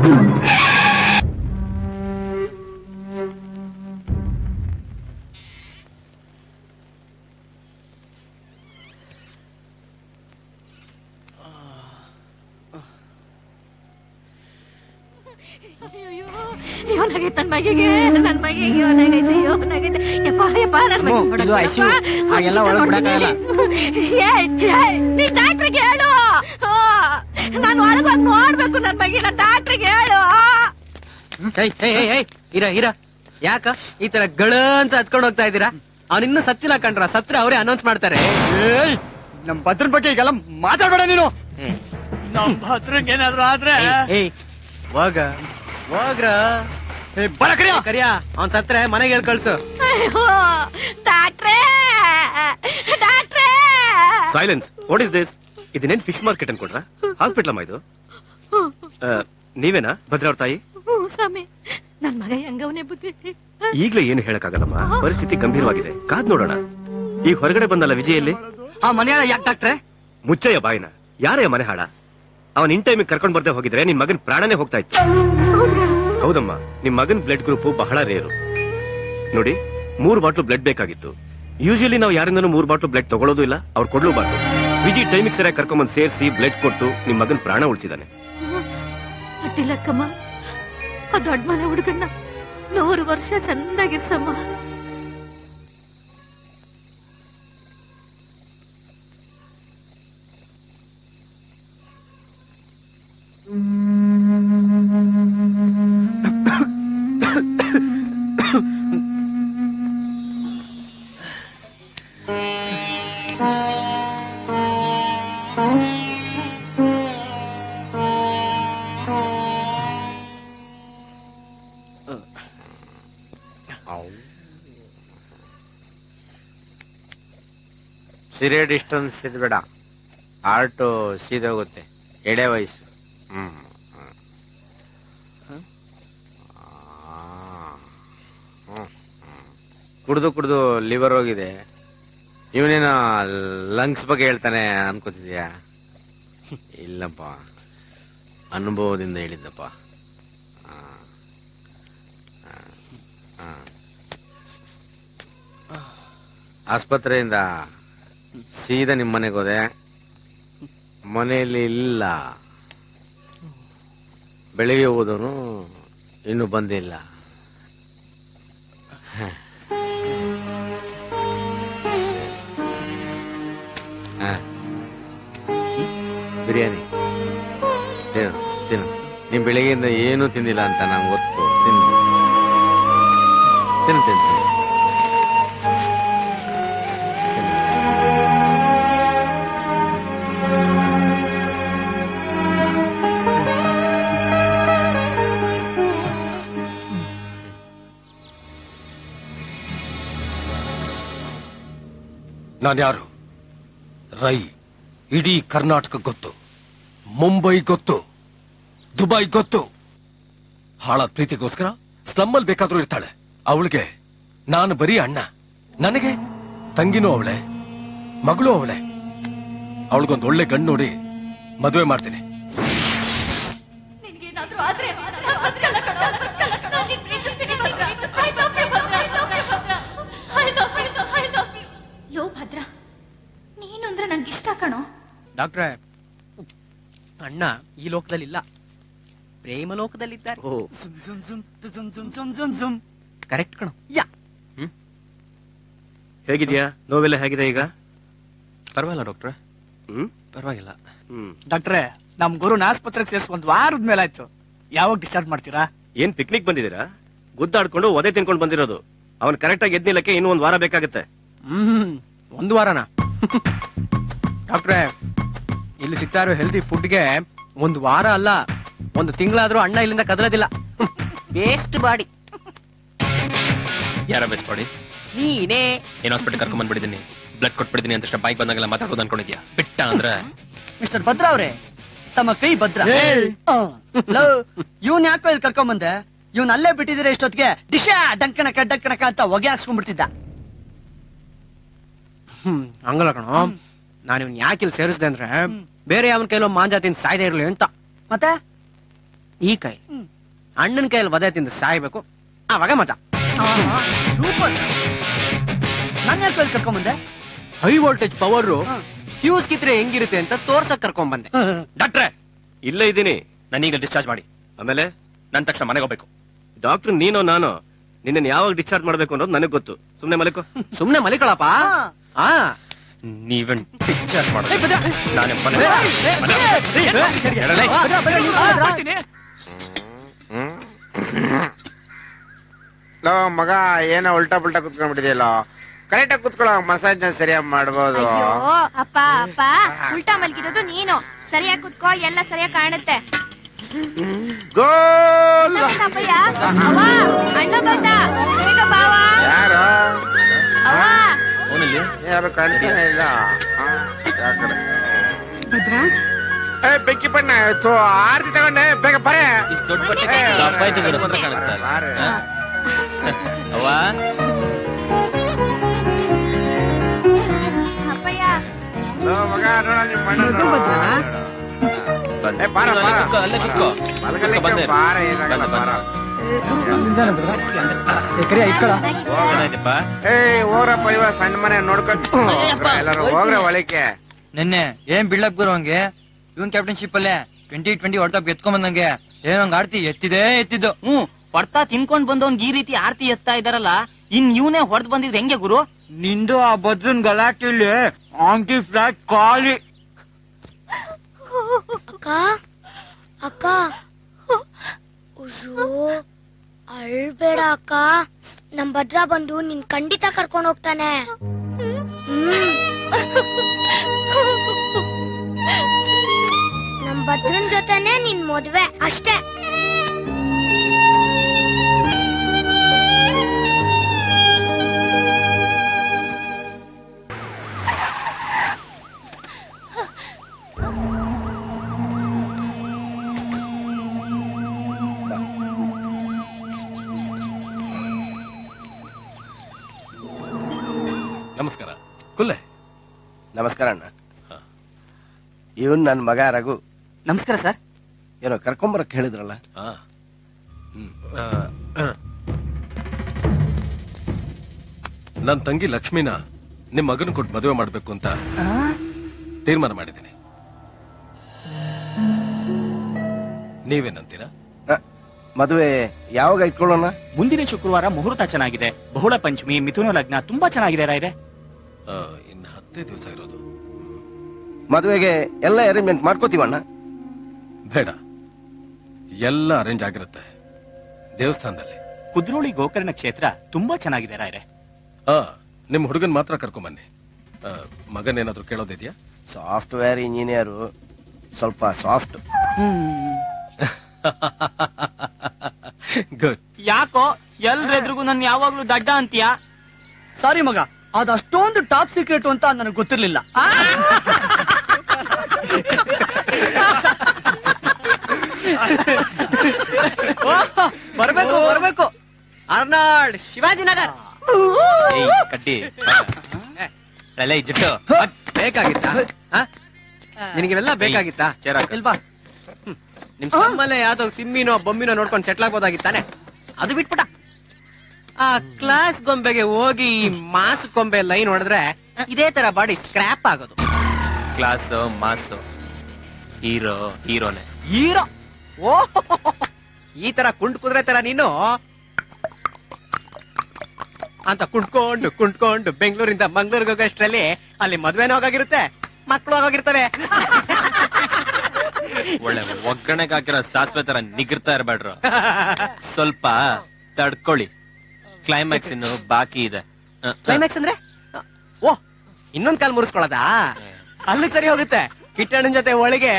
ಇವನಾಗೈತೆ ನನ್ ಮಗಿಗೆ ನನ್ ಮಗಿಗೆ ಇವನಾಗೈತೆ ಇವನಾಗೈತೆ ಯಪ್ಪ ಯಪ್ಪ ನನ್ ಮಗಿ ಅಮ್ಮ, ಇದು ICU. ಹಾಗೆಲ್ಲ ಒಳಗ್ ಬಿಡಕ್ಕಾಗಲ್ಲ. ನೀನ್ ಡಾಕ್ಟ್ರಿಗೆ ಹೇಳು ಆ, ನಾನ್ ಒಳಗೋಗ್ ನೋಡ್ಬೇಕು ನನ್ ಮಗಿನ ಡಾಕ್ಟ್ರಿಗೆ ಹೇಳು ಏಯ್ ಏಯ್ ಏಯ್, ಏಯ್ ಇರ ಇರ ಯಾಕ ಈ ತರ ಗಳ ಅಂತ ಹತ್ಕೊಂಡು ಹೋಗ್ತಾ ಇದ್ದೀರಾ ಅವ್ನ ಇನ್ನೂ ಸತ್ತಿಲ್ಲ ಕಣ್ರ ಸತ್ರ ಅವರೇ ಅನೌನ್ಸ್ ಮಾಡ್ತಾರೆ ಏಯ್ ನಮ್ ಭದ್ರನ್ ಬಗ್ಗೆ ಈಗೆಲ್ಲ ಮಾತಾಡ್ಬೇಡ ನೀನು ನಮ್ ಭದ್ರಂಗ್ ಏನಾದ್ರು ಆದ್ರೆ ಏಯ್ ಹೋಗ ಹೋಗ್ರ ಬರ ಕರಿಯ ಕರಿಯ ಅವ್ನ್ ಸತ್ರೆ ಮನೆಗೆ ಹೇಳ್ ಕಳ್ಸು ಅಯ್ಯೋ ಡಾಕ್ಟ್ರೇ ಡಾಕ್ಟ್ರೇ ಸೈಲೆನ್ಸ್ ವಾಟ್ ಇಸ್ ದಿಸ್ ಇದನ್ನೇನ್ ಫಿಶ್ ಮಾರ್ಕೆಟ್ ಅನ್ಕೊಂಡ್ರ ಹಾಸ್ಪಿಟಲ್ ಅಮ್ಮ ಇದು ಆ, ನೀವೇನಾ ಭದ್ರಾವ್ರ ತಾಯಿ ಹ್ಞೂ ಸ್ವಾಮಿ ನನ್ ಮಗ ಹೆಂಗವನೇ ಬುದ್ಧಿ ಈಗ್ಲೇ ಏನು ಹೇಳಕ್ಕಾಗಲ್ಲಮ್ಮ ಪರಿಸ್ಥಿತಿ ಗಂಭೀರವಾಗಿದೆ ಕಾದ್ ನೋಡೋಣ ಈಗ ಹೊರಗಡೆ ಬಂದಲ್ಲ ವಿಜಯಲ್ಲಿ ಆ ಮನೆಯ ಯಾಕೆ ಡಾಕ್ಟ್ರೆ ಮುಚ್ಚಯ್ಯ ಬಾಯಿನ ಯಾರೇ ಮನೆ ಹಾಡ ಅವನ್ ಇನ್ ಟೈಮಿಗೆ ಕರ್ಕೊಂಡ್ ಬರ್ದೆ ಹೋಗಿದ್ರೆ ನಿಮ್ ಮಗನ್ ಪ್ರಾಣನೇ ಹೋಗ್ತಾ ಇತ್ತು ಹೌದಮ್ಮ ನಿಮ್ ಮಗನ್ ಬ್ಲಡ್ ಗ್ರೂಪ್ ಬಹಳ ರೇರು ನೋಡಿ ಮೂರ್ ಬಾಟ್ಲು ಬ್ಲಡ್ ಬೇಕಾಗಿತ್ತು ಯೂಶಲಿ ನಾವು ಯಾರಿಂದನೂ ಮೂರ್ ಬಾಟ್ಲು ಬ್ಲಡ್ ತಗೊಳ್ಳೋದು ಇಲ್ಲ ಅವ್ರು ಕೊಡ್ಲೂಬಾರ್ದು ವಿಜಿ ಟೈಮಿಗೆ ಸರಿಯಾಗಿ ಕರ್ಕೊಂಬಂದ್ ಸೇರಿಸಿ ಬ್ಲಡ್ ಕೊಟ್ಟು ನಿಮ್ ಮಗನ್ ಪ್ರಾಣ ಉಳಿಸಿದಾನೆ ಅಡ್ಡಿಲ್ಲಕ್ಕಮ್ಮ ಆ ದೊಡ್ಡ ಮನೆ ಹುಡುಗನ್ನ ನೂರು ವರ್ಷ ಚಂದಾಗಿರ್ಸಮ್ಮ ಸಿರೆ ಡಿಸ್ಟೆನ್ಸ್ ಇದ್ಬೇಡ ಆರ್ಟು ಸೀದೋಗುತ್ತೆ ಎಡೆ ವಯಸ್ಸು ಹ್ಮ್ ಹ್ಮ್. ಆ, ಹ್ಮ್, ಹ್ಮ್. ಕುಡ್ದು ಕುಡ್ದು ಲಿವರ್ ಹೋಗಿದೆ ಇವನೇನ ಲಂಗ್ಸ್ ಬಗ್ಗೆ ಹೇಳ್ತಾನೆ ಅನ್ಕೋತಿದ್ಯಾ ಇಲ್ಲಪ್ಪ ಅನುಭವದಿಂದ ಹೇಳಿದ್ದಪ್ಪ ಆ, ಆ, ಆ. ಆಸ್ಪತ್ರೆಯಿಂದ ಸೀದಾ ನಿಮ್ಮ ಮನೆಗೆ ಹೋದೆ ಮನೆಯಲ್ಲಿ ಇಲ್ಲ ಬೆಳಿಗ್ಗೆ ಹೋದವನು ಇನ್ನು ಬಂದಿಲ್ಲ ಹ. ಹ. ಬಿರಿಯಾನಿ ತಿನ್ನು ತಿನ್ನು ನೀನ್ ಬೆಳಿಗ್ಗೆಯಿಂದ ಏನೂ ತಿಂದಿಲ್ಲ ಅಂತ ನಂಗೆ ಗೊತ್ತು ತಿನ್ನು ತಿನ್ನು ತಿನ್ನು ತಿನ್ನು ನಾನ್ಯಾರು ರೈ ಇಡೀ ಕರ್ನಾಟಕ ಗೊತ್ತು ಮುಂಬೈ ಗೊತ್ತು ದುಬೈ ಗೊತ್ತು ಹಾಳ ಪ್ರೀತಿಗೋಸ್ಕರ ಸ್ಲಮ್ಮಲ್ಲಿ ಬೇಕಾದ್ರೂ ಇರ್ತಾಳೆ ಅವಳಿಗೆ ನಾನು ಬರೀ ಅಣ್ಣ ನನಗೆ ತಂಗಿನೂ ಅವಳೆ ಮಗಳು ಅವಳೆ ಅವಳಿಗೊಂದು ಒಳ್ಳೆ ಗಂಡು ನೋಡಿ ಮದುವೆ ಮಾಡ್ತೀನಿ ನಿನ್ಗೇನಾದ್ರೂ ಆದ್ರೆ ನಾನ್ ಭದ್ರ ಅಲ್ಲ ಕಣೋ. ನಾನ್ ನಿನ್ ಪ್ರೀತಿಸ್ತೀನಿ Bhadra. I love you Bhadra. I love you Bhadra. I love you, I love you. ಲೋ ಭದ್ರ ನೀನು ಅಂದ್ರೆ ನಂಗೆ ಇಷ್ಟ ಕಣೋ ಡಾಕ್ಟ್ರೆ ಅಣ್ಣ ಈ ಲೋಕದಲ್ಲಿ ಇಲ್ಲ ಪ್ರೇಮ ಲೋಕದಲ್ಲಿದ್ದಾರೆ ಸುಮ್ ಸುಮ್ ಸುಮ್ ಸುಮ್ ಸುಮ್ ಸುಮ್ ಸುಮ್ ಸುಮ್ ಕರೆಕ್ಟ್ ಕಣ ಯಾ ಹೇಗಿದ್ಯಾ ನೋವೆಲ್ಲ ಹೇಗಿದೆ ಈಗ ಪರವಾಗಿಲ್ಲ ಡಾಕ್ಟ್ರೆ ಹ್ಮ್ ಪರವಾಗಿಲ್ಲ ಹ್ಮ್ ಡಾಕ್ಟ್ರೆ ನಮ್ ಗುರುನ ಆಸ್ಪತ್ರೆಗೆ ಸೇರ್ಸ್ ಒಂದ್ ವಾರದ ಮೇಲೆ ಆಯ್ತು ಯಾವಾಗ ಡಿಸ್ಚಾರ್ಜ್ ಮಾಡ್ತೀರಾ ಏನ್ ಪಿಕ್ನಿಕ್ ಬಂದಿದ್ದೀರಾ ಗುದ್ದಾಡ್ಕೊಂಡು ಒದೆ ತಿನ್ಕೊಂಡು ಬಂದಿರೋದು ಅವನ್ ಕರೆಕ್ಟ್ ಆಗಿ ಎದ್ನಿಲ್ಲಕ್ಕೆ ಇನ್ನೂ ಒಂದ್ ವಾರ ಬೇಕಾಗುತ್ತೆ ಹ್ಮ್ ಒಂದು ವಾರನ ಡಾಕ್ಟ್ರೆ ಇಲ್ಲಿ ಸಿಗ್ತಾ ಇರೋ ಹೆಲ್ದಿ ಫುಡ್ಗೆ ಒಂದು ವಾರ ಅಲ್ಲ ಒಂದು ತಿಂಗಳಾದ್ರೂ ಅಣ್ಣ ಇಲ್ಲಿಂದ ಕದಲೋದಿಲ್ಲ ವೇಸ್ಟ್ ಬಾಡಿ ಯಾರ ಬೆಸ್ಟ್ ಮಾಡಿ ನೀನೇ ಏನ್ ಹಾಸ್ಪಿಟಲ್ ಕರ್ಕೊಂಡ್ ಬಂದ್ಬಿಟ್ಟಿದ್ದೀನಿ ಬ್ಲಡ್ ಕೊಟ್ಬಿಡ್ತೀನಿ ಅಂತ ಬೈಕ್ ಬಂದಾಗೆಲ್ಲ ಮಾತಾಡೋದು ಅನ್ಕೊಂಡಿದ್ಯಾ ಬಿಟ್ಟ ಅಂದ್ರೆ ಮಿಸ್ಟರ್ ಭದ್ರ ಅವ್ರೆ ತಮ್ಮ ಕೈ ಭದ್ರ ಇವನ್ ಯಾಕೋ ಇಲ್ಲಿ ಕರ್ಕೊಂಬಂದೆ ಇವ್ನ್ ಅಲ್ಲೇ ಬಿಟ್ಟಿದ್ರೆ ಇಷ್ಟೊತ್ತಿಗೆ ಡಿಶ ಡಂಕಣಕ ಡಂಕಣಕ ಅಂತ ಹೊಗೆ ಹಾಕ್ಸ್ಕೊಂಡ್ಬಿಡ್ತಿದ್ದ ಹ್ಮ್ ಹಂಗಲ್ಲ ಕಣ ನಾನು ಇವ್ನ ಯಾಕೆ ಇಲ್ಲಿ ಸೇರಿಸ್ದೆ ಅಂದ್ರೆ ಬೇರೆ ಯಾವನ್ ಕೈಲೋ ಮಾಂಜಾ ತಿಂದು ಸಾಯ್ದೆ ಇರ್ಲಿ ಅಂತ ಮತ್ತೆ ಈ ಕೈ ಅಣ್ಣನ ಕೈಯಲ್ಲಿ ವದೆ ತಿಂದು ಸಾಯ್ಬೇಕು ಆವಾಗ ಮಜಾ ಸೂಪರ್ ನಾನು ಯಾಕೆ ಕೈಲಿ ಕರ್ಕೊಂಬಂದೆ ಹೈ ವೋಲ್ಟೇಜ್ ಪವರ್ ಫ್ಯೂಸ್ ಕಿತ್ರೆ ಹೆಂಗಿರುತ್ತೆ ಅಂತ ತೋರ್ಸಕ್ ಕರ್ಕೊಂಡ್ ಬಂದೆ ಡಾಕ್ಟ್ರೆ ಇಲ್ಲೇ ಇದ್ದೀನಿ ನಾನೀಗ ಡಿಸ್ಚಾರ್ಜ್ ಮಾಡಿ ಆಮೇಲೆ ನನ್ ತಕ್ಷಣ ಮನೆಗೆ ಹೋಗ್ಬೇಕು ಡಾಕ್ಟರ್ ನೀನೋ ನಾನು ನಿನ್ನ ಯಾವಾಗ ಡಿಸ್ಚಾರ್ಜ್ ಮಾಡ್ಬೇಕು ಅನ್ನೋದು ನನಗೆ ಗೊತ್ತು ಸುಮ್ನೆ ಮಲಕೋ ಸುಮ್ನೆ ಮಲಿಕೊಳಪ್ಪ ಆ ನೀವನ್ ಡಿಸ್ಚಾರ್ಜ್ ಮಾಡಿ ಏ, ಭದ್ರ. ನಾನೇ ಮನೆ ಲೋ ಮಗ ಏನೋ ಉಲ್ಟಾ ಪುಲ್ಟಾ ಕುತ್ಕೊಂಡ್ಬಿಟ್ಟಿದೆಯಲ್ಲ ಕರೆಕ್ಟಾಗಿ ಕುತ್ಕೊಳ್ಳೋ ಮಸಾಜ್ ಸರಿಯಾಗಿ ಮಾಡ್ಬೋದು ಅಯ್ಯೋ ಅಪ್ಪ ಅಪ್ಪ ಉಲ್ಟಾ ಮಲ್ಗಿರೋದು ನೀನು ಸರಿಯಾಗಿ ಕುತ್ಕೋ ಎಲ್ಲ ಸರಿಯಾಗಿ ಕಾಣುತ್ತೆ ಗೋಲ್ ಅಪ್ಪಯ್ಯ ಅವ್ವ ಅಣ್ಣ ಬಂದ ಬೇಗ ಬಾವ ಯಾರು ಅವ್ವ ಅವನಲ್ಲಿ ಯಾರು ಕಾಣ್ತಾನೆ ಇಲ್ಲ ಆ, ಯಾಕಡೆ ಭದ್ರಾ ಏ ಬೆಂಕಿ ಬಣ್ಣ ಥು, ಆರ್ತಿ ತಗೊಂಡೆ ಬೇಗ ಬರೇ ಇಷ್ಟು ದೊಡ್ಡ ಬಟ್ಟೆ ದಪ್ಪ ಐತೆ ನೋಡು, ಹತ್ರ ಕಾಣಿಸ್ತಾ ಇಲ್ಲ. ಬಾರೆ. ಹಾ? ಅವ್ವ ಅಪ್ಪಯ್ಯ ಲೋ ಮಗ ನೋಡ ನಿಮ್ಮ ಅಣ್ಣ ಮಗು ನೋಡು. ಭದ್ರಾ? ಏ, ಬಾರ, ಅಲ್ಲೇ ಬಾರ. ಕೂತ್ಕೋ, ಅಲ್ಲೇ ಕೂತ್ಕೋ. ಮಲಗಲಿಕ್ಕೆ ಬಂದೆ. ಬಾರ, ಏನಾಗಲ್ಲ, ಬಂದೆ, ಬಾರ. ಚೆನ್ನಾಯ್ತಪ್ಪ ಏ ಹೋಗ್ರಪ್ಪ ಇವ ಸಣ್ಣ ಮನೆ ನೋಡ್ಕೊಂಡು ಎಲ್ಲರೂ ಹೋಗ್ರ ಒಳಕ್ಕೆ ನಿನ್ನೆ ಏನ್ ಬಿಲ್ಡಪ್ ಗುರು ಹಂಗೆ ಇವನ್ ಕ್ಯಾಪ್ಟನ್ಶಿಪ್ ಅಲ್ಲೇ ಟ್ವೆಂಟಿ ಟ್ವೆಂಟಿ ವರ್ಲ್ಡ್ ಕಪ್ ಎತ್ಕೊಂಡ್ ಬಂದಂಗೆ ಏನ್ ಹಂಗ ಆಡ್ತಿ ಎತ್ತಿದೆ ಎತ್ತಿದ್ದು ಹ್ಮ್ ಹೊಡ್ತಾ ತಿನ್ಕೊಂಡ್ ಬಂದವನ್ಗೆ ಈ ರೀತಿ ಆರ್ತಿ ಎತ್ತಾ ಇದಾರಲ್ಲ ಇನ್ ಇವನೇ ಹೊಡೆದ್ ಬಂದಿದ್ರೆ ಹೆಂಗೆ ಗುರು ನಿಂದು ಆ ಬದ್ರನ್ ಗಲಾಟಿಲಿ ಆಂಟಿ ಫ್ಲಾಟ್ ಖಾಲಿ ಅಕ್ಕ ಅಕ್ಕ ಅಯ್ಯೋ ಅಳ್ಬೇಡ ಅಕ್ಕ ನಮ್ ಭದ್ರ ಬಂದು ನಿನ್ ಖಂಡಿತ ಕರ್ಕೊಂಡು ಹೋಗ್ತಾನೆ ಹ್ಮ್ ನಮ್ ಭದ್ರನ್ ಜೊತೆನೆ ನಿನ್ ಮದ್ವೆ ಅಷ್ಟೇ ನಮಸ್ಕಾರ ಕುಲ್ಲೆ ನಮಸ್ಕಾರ ಅಣ್ಣ ಇವನ್ ನನ್ ಮಗ ರಘು ನಮಸ್ಕಾರ ಸರ್ ಏನೋ ಕರ್ಕೊಂಬರಕ್ ಹೇಳಿದ್ರಲ್ಲ ಆ. ಹ್ಮ್. ಆ, ಆ. ನನ್ ತಂಗಿ ಲಕ್ಷ್ಮಿನ ನಿಮ್ ಮಗನ್ ಕೊಟ್ಟು ಮದುವೆ ಮಾಡ್ಬೇಕು ಅಂತ ತೀರ್ಮಾನ ಮಾಡಿದ್ದೀನಿ ನೀವೇನಂತೀರಾ ಮದುವೆ ಯಾವಾಗ ಇಟ್ಕೊಳ್ಳೋಣ ಮುಂದಿನ ಶುಕ್ರವಾರ ಮುಹೂರ್ತ ಚೆನ್ನಾಗಿದೆ ಬಹುಳ ಪಂಚಮಿ ಮಿಥುನ ಲಗ್ನ ತುಂಬಾ ಚೆನ್ನಾಗಿದೆ ರಾಯ್ರೆ ಆ, ಇನ್ನು ಹತ್ತೇ ದಿವಸ ಇರೋದು ಮದುವೆಗೆ ಎಲ್ಲ ಅರೇಂಜ್ಮೆಂಟ್ ಮಾಡ್ಕೋತೀವಣ್ಣ ಬೇಡ ಎಲ್ಲ ಅರೇಂಜ್ ಆಗಿರುತ್ತೆ ದೇವಸ್ಥಾನದಲ್ಲಿ ಕುದ್ರೋಳಿ ಗೋಕರ್ಣ ಕ್ಷೇತ್ರ ತುಂಬಾ ಚೆನ್ನಾಗಿದೆ ರಾಯ್ರೆ ಆ ನಿಮ್ ಹುಡುಗನ್ ಮಾತ್ರ ಕರ್ಕೊಂಬನ್ನಿ ಆ, ಮಗನೇನಾದ್ರೂ ಕೇಳೋದಿದ್ಯಾ ಸಾಫ್ಟ್ವೇರ್ ಇಂಜಿನಿಯರು ಸ್ವಲ್ಪ ಸಾಫ್ಟ್ ಗುಡ್ ಯಾಕೋ ಎಲ್ರೆದ್ರಿಗೂ ನನ್ ಯಾವಾಗ್ಲೂ ದಡ್ಡ ಅಂತೀಯಾ ಸಾರಿ ಮಗ ಅದು ಅಷ್ಟೊಂದು ಟಾಪ್ ಸೀಕ್ರೆಟ್ ಅಂತ ನನಗೆ ಗೊತ್ತಿರ್ಲಿಲ್ಲ ಬರ್ಬೇಕು ಬರ್ಬೇಕು ಅರ್ನಾಲ್ಡ್ ಶಿವಾಜಿನಗರ್ ಏಯ್ ಕಡ್ಡಿ ತಲೆ ಜುಟ್ಟು ಬೇಕಾಗಿತ್ತಾ ಆ? ನಿನಗಿವೆಲ್ಲ ಬೇಕಾಗಿತ್ತಾ ಚೇರ್ ಹಾಕು. ಇಲ್ವಾ ಹ್ಮ್. ನಿಮ್ ಸಮ್ಮಲ್ಲೇ ಯಾವ್ದೋ ತಿಮ್ಮಿನೋ ಬೊಮ್ಮಿನೋ ನೋಡ್ಕೊಂಡು ಸೆಟ್ಲ್ ಆಗ್ಬೋದಾಗಿತ್ತಾನೆ ಅದು ಬಿಟ್ಬಿಟ್ಟ ಆ ಕ್ಲಾಸ್ ಗೊಂಬೆಗೆ ಹೋಗಿ ಈ ಮಾಸ್ ಗೊಂಬೆ ಲೈನ್ ಹೊಡೆದ್ರೆ ಇದೇ ತರ ಬಾಡಿ ಸ್ಕ್ರಾಪ್ ಆಗೋದು ಕ್ಲಾಸ್ ಮಾಸ್ ಹೀರೋ ಹೀರೋನೆ ಹೀರೋ ಓ ಈ ತರ ಕುಂಡ್ ಕುದುರೆ ತರ ನೀನು ಅಂತ ಕುಂಡ್ಕೊಂಡು ಕುಂಡ್ಕೊಂಡು ಬೆಂಗಳೂರಿಂದ ಮಂಗಳೂರಿಗೆ ಹೋಗೋಷ್ಟ್ರಲ್ಲಿ ಅಲ್ಲಿ ಮದ್ವೆನೂ ಹೋಗಾಗಿರುತ್ತೆ ಮಕ್ಕಳು ಹೋಗಿರ್ತವೆ ಒಳ್ಳೆ ಒಗ್ಗರಣೆಗೆ ಹಾಕಿರೋ ಸಾಸಿವೆ ತರ ನಿಗಿರ್ತಾ ಇರ್ಬೇಡ್ರು ಸ್ವಲ್ಪ ತಡ್ಕೊಳ್ಳಿ ಕ್ಲೈಮ್ಯಾಕ್ಸ್ ಇನ್ನು ಬಾಕಿ ಇದೆ ಅ, ಅ. ಕ್ಲೈಮ್ಯಾಕ್ಸ್ ಅಂದ್ರೆ ಓ ಇನ್ನೊಂದ್ ಕಾಲ್ ಮುರಿಸ್ಕೊಳದಾ ಅಲ್ಲಿಗೆ ಸರಿ ಹೋಗುತ್ತೆ ಕಿಟ್ಟಣ್ಣನ ಜೊತೆ ಒಳಗೆ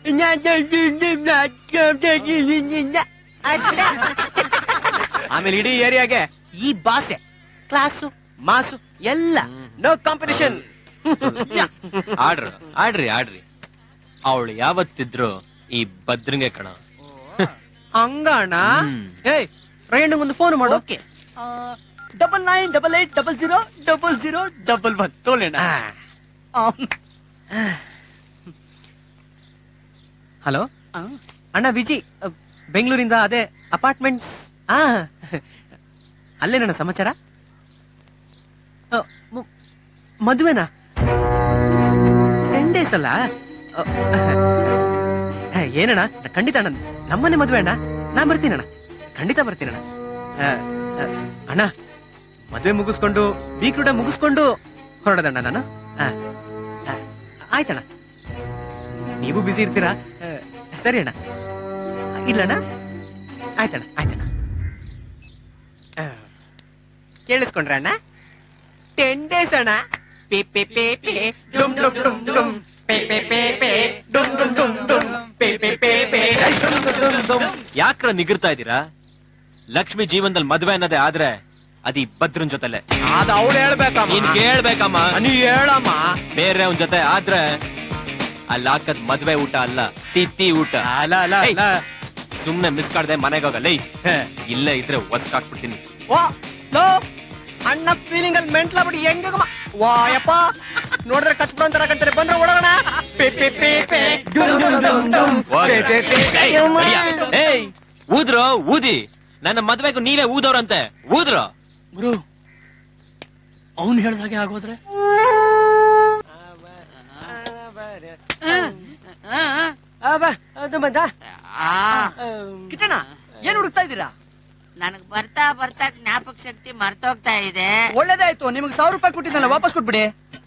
ಆಮೇಲೆ ಇಡೀ ಏರಿಯಾಗೆ ಈ ಭಾಷೆ ಕ್ಲಾಸು ಮಾಸು ಎಲ್ಲ ನೋ ಕಾಂಪಿಟಿಷನ್ ಆಡ್ರು ಆಡ್ರಿ ಆಡ್ರಿ ಅವಳು ಯಾವತ್ತಿದ್ರು ಈ ಭದ್ರಂಗೆ ಕಣ ಹಂಗಣ್ಣ ಏಯ್ ಪ್ರಯಾಣ ಒಂದು ಫೋನ್ ಮಾಡು double nine double eight double zero double zero double one ತೋಲೇಣ ಹಲೋ ಅಣ್ಣ ವಿಜಿ ಬೆಂಗಳೂರಿಂದ ಅದೇ ಅಪಾರ್ಟ್ಮೆಂಟ್ಸ್ ಆ ಅಲ್ಲೇ ನನ್ನ ಸಮಾಚಾರ ಆ, ಮು- ಮದುವೆನಾ ಟೆನ್ ಡೇಸ್ ಅಲ್ಲ ಆ, ಆ, ಏನಣ್ಣ ಖಂಡಿತ ಅಣ್ಣ ನಮ್ಮನೆ ಮದುವೆ ಅಣ್ಣ ನಾ ಬರ್ತೀನಣ್ಣ ಖಂಡಿತ ಬರ್ತೀನಣ್ಣ ಆ, ಆ, ಅಣ್ಣ ಮದುವೆ ಮುಗಿಸ್ಕೊಂಡು ಬೀಕ್ರೂಟ ಮುಗಿಸ್ಕೊಂಡು ಹೊರಡದಣ್ಣ ನಾನು ಆ, ಆ, ಆಯ್ತಣ್ಣ ನೀವು ಬಿಸಿ ಇರ್ತೀರಾ ಆ, ಸರಿ ಅಣ್ಣ ಇಲ್ಲಣ್ಣ ಆಯ್ತಣ್ಣ ಆಯ್ತಣ್ಣ ಆ, ಕೇಳಿಸ್ಕೊಂಡ್ರ ಅಣ್ಣ ಟೆನ್ ಡೇಸ್ ಅಣ್ಣ ಪೇ ಪೇ ಪೇ ಪೇ ಡುಮ್ ಡುಮ್ ಡುಮ್ ಡುಮ್ ಪೇ ಪೇ ಪೇ ಪೇ ಡುಮ್ ಡುಮ್ ಡುಮ್ ಡುಮ್ ಪೇ ಪೇ ಪೇ ಪೇ ಡುಮ್ ಡುಮ್ ಡುಮ್ ಡುಮ್ ಯಾಕ್ರ ನಿಗಿರ್ತಾ ಇದ್ದೀರಾ ಲಕ್ಷ್ಮಿ ಜೀವನದಲ್ಲಿ ಮದ್ವೆ ಅನ್ನೋದೇ ಆದ್ರೆ ಅದಿ ಭದ್ರನ್ ಜೊತೆಲೆ ಅದ ಅವಳು ಹೇಳ್ಬೇಕಮ್ಮ ನೀನ್ ಕೇಳ್ಬೇಕಮ್ಮ ನೀ ಹೇಳಮ್ಮ ಬೇರೆ ಅವನ್ ಜೊತೆ ಆದ್ರೆ ಅಲ್ಲಿ ಹಾಕದ್ ಮದ್ವೆ ಊಟ ಅಲ್ಲ ತಿತ್ತಿ ಊಟ ಅಲ್ಲ ಅಲ್ಲ ಅಲ್ಲ ಸುಮ್ನೆ ಮಿಸ್ ಕಾಡ್ದೆ ಮನೆಗೆ ಹೋಗಲ್ಲ ಇಲ್ಲೇ ಇದ್ರೆ ಒಸ್ಕಾಕ್ಬಿಡ್ತೀನಿ ವಾ ಲೋ ಅಣ್ಣ ಫೀಲಿಂಗ್ ಅಲ್ಲಿ ಮೆಂಟ್ಲ ಬಿಡಿ ಹೆಂಗಮ್ಮ ವಾ ಯಪ್ಪ ನೋಡಿದ್ರೆ ಕಚ್ಬಿಡೋ ಅಂತಾರ ಕಂತಾರೆ ಬಂದ್ರೆ ಒಳಗೋಣ ಪೇ ಪೇ ಪೇ ಪೇ ಡುಮ್ ಡುಮ್ ಡುಮ್ ಡುಮ್ ಪೇ ಪೇ ಪೇ ಪೇ ಏಯ್ ಊದ್ರೋ ಊದಿ ನನ್ನ ಮದ್ವೆಗೂ ನೀವೇ ಊದವ್ರಂತೆ ಊದ್ರೋ ಗುರು ಅವನು ಹೇಳ್ದಾಗೆ ಆಗೋದ್ರೆ ಕಿಟ್ಟಣ ಏನ್ ಹುಡುಕ್ತಾ ಇದ್ದೀರಾ ನನಗ್ ಬರ್ತಾ ಬರ್ತಾ ಜ್ಞಾಪಕ ಶಕ್ತಿ ಮರ್ತೋಗ್ತಾ ಇದೆ ಒಳ್ಳೇದಾಯ್ತು ನಿಮ್ಗೆ ಸಾವಿರ ರೂಪಾಯಿ ಕೊಟ್ಟಿದ್ನಲ್ಲ ವಾಪಸ್ ಕೊಟ್ಬಿಡಿ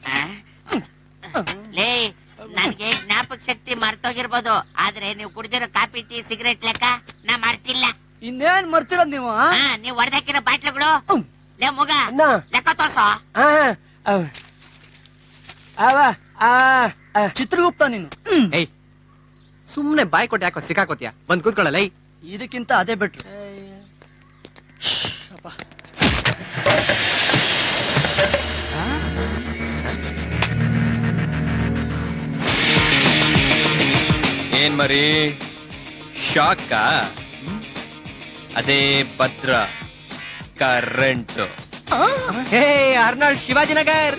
ಲೇ ನನ್ಗೆ ಜ್ಞಾಪಕ ಶಕ್ತಿ ಮರ್ತೋಗಿರ್ಬೋದು ಆದ್ರೆ ನೀವು ಕುಡಿದಿರೋ ಕಾಫಿ ಟೀ ಸಿಗರೇಟ್ ಲೆಕ್ಕ ನಾ ಮಾಡ್ತಿಲ್ಲ ಇನ್ನೇನ್ ಮರ್ತಿರೋದ್ ನೀವು ಆ? ಹಾ, ನೀವ್ ಹೊಡೆದಾಕಿರೋ ಬಾಟ್ಲುಗಳು ಲೇ ಮಗ ಲೆಕ್ಕ ತೋರ್ಸೋ ಚಿತ್ರಗುಪ್ತ ನೀನು ಏಯ್ ಸುಮ್ನೆ ಬಾಯ್ ಕೊಟ್ಟು ಯಾಕೋ ಸಿಕ್ಕಾಕೋತಿಯ ಬಂದ್ ಕೂತ್ಕೊಳ್ಳಲ್ಲ ಏಯ್ ಇದಕ್ಕಿಂತ ಅದೇ ಬೆಟ್ರು ಏನ್ ಮರಿ ಶಾಕ ಅದೇ Bhadra current hey Arnold Shivajinagar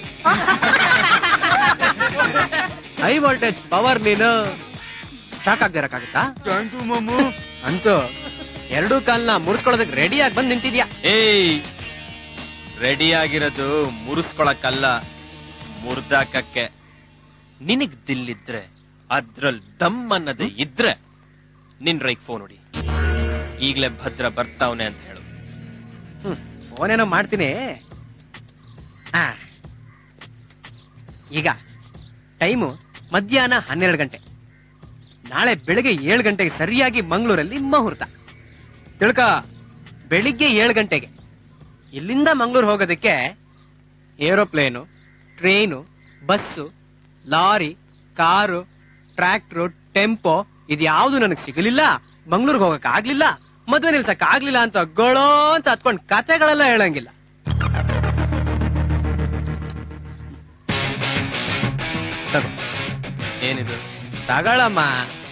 high voltage power ನೀನು ಶಾಕ್ ಆಗ್ದಿರಕ್ಕಾಗತ್ತಾ ಅಂತೂ ಎರಡೂ ಕಾಲ್ನ ಮುರಿಸ್ಕೊಳ್ಳೋದಕ್ಕೆ ರೆಡಿಯಾಗಿ ಬಂದ್ ನಿಂತಿದ್ಯಾ ಏಯ್ ರೆಡಿ ಆಗಿರೋದು ಮುರಿಸ್ಕೊಳಕ್ಕಲ್ಲ ಮುರ್ದಾಕಕ್ಕೆ ನಿನಗ್ ದಿಲ್ಲಿದ್ರೆ ಅದ್ರಲ್ ದಮ್ ಅನ್ನೋದೇ ಇದ್ರೆ ನಿನ್ ರೈಕ್ ಫೋನ್ ಹೊಡಿ ಈಗ್ಲೇ ಭದ್ರ ಬರ್ತಾವ್ನೆ ಅಂತ ಹೇಳು ಫೋನೇನೋ ಮಾಡ್ತೀನಿ ಆ. ಈಗ ಟೈಮು ಮಧ್ಯಾಹ್ನ ಹನ್ನೆರಡು ಗಂಟೆ ನಾಳೆ ಬೆಳಗ್ಗೆ ಏಳು ಗಂಟೆಗೆ ಸರಿಯಾಗಿ ಮಂಗಳೂರಲ್ಲಿ ಮುಹೂರ್ತ ತಿಳ್ಕ ಬೆಳಿಗ್ಗೆ ಏಳು ಗಂಟೆಗೆ ಇಲ್ಲಿಂದ ಮಂಗಳೂರು ಹೋಗೋದಕ್ಕೆ aeroplane train bus lorry car tractor tempo ಇದ್ಯಾವುದು ನನಗೆ ಸಿಗಲಿಲ್ಲ ಮಂಗಳೂರಿಗೆ ಹೋಗಕ್ ಆಗ್ಲಿಲ್ಲ ಮದ್ವೆ ನಿಲ್ಸಕ್ ಆಗ್ಲಿಲ್ಲ ಅಂತ ಗೊಳೋ ಅಂತ ಹತ್ಕೊಂಡ್ ಕತೆಗಳೆಲ್ಲ ಹೇಳಂಗಿಲ್ಲ ತಗೋ ಏನಿದು ತಗೊಳಮ್ಮ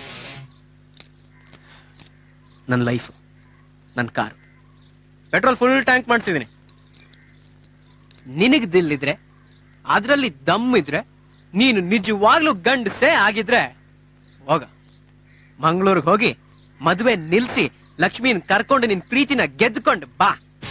ನನ್ನ ಲೈಫ್ ನನ್ನ ಕಾರ್ ಪೆಟ್ರೋಲ್ ಫುಲ್ ಟ್ಯಾಂಕ್ ಮಾಡಿಸಿದೀನಿ ನಿನಗ್ ದಿಲ್ಲಿದ್ರೆ ಅದ್ರಲ್ಲಿ ದಮ್ ಇದ್ರೆ ನೀನು ನಿಜವಾಗ್ಲೂ ಗಂಡಸೇ ಆಗಿದ್ರೆ ಹೋಗ ಮಂಗಳೂರಿಗೆ ಹೋಗಿ ಮದುವೆ ನಿಲ್ಸಿ ಲಕ್ಷ್ಮೀನ್ ಕರ್ಕೊಂಡು ನಿನ್ ಪ್ರೀತಿನ ಗೆದ್ಕೊಂಡು ಬಾ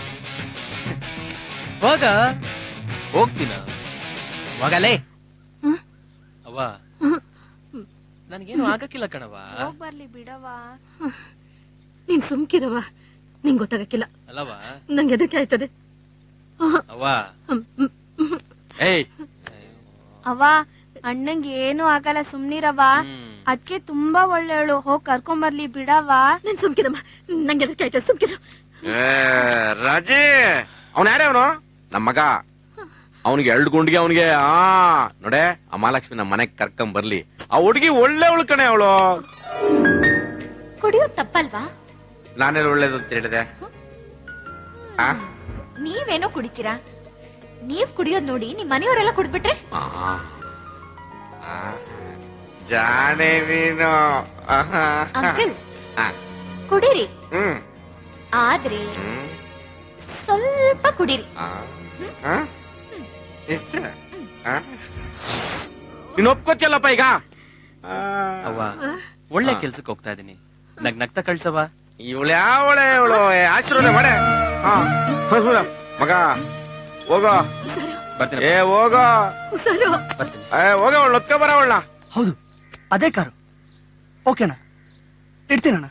ಹೋಗ ಹೋಗ್ತೀನ ಹೋಗಲೇ ಅವ್ವ ನನ್ಗೇನು ಆಗಕ್ಕಿಲ್ಲ ಕಣವ ಬರ್ಲಿ ಬಿಡವಾ ನೀನ್ ಸುಮ್ಕಿರವ ನಿಂಗ್ ಗೊತ್ತಾಗಕ್ಕಿಲ್ಲ ಅಲ್ಲವ ನಂಗೆ ಎದಕ್ಕೆ ಆಯ್ತದೆ ಅವ್ವ ಏಯ್ ಅವ ಅಣ್ಣಂಗೆ ಏನು ಆಗಲ್ಲ ಸುಮ್ನಿರವ ಅದ್ಕೆ ತುಂಬಾ ಒಳ್ಳೆಯವಳು ಹೋಗ್ ಕರ್ಕೊಂಬರ್ಲಿ ಬಿಡವ ನೀನ್ ಸುಮ್ಕಿರಮ್ಮ ನಂಗೆ ಎದಕ್ಕೆ ಆಯ್ತದೆ ಸುಮ್ಕಿರ ಏ, ರಾಜಿ ಅವನ್ ಯಾರೇ ಅವನು ನಮ್ಮ ಮಗ ಅವನಿಗೆ ಎರಡು ಗುಂಡಿಗೆ ಅವನಿಗೆ ಆ ನೋಡೆ ಆ ಮಹಾಲಕ್ಷ್ಮಿ ನಮ್ಮ ಮನೆಗ್ ಕರ್ಕೊಂಡ್ ಬರ್ಲಿ ಆ ಹುಡುಗಿ ಒಳ್ಳೆ ಉಳ್ಕಣೆ ಅವಳು ಕುಡಿಯೋದ್ ತಪ್ಪಲ್ವಾ ನಾನೆಲ್ಲ ಒಳ್ಳೇದು ಅಂತ ಹೇಳಿದೆ ಆ? ನೀವೇನೋ ಕುಡಿತೀರಾ ನೀವ್ ಕುಡಿಯೋದ್ ನೋಡಿ ನಿಮ್ ಮನೆಯವರೆಲ್ಲ ಕುಡ್ಬಿಟ್ರೆ ಆ. ಆ. ಜಾಣೆ ನೀನು ಆಹಾ. ಅಂಕಲ್ ಆ. ಕುಡೀರಿ ಹ್ಮ್ ಆದ್ರೆ ಹ್ಮ್. ಸ್ವಲ್ಪ ಕುಡೀರಿ ಆ. ಆ? ಎಷ್ಟು ಆ? ನೀನ್ ಒಪ್ಕೋತಿಯಲ್ಲಪ್ಪ ಈಗ ಅವ್ವ ಒಳ್ಳೆ ಕೆಲ್ಸಕ್ಕೆ ಹೋಗ್ತಾ ಇದೀನಿ ನಗ್ ನಗ್ತಾ ಕಳ್ಸವ ಇವಳು ಯಾವಳೆ ಇವಳು ಆಶೀರ್ವಾದ ಮಾಡೆ ಹಾ ಹೌದಾ? ಮಗ ಹೋಗೋ ಬರ್ತೀನಿ ಏ ಹೋಗೋ ಹುಷಾರು ಏ ಹೋಗ ಅವಳು ಹೊತ್ಕೊ ಬರ ಅವಳನ್ನ ಹೌದು ಅದೇ ಕಾರು ಓಕೆನಾ ಇಡ್ತೀನಣ್ಣ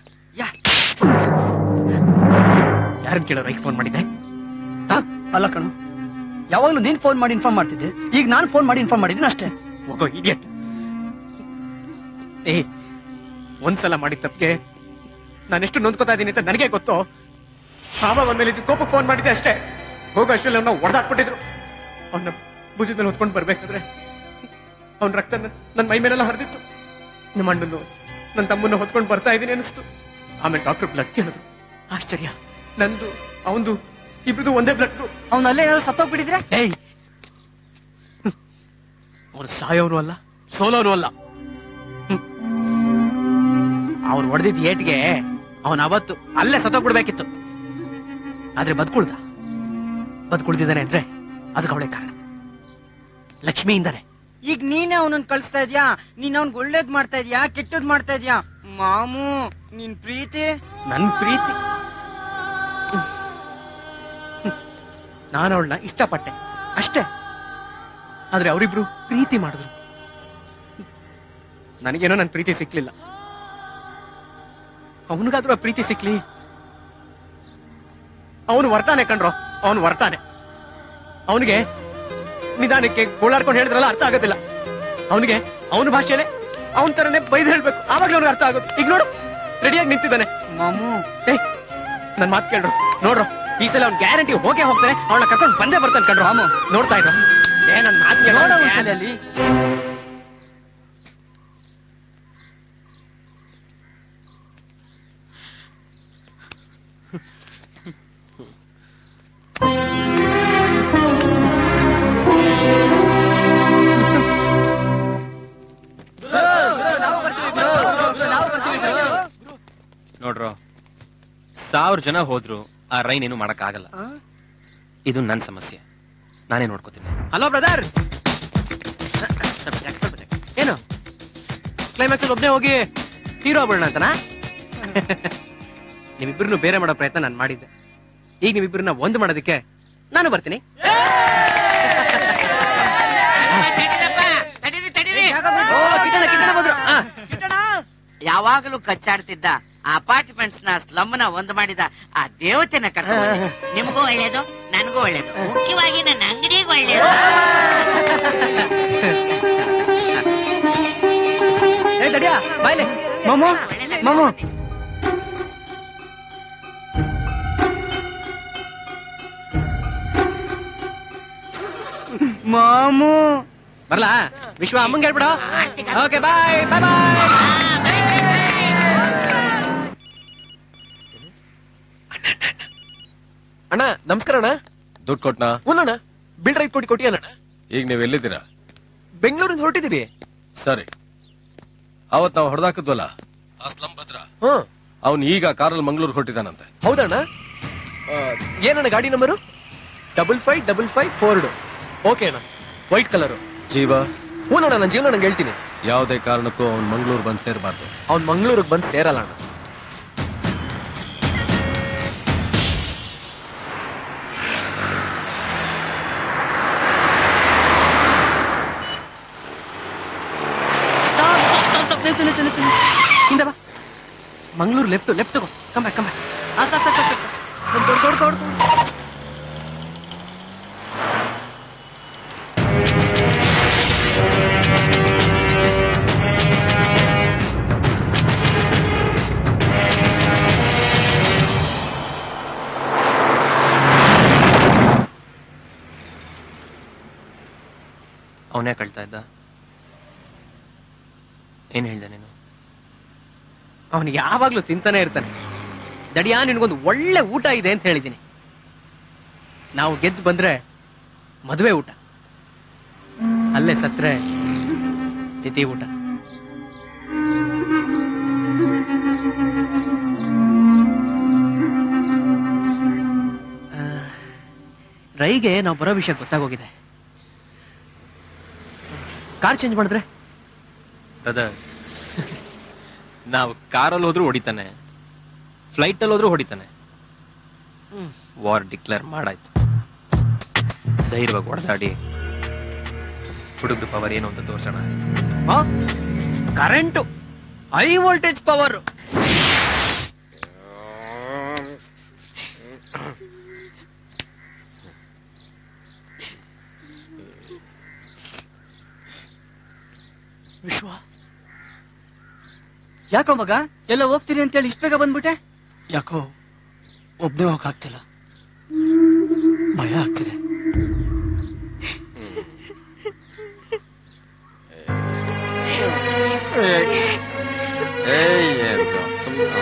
ಯಾರನ್ನ ಕೇಳೋ ರೈಟ್ ಫೋನ್ ಮಾಡಿದ್ದೆ ಅಲ್ಲ ಕಣು ಯಾವಾಗ್ಲೂ ನೀನ್ ಫೋನ್ ಮಾಡಿ ಇನ್ಫಾರ್ಮ್ ಮಾಡ್ತಿದ್ದೆ ಈಗ ನಾನು ಫೋನ್ ಮಾಡಿ ಇನ್ಫಾರ್ಮ್ ಮಾಡಿದ್ದೀನಿ ಅಷ್ಟೇ ಹೋಗೋ ಇಡಿಯಟ್ ಏ ಒಂದ್ಸಲ ಮಾಡಿದ ತಪ್ಪಿಗೆ ನಾನೆಷ್ಟು ನೊಂದ್ಕೋತಾ ಇದ್ದೀನಿ ಅಂತ ನನಗೆ ಗೊತ್ತು ಆವಾಗ ಒಂದ್ಮೇಲೆ ಇದು ಕೋಪಕ್ಕೆ ಫೋನ್ ಮಾಡಿದ್ದೆ ಅಷ್ಟೇ ಹೋಗೋ ಅಷ್ಟರಲ್ಲಿ ಅವನ್ನ ಹೊಡೆದಾಕ್ಬಿಟ್ಟಿದ್ರು ಅವನ್ನ ಭುಜದ ಮೇಲೆ ಹೊತ್ಕೊಂಡು ಬರ್ಬೇಕಾದ್ರೆ ಅವನ ರಕ್ತ ನನ್ನ ಮೈ ಮೇಲೆಲ್ಲ ಹರಿದಿತ್ತು ನಮ್ಮ ಅಣ್ಣನ್ನು ನನ್ನ ತಮ್ಮನ್ನು ಹೊತ್ಕೊಂಡು ಬರ್ತಾ ಇದ್ದೀನಿ ಅನಿಸ್ತು ಆಮೇಲೆ ಡಾಕ್ಟರ್ ಬ್ಲಡ್ ಕೇಳಿದ್ರು ಆಶ್ಚರ್ಯ ನಂದು ಅವಂದು ಇಬ್ರದು ಒಂದೇ ಬ್ಲಡ್ ಅವ್ನ ಅಲ್ಲೇ ಏನಾದ್ರು ಸತ್ತೋಗ್ಬಿಟ್ಟಿದ್ರೆ ಏಯ್ ಅವನು ಸಾಯೋನು ಅಲ್ಲ ಸೋಲೋನು ಅಲ್ಲ ಅವ್ರು ಹೊಡೆದಿದ್ ಏಟ್ಗೆ ಅವನ್ ಅವತ್ತು ಅಲ್ಲೇ ಸತ್ತೋಗ್ಬಿಡ್ಬೇಕಿತ್ತು ಆದ್ರೆ ಬದುಕುಳ್ದ ಬದುಕುಳ್ದಿದ್ದಾನೆ ಅಂದ್ರೆ ಅದಕ್ಕೆ ಅವಳೇ ಕಾರಣ ಲಕ್ಷ್ಮಿಯಿಂದಾನೆ ಈಗ ನೀನೇ ಅವನನ್ನ ಕಳಿಸ್ತಾ ಇದ್ಯಾ ನೀನ್ ಅವ್ನ್ಗ್ ಒಳ್ಳೇದ್ ಮಾಡ್ತಾ ಇದ್ಯಾ ಕೆಟ್ಟದ್ ಮಾಡ್ತಾ ಇದ್ಯಾ ಮಾಮು ನಿನ್ ಪ್ರೀತಿ ನನ್ ಪ್ರೀತಿ ನಾನು ಅವಳನ್ನ ಇಷ್ಟಪಟ್ಟೆ ಅಷ್ಟೇ ಆದ್ರೆ ಅವರಿಬ್ರು ಪ್ರೀತಿ ಮಾಡಿದ್ರು ನನಗೇನೋ ನನ್ ಪ್ರೀತಿ ಸಿಕ್ಲಿಲ್ಲ ಅವನಿಗಾದ್ರೂ ಆ ಪ್ರೀತಿ ಸಿಕ್ಲಿ ಅವನು ವರ್ತಾನೆ ಕಣ್ರೋ ಅವನು ವರ್ತಾನೆ ಅವನಿಗೆ ನಿಧಾನಕ್ಕೆ ಗೋಳಾಡ್ಕೊಂಡು ಹೇಳಿದ್ರಲ್ಲ ಅರ್ಥ ಆಗೋದಿಲ್ಲ ಅವನಿಗೆ ಅವನ ಭಾಷೆನೆ ಅವನ ತರನೇ ಬೈದು ಹೇಳ್ಬೇಕು ಆವಾಗ್ಲೇ ಅವ್ನಿಗೆ ಅರ್ಥ ಆಗೋದು ಈಗ ನೋಡು ರೆಡಿಯಾಗಿ ನಿಂತಿದ್ದಾನೆ ಮಾಮು ಏಯ್ ನನ್ ಮಾತು ಕೇಳ್ರು ನೋಡ್ರು ಈ ಸಲ ಅವ್ನ್ ಗ್ಯಾರಂಟಿ ಹೋಗೇ ಹೋಗ್ತಾನೆ ಅವಳ ಕರ್ಕೊಂಡು ಬಂದೇ ಬರ್ತಾನೆ ಕಣ್ರು ಅಮ್ಮ ನೋಡ್ತಾ ಇದ್ರು ಏ ನನ್ ಮಾತು ಕೇಳೋ ನೋಡು ಒಂದ್ಸಲ ಅಲ್ಲಿ. ನೋಡ್ರೋ ಸಾವಿರ ಜನ ಹೋದ್ರು ಆ ರೈನ್ ಏನು ಮಾಡಕ್ ಆಗಲ್ಲ ಇದು ನನ್ ಸಮಸ್ಯೆ ನಾನೇ ನೋಡ್ಕೋತೀನಿ ಹಲೋ ಬ್ರದರ್ ಏನು ಕ್ಲೈಮ್ಯಾಕ್ಸ್ ಅಲ್ಲಿ ಒಬ್ನೇ ಹೋಗಿ ಹೀರೋ ಆಗ್ಬಿಡೋಣ ಅಂತನಾ ನಿಮ್ಮಿಬ್ಬರನ್ನು ಬೇರೆ ಮಾಡೋ ಪ್ರಯತ್ನ ನಾನು ಮಾಡಿದ್ದೆ ಈಗ ನಿಮ್ಮಿಬ್ಬರನ್ನ ಒಂದು ಮಾಡೋದಕ್ಕೆ ನಾನು ಬರ್ತೀನಿ ಓ, ಕಿಟ್ಟಣ, ಕಿಟ್ಟಣ ಬಂದ್ರು. ಆ, ಯಾವಾಗಲೂ ಕಚ್ಚಾಡ್ತಿದ್ದ ಅಪಾರ್ಟ್ಮೆಂಟ್ಸ್ ನ ಸ್ಲಮ್ ನ ಒಂದು ಮಾಡಿದ ಆ ದೇವತೆನ ಕರ್ಕೊಂಡು ನಿಮಗೂ ಒಳ್ಳೇದು ನನ್ಗೂ ಒಳ್ಳೇದು ಮುಖ್ಯವಾಗಿ ನನ್ನ ಅಂಗಡಿಗೂ ಒಳ್ಳೇದು ಏ ತಡಿಯಾ ಬಾಯ್ಲೆ ಮಾಮು ಮಾಮು ಮಾಮು ಬರ್ಲಾ ವಿಶ್ವ ಅಮ್ಮಂಗೆ ಹೇಳ್ಬಿಡು ಓಕೆ ಬಾಯ್ ಬಾಯ್ ಬಾಯ್ ಅಣ್ಣ ನಮಸ್ಕಾರ ಅಣ್ಣ ದುಡ್ಡು ಕೊಟ್ನಾ ಅಣ್ಣ ಬಿಲ್ ರೈಟ್ ಕೊಟ್ಟು ಕೊಟ್ಟಿಯಣ್ಣ ಈಗ ನೀವ್ ಎಲ್ಲಿದ್ದೀರಾ ಬೆಂಗಳೂರಿಂದ ಹೊರಟಿದೀವಿ ಸರಿ ಅವತ್ ನಾವು ಹೊಡೆದಾಕದ್ವಲ್ಲ ಆ ಸ್ಲಂ ಭದ್ರ ಹ್ಮ್ ಅವನ್ ಈಗ ಕಾರಲ್ಲಿ ಮಂಗಳೂರು ಹೊರಟಿದಾನಂತೆ ಹೌದಣ್ಣ ಆ, ಏನಣ್ಣ ಗಾಡಿ number double five double five four okay ಅಣ್ಣ ವೈಟ್ ಕಲರು ಜೀವ ಹ್ಞೂನಣ್ಣ ನನ್ನ ಜೀವನ ನಂಗೆ ಹೇಳ್ತೀನಿ ಯಾವುದೇ ಕಾರಣಕ್ಕೂ ಅವ್ನ್ ಮಂಗಳೂರು ಬಂದ್ ಸೇರ್ಬಾರ್ದು ಅವ್ನ್ ಮಂಗಳೂರಿಗೆ ಬಂದು ಸೇರಲ್ಲ ಅಣ್ಣ ಹಿಂದೆ ಬಾ ಮಂಗಳೂರು ಲೆಫ್ಟ್ ಲೆಫ್ಟ್ ತಗೋ ಕಮ್ ಬ್ಯಾಕ್ ಕಮ್ ಬ್ಯಾಕ್ ಆ ಸಾಕ್ ಸಾಕ್ ಸಾಕ್ ಸಾಕ್ ಸಾಕ್ ಕೊಡ್ ಕೊಡ್ ಕೊಡ್ ಕೊಡ್ ಅವನೇ ಕಳ್ತಾ ಇದ್ದ ಏನ್ ಹೇಳ್ದೆ ನೀನು ಅವನು ಯಾವಾಗ್ಲೂ ತಿಂತಾನೆ ಇರ್ತಾನೆ ದಡಿಯಾ ನಿನಗೊಂದು ಒಳ್ಳೆ ಊಟ ಇದೆ ಅಂತ ಹೇಳಿದ್ದೀನಿ ನಾವು ಗೆದ್ದು ಬಂದ್ರೆ ಮದುವೆ ಊಟ ಅಲ್ಲೇ ಸತ್ರೆ ತಿಥಿ ಊಟ ಆ, ರೈಗೆ ನಾವು ಬರೋ ವಿಷಯ ಗೊತ್ತಾಗೋಗಿದೆ ಕಾರ್ ಚೇಂಜ್ ಮಾಡಿದ್ರೆ ಬ್ರದರ್ ನಾವು ಕಾರಲ್ಲಿ ಹೋದ್ರು ಹೊಡಿತಾನೆ ಫ್ಲೈಟ್ ಅಲ್ಲಿ ಹೋದ್ರೂ ಹೊಡಿತಾನೆ ವಾರ್ ಡಿಕ್ಲೇರ್ ಮಾಡಾಯ್ತು ಧೈರ್ಯವಾಗಿ ಹೊಡೆದಾಡಿ ಹುಡುಗರು ಪವರ್ ಏನು ಅಂತ ತೋರ್ಸೋಣ current high voltage power Vishwa ಯಾಕೋ ಮಗ ಎಲ್ಲ ಹೋಗ್ತೀನಿ ಅಂತೇಳಿ ಇಷ್ಟ ಬೇಗ ಬಂದ್ಬಿಟ್ಟೆ ಯಾಕೋ ಒಬ್ನೇ ಹೋಗಕ್ತಿಲ್ಲ ಭಯ ಆಗ್ತಿದೆ ಏಯ್ ಏನು ಸುಮ್ನೆ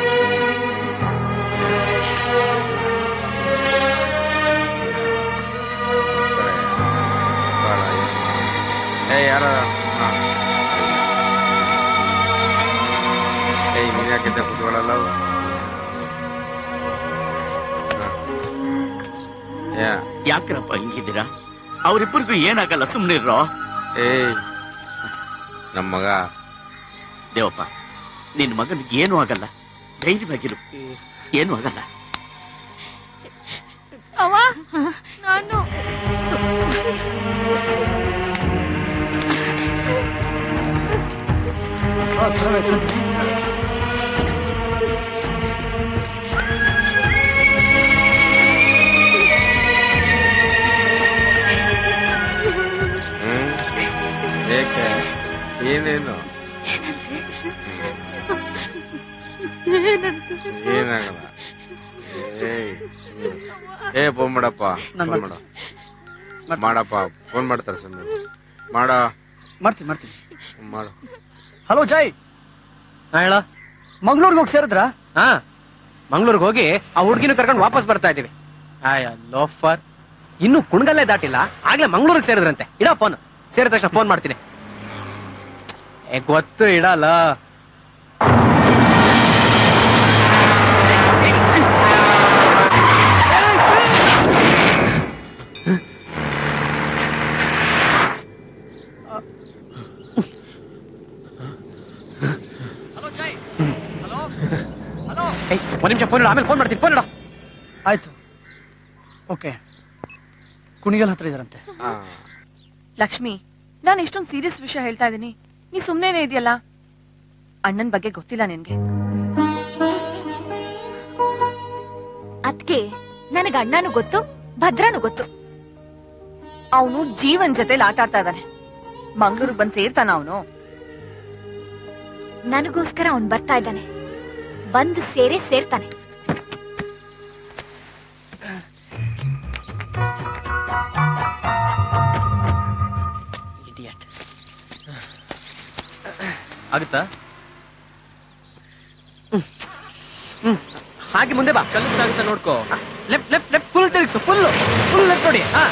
ಏಯ್ ಯಾರ ಏಯ್ ನೀನ್ ಯಾಕಿದ್ದೆ ಕುತ್ಕೊಳ್ಳಲ್ಲ ಯಾ ಯಾಕ್ರಪ್ಪ ಹಿಂಗಿದ್ದೀರಾ ಅವ್ರಿಬ್ಬರಿಗೂ ಏನಾಗಲ್ಲ ಸುಮ್ನಿರ್ರೋ ಏಯ್ ನಮ್ಮ ಮಗ ದೇವಪ್ಪ ನಿನ್ ಮಗನಿಗೆ ಏನೂ ಆಗಲ್ಲ ಧೈರ್ಯವಾಗಿರು ಏನೂ ಆಗಲ್ಲ ಅವ್ವ ನಾನು ಹ್ಮ್ ಏಕೆ ಏನೇನು ಏನಾಗಲ್ಲ ಏಯ್ ಹ್ಮ್. ಏ ಫೋನ್ ಮಾಡಪ್ಪ ನಾನ್ ಫೋನ್ ಮಾಡ ಮಾಡಪ್ಪ ಫೋನ್ ಮಾಡ್ತಾರೆ ಸುಮ್ಮನೆ ಮಾಡ ಮಾಡ್ತೀನಿ ಮಾಡ್ತೀನಿ ಮಾಡು ಹಲೋ ಜೈ ಹೇಳ ಮಂಗ್ಳೂರ್ಗೆ ಹೋಗಿ ಸೇರಿದ್ರ ಹಾ ಮಂಗ್ಳೂರ್ಗೆ ಹೋಗಿ ಆ ಹುಡ್ಗಿನ ಕರ್ಕೊಂಡು ವಾಪಸ್ ಬರ್ತಾ ಇದೀವಿ ಆಯ ಲೋಫರ್ ಇನ್ನು ಕುಣಗಲ್ಲೇ ದಾಟಿಲ್ಲ ಆಗ್ಲೇ ಮಂಗ್ಳೂರಿಗೆ ಸೇರಿದ್ರಂತೆ ಇಡ ಫೋನ್ ಸೇರಿದ ತಕ್ಷಣ ಫೋನ್ ಮಾಡ್ತೀನಿ ಏ ಗೊತ್ತು ಇಡಲ್ಲ ಏಯ್, ಒಂದ್ ನಿಮಿಷ ಫೋನ್ ಇಡು ಆಮೇಲೆ ಫೋನ್ ಮಾಡ್ತೀನಿ ಫೋನ್ ಇಡ ಆಯ್ತು ಓಕೆ ಕುಣಿಗಲ್ ಹತ್ರ ಇದಾರಂತೆ ಲಕ್ಷ್ಮಿ ನಾನು ಇಷ್ಟೊಂದು ಸೀರಿಯಸ್ ವಿಷಯ ಹೇಳ್ತಾ ಇದ್ದೀನಿ ನೀ ಸುಮ್ನೇನೆ ಇದೆಯಲ್ಲ ಅಣ್ಣನ್ ಬಗ್ಗೆ ಗೊತ್ತಿಲ್ಲ ನಿನ್ಗೆ ಅದ್ಕೆ ನನಗ ಅಣ್ಣನೂ ಗೊತ್ತು ಭದ್ರನೂ ಗೊತ್ತು ಅವನು ಜೀವನ್ ಜೊತೆಲಿ ಆಟ ಆಡ್ತಾ ಇದ್ದಾನೆ ಮಂಗ್ಳೂರ್ಗ್ ಬಂದ್ ಸೇರ್ತಾನ ಅವನು ನನಗೋಸ್ಕರ ಅವನ್ ಬರ್ತಾ ಇದ್ದಾನೆ ಬಂದು ಸೇರೇ ಸೇರ್ತಾನೆ ಆಗುತ್ತಾ ಹಾಗೆ ಮುಂದೆ ಬಾ ಕಲಿತಾಗುತ್ತಾ ನೋಡ್ಕೋ ಲೆಫ್ಟ್ ಲೆಫ್ಟ್ ಲೆಫ್ಟ್ ಫುಲ್ ತಿರುಗಿಸು ಫುಲ್ ಫುಲ್ ಲೆಫ್ಟ್ ನೋಡಿ ಹಾ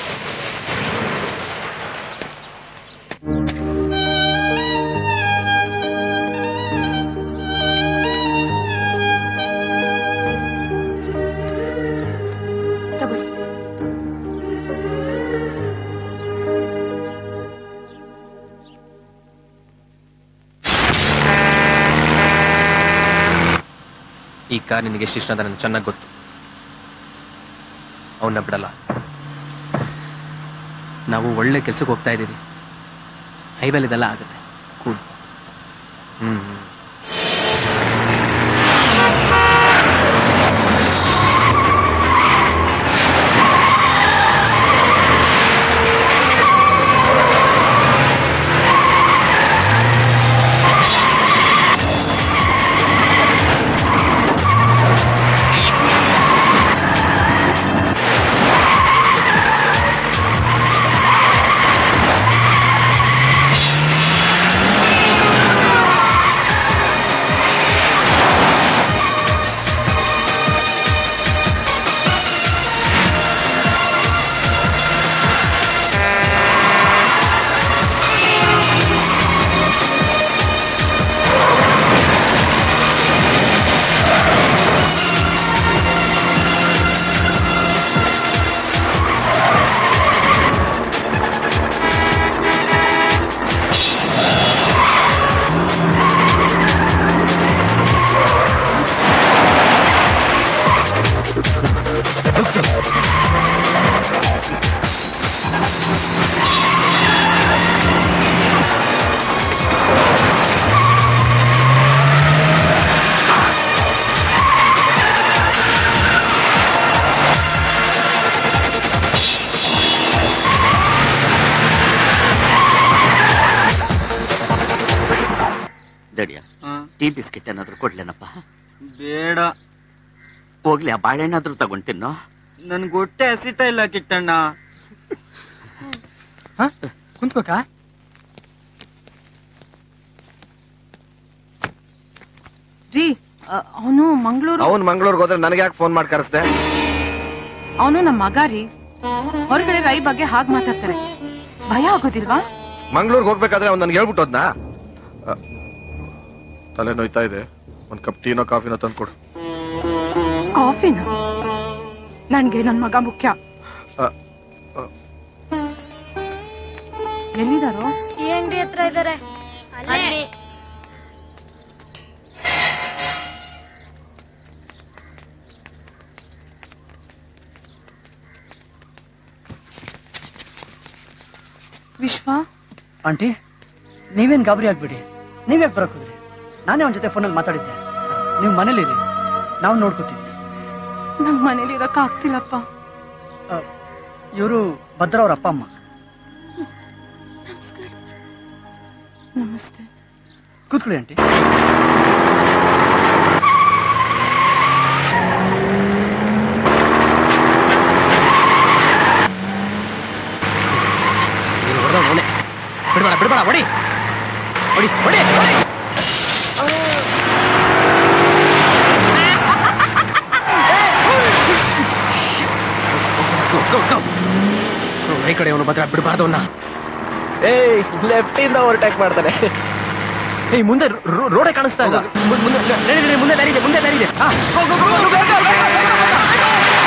ತಗೊಳ್ಳಿ ಈ ಕಾರ್ ನಿನಗೆ ಎಷ್ಟು ಇಷ್ಟ ಅಂತ ನನಗೆ ಚೆನ್ನಾಗಿ ಗೊತ್ತು ಅವನ್ನ ಬಿಡಲ್ಲ ನಾವು ಒಳ್ಳೆ ಕೆಲ್ಸಕ್ಕೆ ಹೋಗ್ತಾ ಇದ್ದೀವಿ ಹೈವೇಲ್ ಇದೆಲ್ಲ ಆಗುತ್ತೆ ಕೂಲ್ ಹ್ಮ್ ಹ್ಮ್. ಏ ದಡಿಯ ಟೀ ಬಿಸ್ಕೆಟ್ ಏನಾದ್ರು ಕೊಡ್ಲೇನಪ್ಪ ಬೇಡ ಹೋಗ್ಲಿ ಆ ಬಾಳೆಹಣ್ಣಾದ್ರೂ ತಗೊಂಡ್ ತಿನ್ನೋ ನನ್ಗೆ ಹೊಟ್ಟೆ ಹಸಿತಾ ಇಲ್ಲ ಕಿಟ್ಟಣ್ಣ ಕುಂತ್ಕೋಕ ರೀ ಅವನು ಮಂಗಳೂರು ಅವನ್ ಮಂಗಳೂರ್ಗೆ ಹೋದ್ರೆ ನನಗೆ ಯಾಕೆ ಫೋನ್ ಮಾಡಿ ಕರೆಸ್ದೆ ಅವನು ನಮ್ಮ ಮಗ ರೀ ಹೊರಗಡೆ ರೈ ಬಗ್ಗೆ ಹಾಗ್ ಮಾತಾಡ್ತಾರೆ ಭಯ ಆಗೋದಿಲ್ವಾ ಮಂಗಳೂರ್ಗೆ ಹೋಗ್ಬೇಕಾದ್ರೆ ಅವ್ನು ನನ್ಗೆ ಹೇಳ್ಬಿಟ್ಟು ಹೋದ್ನಾ ಅ, ತಲೆ ನೋಯ್ತಾ ಇದೆ ಒಂದ್ ಕಪ್ ಟೀನೋ ಕಾಫಿನೋ ತಂದ್ಕೊಡು ಕಾಫಿನ ನನ್ಗೆ ನನ್ ಮಗ ಮುಖ್ಯ ಅ, ಎಲ್ಲಿದಾರೋ ಈ ಅಂಗಡಿ ಹತ್ರ ಇದಾರೆ ಅಲ್ಲಿ ವಿಶ್ವ ಆಂಟಿ ನೀವೇನ್ ಗಾಬರಿ ಆಗ್ಬೇಡಿ ನೀವ್ಯಾಕೆ ಬರಕ್ ಹೋದ್ರಿ ನಾನೇ ಅವನ ಜೊತೆ ಫೋನಲ್ಲಿ ಮಾತಾಡಿದ್ದೆ ನೀವು ಮನೇಲಿರಿ ನಾವು ನೋಡ್ಕೋತೀವಿ ನಂಗ್ ಮನೇಲಿ ಇರಕ್ ಆಗ್ತಿಲ್ಲಪ್ಪ ಇವರು ಭದ್ರ ಅವ್ರ ಅಪ್ಪ ಅಮ್ಮ ನಮಸ್ತೆ ಕೂತ್ಕೊಳ್ಳಿ ಆಂಟಿ ಬಿಡ್ಬೇಡ ಬಿಡ್ಬೇಡ ಹೊಡಿ ಹೊಡಿ ಹೊಡಿ ಹೊಡಿ ಈ ಕಡೆ ಅವನು ಭದ್ರ ಬಿಡಬಾರ್ದು ಅವನ್ನ ಏಯ್ ಲೆಫ್ಟ್ ಇಂದ ಓವರ್ಟೇಕ್ ಮಾಡ್ತಾನೆ ಏಯ್ ಮುಂದೆ ರೋ- ರೋಡೇ ಕಾಣಿಸ್ತಾ ಇಲ್ಲ ಮುಂದೆ ಮುಂದೆ ನಡಿ, ನಡಿ, ಮುಂದೆ ದಾರಿ ಇದೆ ಮುಂದೆ ದಾರಿ ಇದೆ ಹಾ, go, go, go, go, go, go, go, go.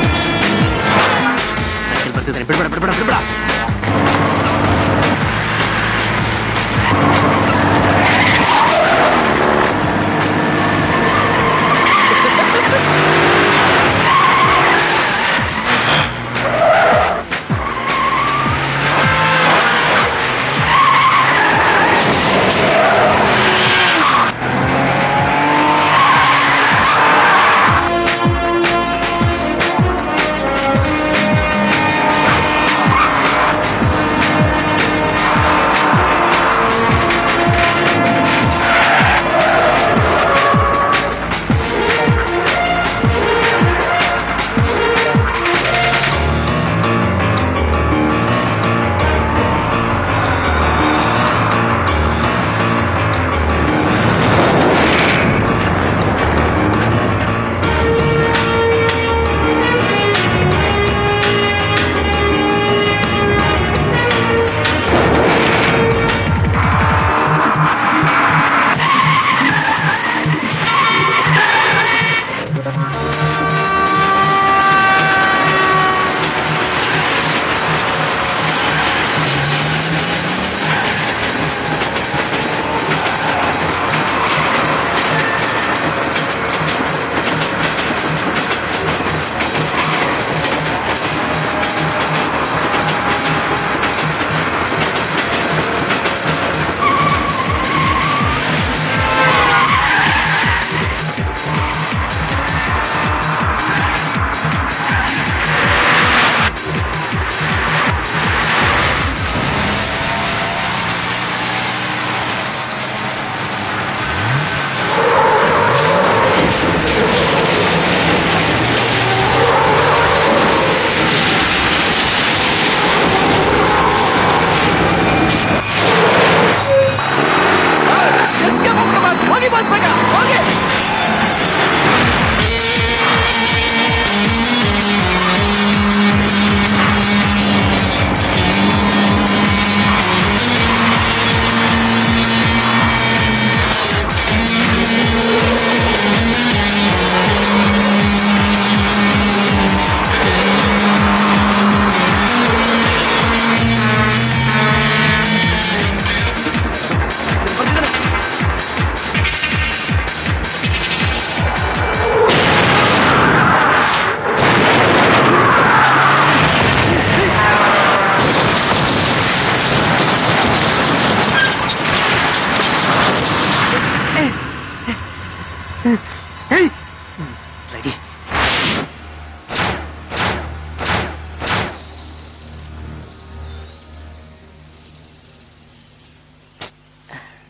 Cycle ಬರ್ತಿದ್ದಾನೆ ಬಿಡ್ಬೇಡ ಬಿಡ್ಬೇಡ ಬಿಡ್ಬೇಡ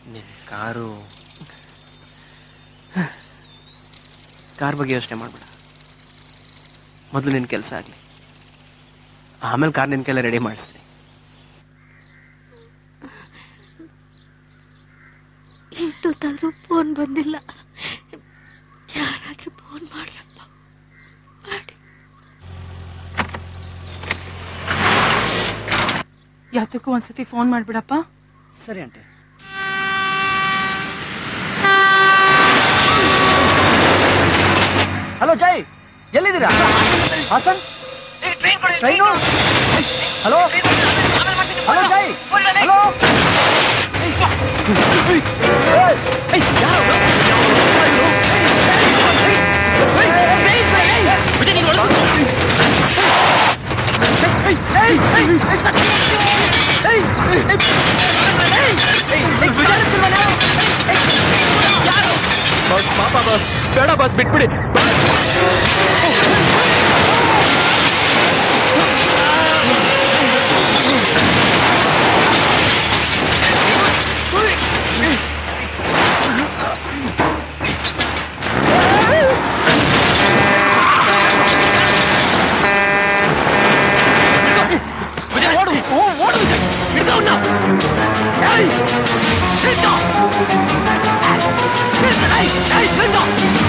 ನಿನ್ ಕಾರು ಕಾರ್ ಬಗ್ಗೆ ಯೋಚನೆ ಮಾಡ್ಬೇಡ ಮೊದಲು ನಿನ್ ಕೆಲಸ ಆಗ್ಲಿ ಆಮೇಲೆ ಕಾರ್ ನಿನ್ ಕೈಲ ರೆಡಿ ಮಾಡಿಸ್ತೀನಿ ಎಷ್ಟೊತ್ತಾದ್ರೂ ಫೋನ್ ಬಂದಿಲ್ಲ ಯಾರಾದ್ರೂ ಫೋನ್ ಮಾಡ್ರಪ್ಪ ಯಾತಕ್ಕೂ ಒಂದ್ಸತಿ ಫೋನ್ ಮಾಡ್ಬಿಡಪ್ಪ ಸರಿ ಆಂಟಿ ಹಲೋ ಜೈ ಎಲ್ಲಿದ್ದೀರಾ Hassan train hello hello Jai hello bus ಪಾಪ ಬಸ್ ಬೇಡ ಬಸ್ ಬಿಟ್ಬಿಡಿ ಓಡು ಓಡು ಹಿಡ್ದವ್ನ ಏಯ್ ಹಿಡ್ದೋ ಏಯ್ ಏಯ್ ಹಿಡ್ದೋ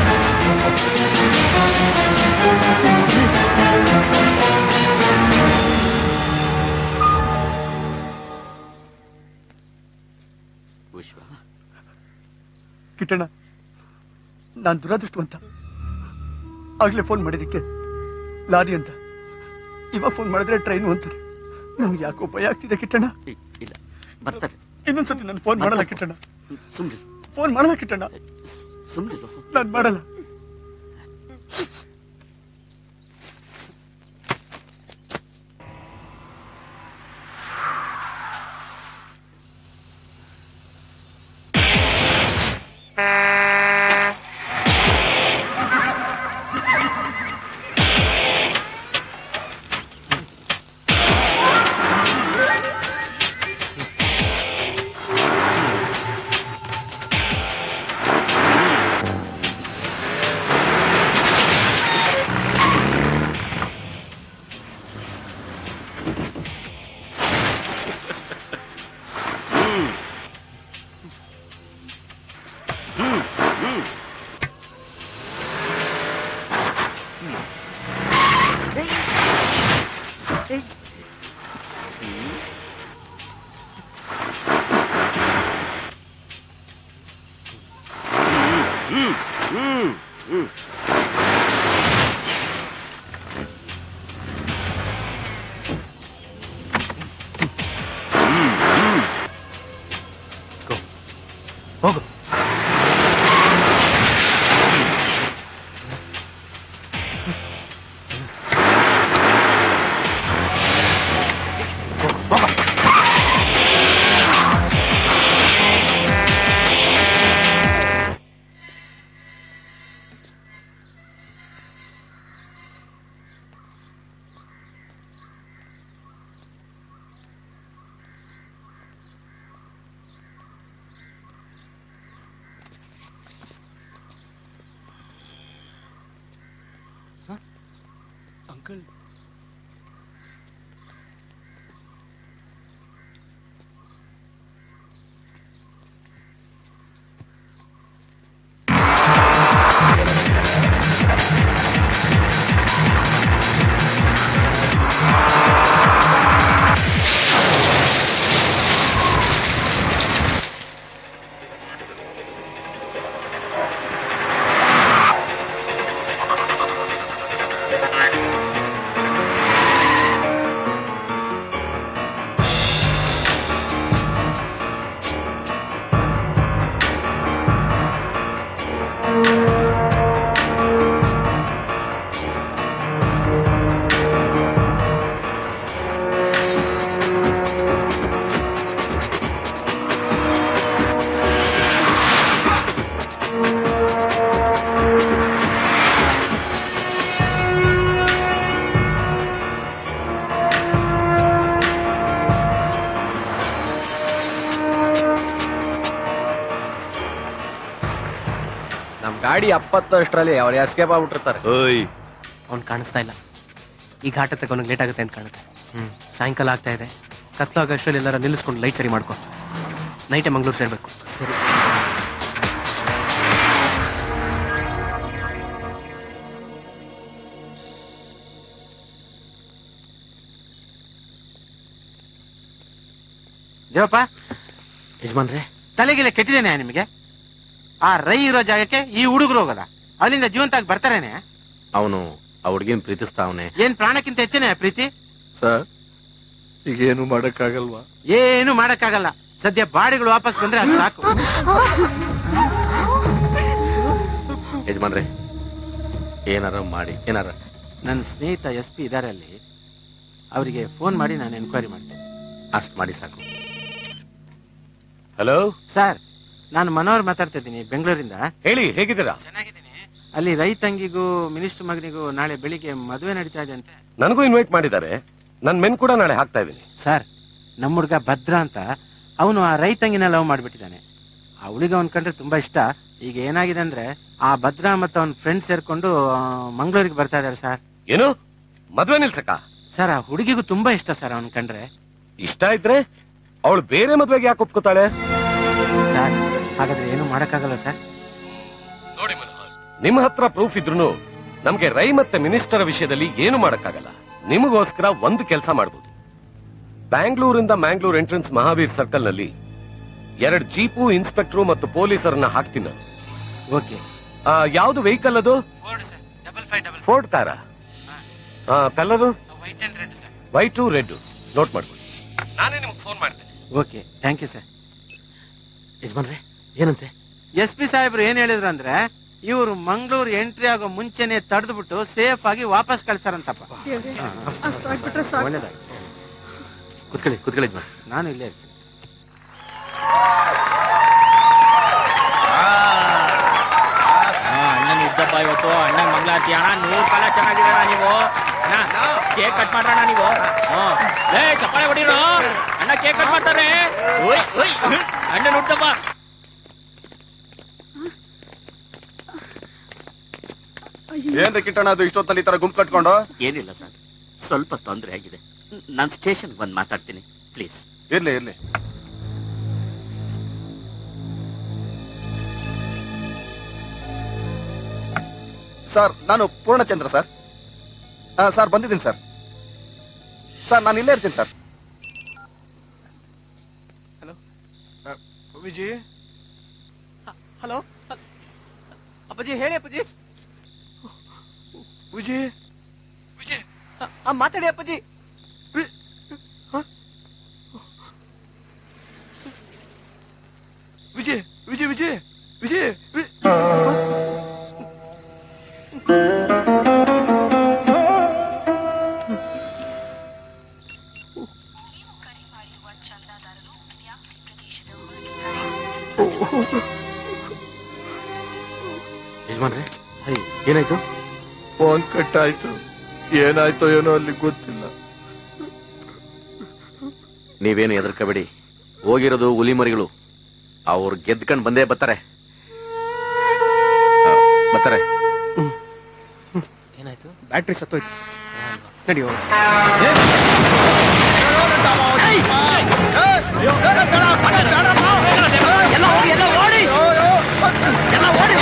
ವಿಶ್ವ ಕಿಟ್ಟಣ್ಣ ನಾನ್ ದುರದೃಷ್ಟವಂತ ಆಗ್ಲೇ ಫೋನ್ ಮಾಡಿದಕ್ಕೆ ಲಾರಿ ಅಂತ ಇವಾಗ ಫೋನ್ ಮಾಡಿದ್ರೆ ಟ್ರೈನು ಅಂತಾರೆ ನಮ್ಗೆ ಯಾಕೋ ಭಯ ಆಗ್ತಿದೆ ಕಿಟ್ಟಣ್ಣ ಇಲ್ಲ ಬರ್ತಾರೆ ಇನ್ನೊಂದ್ಸತಿ ನಾನು ಫೋನ್ ಮಾಡಲ್ಲ ಕಿಟ್ಟಣ್ಣ ಸುಮ್ನೆ ಫೋನ್ ಮಾಡಲ್ಲ ಕಿಟ್ಟಣ್ಣ ಸುಮ್ನೆ ನಾನ್ ಮಾಡಲ್ಲ ಹೋಗು ಅಂಕಲ್ ಆ ಗಾಡಿ ಅಪ್ಪತ್ತಷ್ಟರಲ್ಲಿ ಅವ್ರು ಎಸ್ಕೇಪ್ ಆಗ್ಬಿಟ್ಟಿರ್ತಾರೆ ಅವ್ನು ಕಾಣಿಸ್ತಾ ಇಲ್ಲ ಈ ಘಾಟ ತಗೊಂಡು ಲೇಟ್ ಆಗುತ್ತೆ ಅಂತ ಕಾಣುತ್ತೆ ಹ್ಮ್ ಸಾಯಂಕಾಲ ಆಗ್ತಾ ಇದೆ ಕತ್ಲಾಗ ಅಷ್ಟರಲ್ಲಿ ಎಲ್ಲರ ನಿಲ್ಲಿಸ್ಕೊಂಡು ಲೈಟ್ ಸರಿ ಮಾಡ್ಕೊ ನೈಟೇ ಮಂಗ್ಳೂರ್ ಸೇರ್ಬೇಕು ಸರಿ ದೇವಪ್ಪ ಯಜಮಾನ್ರೆ ತಲೆಗಿಲೆ ಕೆಟ್ಟಿದ್ದೇನೆ ನಿಮಗೆ ಆ ರೈ ಇರೋ ಜಾಗಕ್ಕೆ ಈ ಹುಡುಗರು ಹೋಗಲ್ಲ ಅಲ್ಲಿಂದ ಜೀವಂತಾಗಿ ಬರ್ತಾರೇನೆ ಅವನು ಆ ಹುಡುಗಿನ ಪ್ರೀತಿಸ್ತಾವನೆ ಏನ್ ಪ್ರಾಣಕ್ಕಿಂತ ಹೆಚ್ಚೇನೆ ಪ್ರೀತಿ ಸರ್ ಈಗೇನು ಮಾಡಕ್ಕಾಗಲ್ವಾ ಏನು ಮಾಡಕ್ಕಾಗಲ್ಲ ಸದ್ಯ ಬಾಡಿಗಳು ವಾಪಸ್ ಬಂದ್ರೆ ಅದು ಸಾಕು ಯಜಮಾನ್ರೆ ಏನಾರ ಮಾಡಿ ಏನಾರ ನನ್ನ ಸ್ನೇಹಿತ ಎಸ್ ಪಿ ಇದಾರೆ ಅಲ್ಲಿ ಅವರಿಗೆ ಫೋನ್ ಮಾಡಿ ನಾನು ಎನ್ಕ್ವೈರಿ ಮಾಡ್ತೇನೆ ಅಷ್ಟ್ ಮಾಡಿ ಸಾಕು ಹಲೋ ಸರ್ ನಾನು ಮನೋಹರ್ ಮಾತಾಡ್ತಾ ಇದ್ದೀನಿ ಬೆಂಗಳೂರಿಂದ ಹೇಳಿ ಹೇಗಿದ್ದೀರಾ ಅಲ್ಲಿ ರೈತಂಗಿಗೂ ಮಿನಿಸ್ಟರ್ ಮಗನಿಗೂ ನಾಳೆ ಬೆಳಿಗ್ಗೆ ಮದುವೆ ನಡೀತಾ ಇದೆ ಅಂತೆ ನನಗೂ ಇನ್ವೈಟ್ ಮಾಡಿದ್ದಾರೆ ನನ್ ಮೆನ್ ಕೂಡ ನಾಳೆ ಹಾಕ್ತಾ ಇದ್ದೀನಿ ಸರ್ ನಮ್ಮ ಹುಡುಗ ಭದ್ರ ಅಂತ ಅವನು ಆ ರೈತಂಗಿನ ಲವ್ ಮಾಡ್ಬಿಟ್ಟಿದ್ದಾನೆ ಅವಳಿಗೆ ಅವನ್ ಕಂಡ್ರೆ ತುಂಬಾ ಇಷ್ಟ ಈಗ ಏನಾಗಿದೆ ಅಂದ್ರೆ ಆ ಭದ್ರ ಮತ್ತು ಅವನ ಫ್ರೆಂಡ್ ಸೇರ್ಕೊಂಡು ಆ, ಮಂಗಳೂರಿಗೆ ಬರ್ತಾ ಇದಾರೆ ಸರ್ ಏನು ಮದ್ವೆ ನಿಲ್ಸಕ್ಕ ಸರ್ ಆ ಹುಡುಗಿಗೂ ತುಂಬಾ ಇಷ್ಟ ಸರ್ ಅವನ್ ಕಂಡ್ರೆ ಇಷ್ಟ ಇದ್ರೆ ಅವಳು ಬೇರೆ ಮದ್ವೆಗೆ ಯಾಕೆ ಒಪ್ಕೋತಾಳೆ ಸರ್ ಹಾಗಾದ್ರೆ ಏನು ಮಾಡಕ್ಕಾಗಲ್ಲ ಸರ್ ನಿಮ್ ಹತ್ರ ಪ್ರೂಫ್ ಇದ್ರು ನಮ್ಗೆ ರೈ ಮತ್ತೆ ಮಿನಿಸ್ಟರ್ ವಿಷಯದಲ್ಲಿ ಏನು ಮಾಡಕ್ಕಾಗಲ್ಲ ನಿಮಗೋಸ್ಕರ ಒಂದು ಕೆಲಸ ಮಾಡ್ಬೋದು ಬ್ಯಾಂಗ್ಳೂರಿಂದ ಮ್ಯಾಂಗ್ಳೂರ್ ಎಂಟ್ರೆನ್ಸ್ ಮಹಾವೀರ್ ಸರ್ಕಲ್ ನಲ್ಲಿ ಎರಡ್ ಜೀಪು ಇನ್ಸ್ಪೆಕ್ಟ್ರು ಮತ್ತು ಪೊಲೀಸರನ್ನ ಹಾಕ್ತೀನಿ ನಾನು ಓಕೆ ಯಾವ್ದು ವೆಹಿಕಲ್ ಅದು ಫೋರ್ಡ್ ಕಾರ ಕಲರು ವೈಟು ರೆಡ್ ನೋಟ್ ಮಾಡ್ಕೊಳ್ಳಿ ನಾನೇ ನಿಮ್ಗೆ ಫೋನ್ ಮಾಡ್ತೀನಿ ಓಕೆ ಥ್ಯಾಂಕ್ ಯು ಸರ್ ಯಜಮಾನ್ರೆ ಏನಂತೆ ಎಸ್ ಪಿ ಸಾಹೇಬ್ರು ಏನ್ ಹೇಳಿದ್ರು ಅಂದ್ರೆ ಇವರು ಮಂಗಳೂರು ಎಂಟ್ರಿ ಆಗೋ ಮುಂಚೆನೆ ತಡೆದ್ಬಿಟ್ಟು ಸೇಫ್ ಆಗಿ ವಾಪಸ್ ಕಳ್ಸಾರಂತಪ್ಪ ಅಷ್ಟು ಆಗ್ಬಿಟ್ರೆ ಸಾಕು ಒಳ್ಳೇದಾಗಿ ಕುತ್ಕೊಳ್ಳಿ ಕುತ್ಕೊಳ್ಳಿ ಯಜಮಾನ್ರೆ. ನಾನು ಇಲ್ಲೇ ಇರ್ತೀನಿ ಅಣ್ಣನ ಇದ್ದಪ್ಪ ಇವತ್ತು ಅಣ್ಣನ ಮಂಗಳಾರತಿ ಅಣ್ಣ ನೂರ್ ಕಾಲ ಚೆನ್ನಾಗಿದೆ ಅಣ್ಣ ನೀವು ಅಣ್ಣ ಕೇಕ್ ಕಟ್ ಮಾಡ್ರಣ್ಣ ನೀವು ಹ್ಮ್. ಲೇ ಚಪ್ಪಾಳೆ ಹೊಡೀರೋ ಅಣ್ಣ ಕೇಕ್ ಕಟ್ ಮಾಡ್ತಾರೆ ಓಯ್ ಓಯ್ ಅಣ್ಣ ನೋಡ್ತಪ್ಪ ಏನ್ರಿ ಕಿಟ್ಟಣ ಅದು ಇಷ್ಟೊತ್ತಲ್ಲಿ ಈ ತರ ಗುಂಪು ಕಟ್ಕೊಂಡು ಏನಿಲ್ಲ ಸರ್ ಸ್ವಲ್ಪ ತೊಂದರೆ ಆಗಿದೆ ನಾನು ಸ್ಟೇಷನ್ ಬಂದು ಮಾತಾಡ್ತೀನಿ ಪ್ಲೀಸ್ ಇರ್ಲಿ ಇರ್ಲಿ ಸರ್ ನಾನು ಪೂರ್ಣಚಂದ್ರ ಸರ್ ಹಾ ಸರ್ ಬಂದಿದ್ದೀನಿ ಸರ್ ಸರ್ ನಾನು ಇಲ್ಲೇ ಇರ್ತೀನಿ ಸರ್ ವಿಜಯ್ ಹಲೋ ಅಪ್ಪಾಜಿ ಹೇಳಿ ಅಪ್ಪಾಜಿ ವಿಜಯ್ ಆ, ಮಾತಾಡಿ ಅಪ್ಪಾಜಿ ವಿಜಯ್ ವಿಜಯ್ ವಿಜಯ್ ವಿಜಯ್ ವಿ- ಯಜಮಾನ್ರೆ ಹೈ ಏನಾಯ್ತು ಫೋನ್ ಕಟ್ ಆಯ್ತು ಏನಾಯ್ತೋ ಏನೋ ಅಲ್ಲಿ ಗೊತ್ತಿಲ್ಲ ನೀವೇನು ಹೆದರ್ಕಬೇಡಿ ಹೋಗಿರೋದು ಹುಲಿ ಮರಿಗಳು ಅವ್ರು ಗೆದ್ಕೊಂಡ್ ಬಂದೇ ಬರ್ತಾರೆ ಆ, ಬರ್ತಾರೆ ಏನಾಯ್ತು ಬ್ಯಾಟ್ರಿ ಸತ್ತೋಯ್ತು ನಡಿ ಹೋಗೋಣ. ಎಲ್ಲ ಓಡಿ ಎಲ್ಲ ಓಡಿ ಎಲ್ಲ ಓಡಿ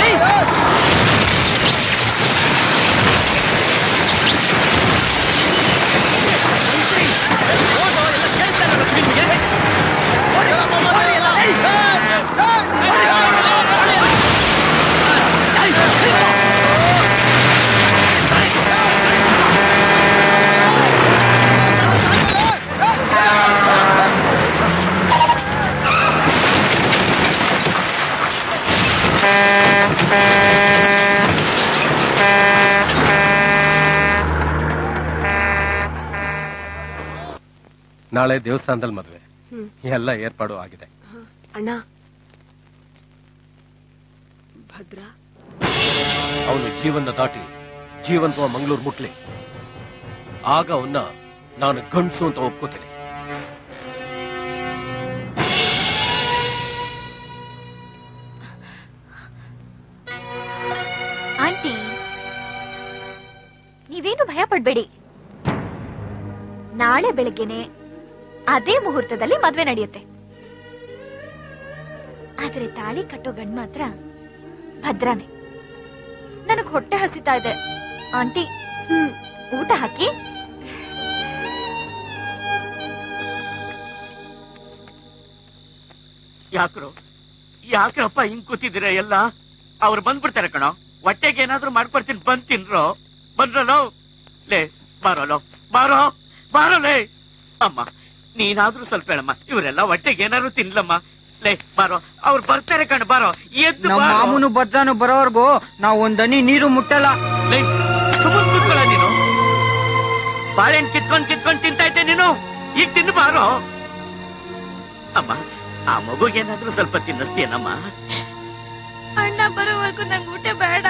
ನಾಳೆ ದೇವಸ್ಥಾನದಲ್ಲಿ ಮದ್ವೆ ಹ್ಮ್. ಎಲ್ಲ ಏರ್ಪಾಡು ಆಗಿದೆ ಅಣ್ಣ ಭದ್ರ ಅವನು ಜೀವನ ದಾಟಿ ಜೀವಂತವ ಮಂಗಳೂರು ಮುಟ್ಲಿ ಆಗ ಅವನ್ನ ನಾನು ಗಂಡ್ಸು ಅಂತ ಒಪ್ಕೋತೇನೆ ಪಡ್ಬೇಡಿ ನಾಳೆ ಬೆಳಗ್ಗೆನೆ ಅದೇ ಮುಹೂರ್ತದಲ್ಲಿ ಮದ್ವೆ ನಡೆಯುತ್ತೆ ಆದ್ರೆ ತಾಳಿ ಕಟ್ಟೋ ಗಂಡ್ ಮಾತ್ರ ಭದ್ರಾನೆ ನನಗ್ ಹೊಟ್ಟೆ ಹಸಿತಾ ಇದೆ ಆಂಟಿ ಹ್ಮ್ ಊಟ ಹಾಕಿ ಯಾಕ್ರು ಯಾಕ್ರಪ್ಪ ಹಿಂಗ್ ಕೂತಿದ್ದೀರ ಎಲ್ಲ ಅವ್ರು ಬಂದ್ಬಿಡ್ತಾರೆ ಕಣೋ ಹೊಟ್ಟೆಗೆ ಏನಾದ್ರೂ ಮಾಡ್ಕೊಡ್ತೀನಿ ಬಂದ್ ತಿನ್ರೋ ಬಂದ್ರಲ್ಲೋ ಲೇ ಬಾರೋಲೋ ಬಾರೋ ಬಾರೋಲೇ ಅಮ್ಮ ನೀನಾದ್ರೂ ಸ್ವಲ್ಪ ಹೇಳಮ್ಮ ಇವರೆಲ್ಲ ಹೊಟ್ಟೆಗೆ ಏನಾದ್ರು ತಿನ್ಲಮ್ಮ ಲೇ ಬಾರೋ ಅವ್ರು ಬರ್ತಾರೆ ಕಣ್ ಬಾರೋ ಎದ್ದು ನಮ್ಮ ಬಾರೋ. ಮಾಮೂನು ಭದ್ರಾನು ಬರೋವರ್ಗು ನಾವ್ ಒಂದ್ ಹನಿ ನೀರು ಮುಟ್ಟಲ್ಲ ಲೇ ಸುಮ್ಮನೆ ಕೂತ್ಕೊಳ್ಳ ನೀನು ಬಾಳೆಹಣ್ಣು ಕಿತ್ಕೊಂಡ್ ಕಿತ್ಕೊಂಡ್ ತಿಂತಾ ಇದ್ದೆ ನೀನು ಈಗ ತಿನ್ನು ಬಾರೋ ಅಮ್ಮ ಆ ಮಗುಗೇನಾದ್ರೂ ಸ್ವಲ್ಪ ತಿನ್ನಿಸ್ತೀಯನಮ್ಮ ಅಣ್ಣ ಬರೋವರೆಗೂ ನಂಗೆ ಊಟ ಬೇಡ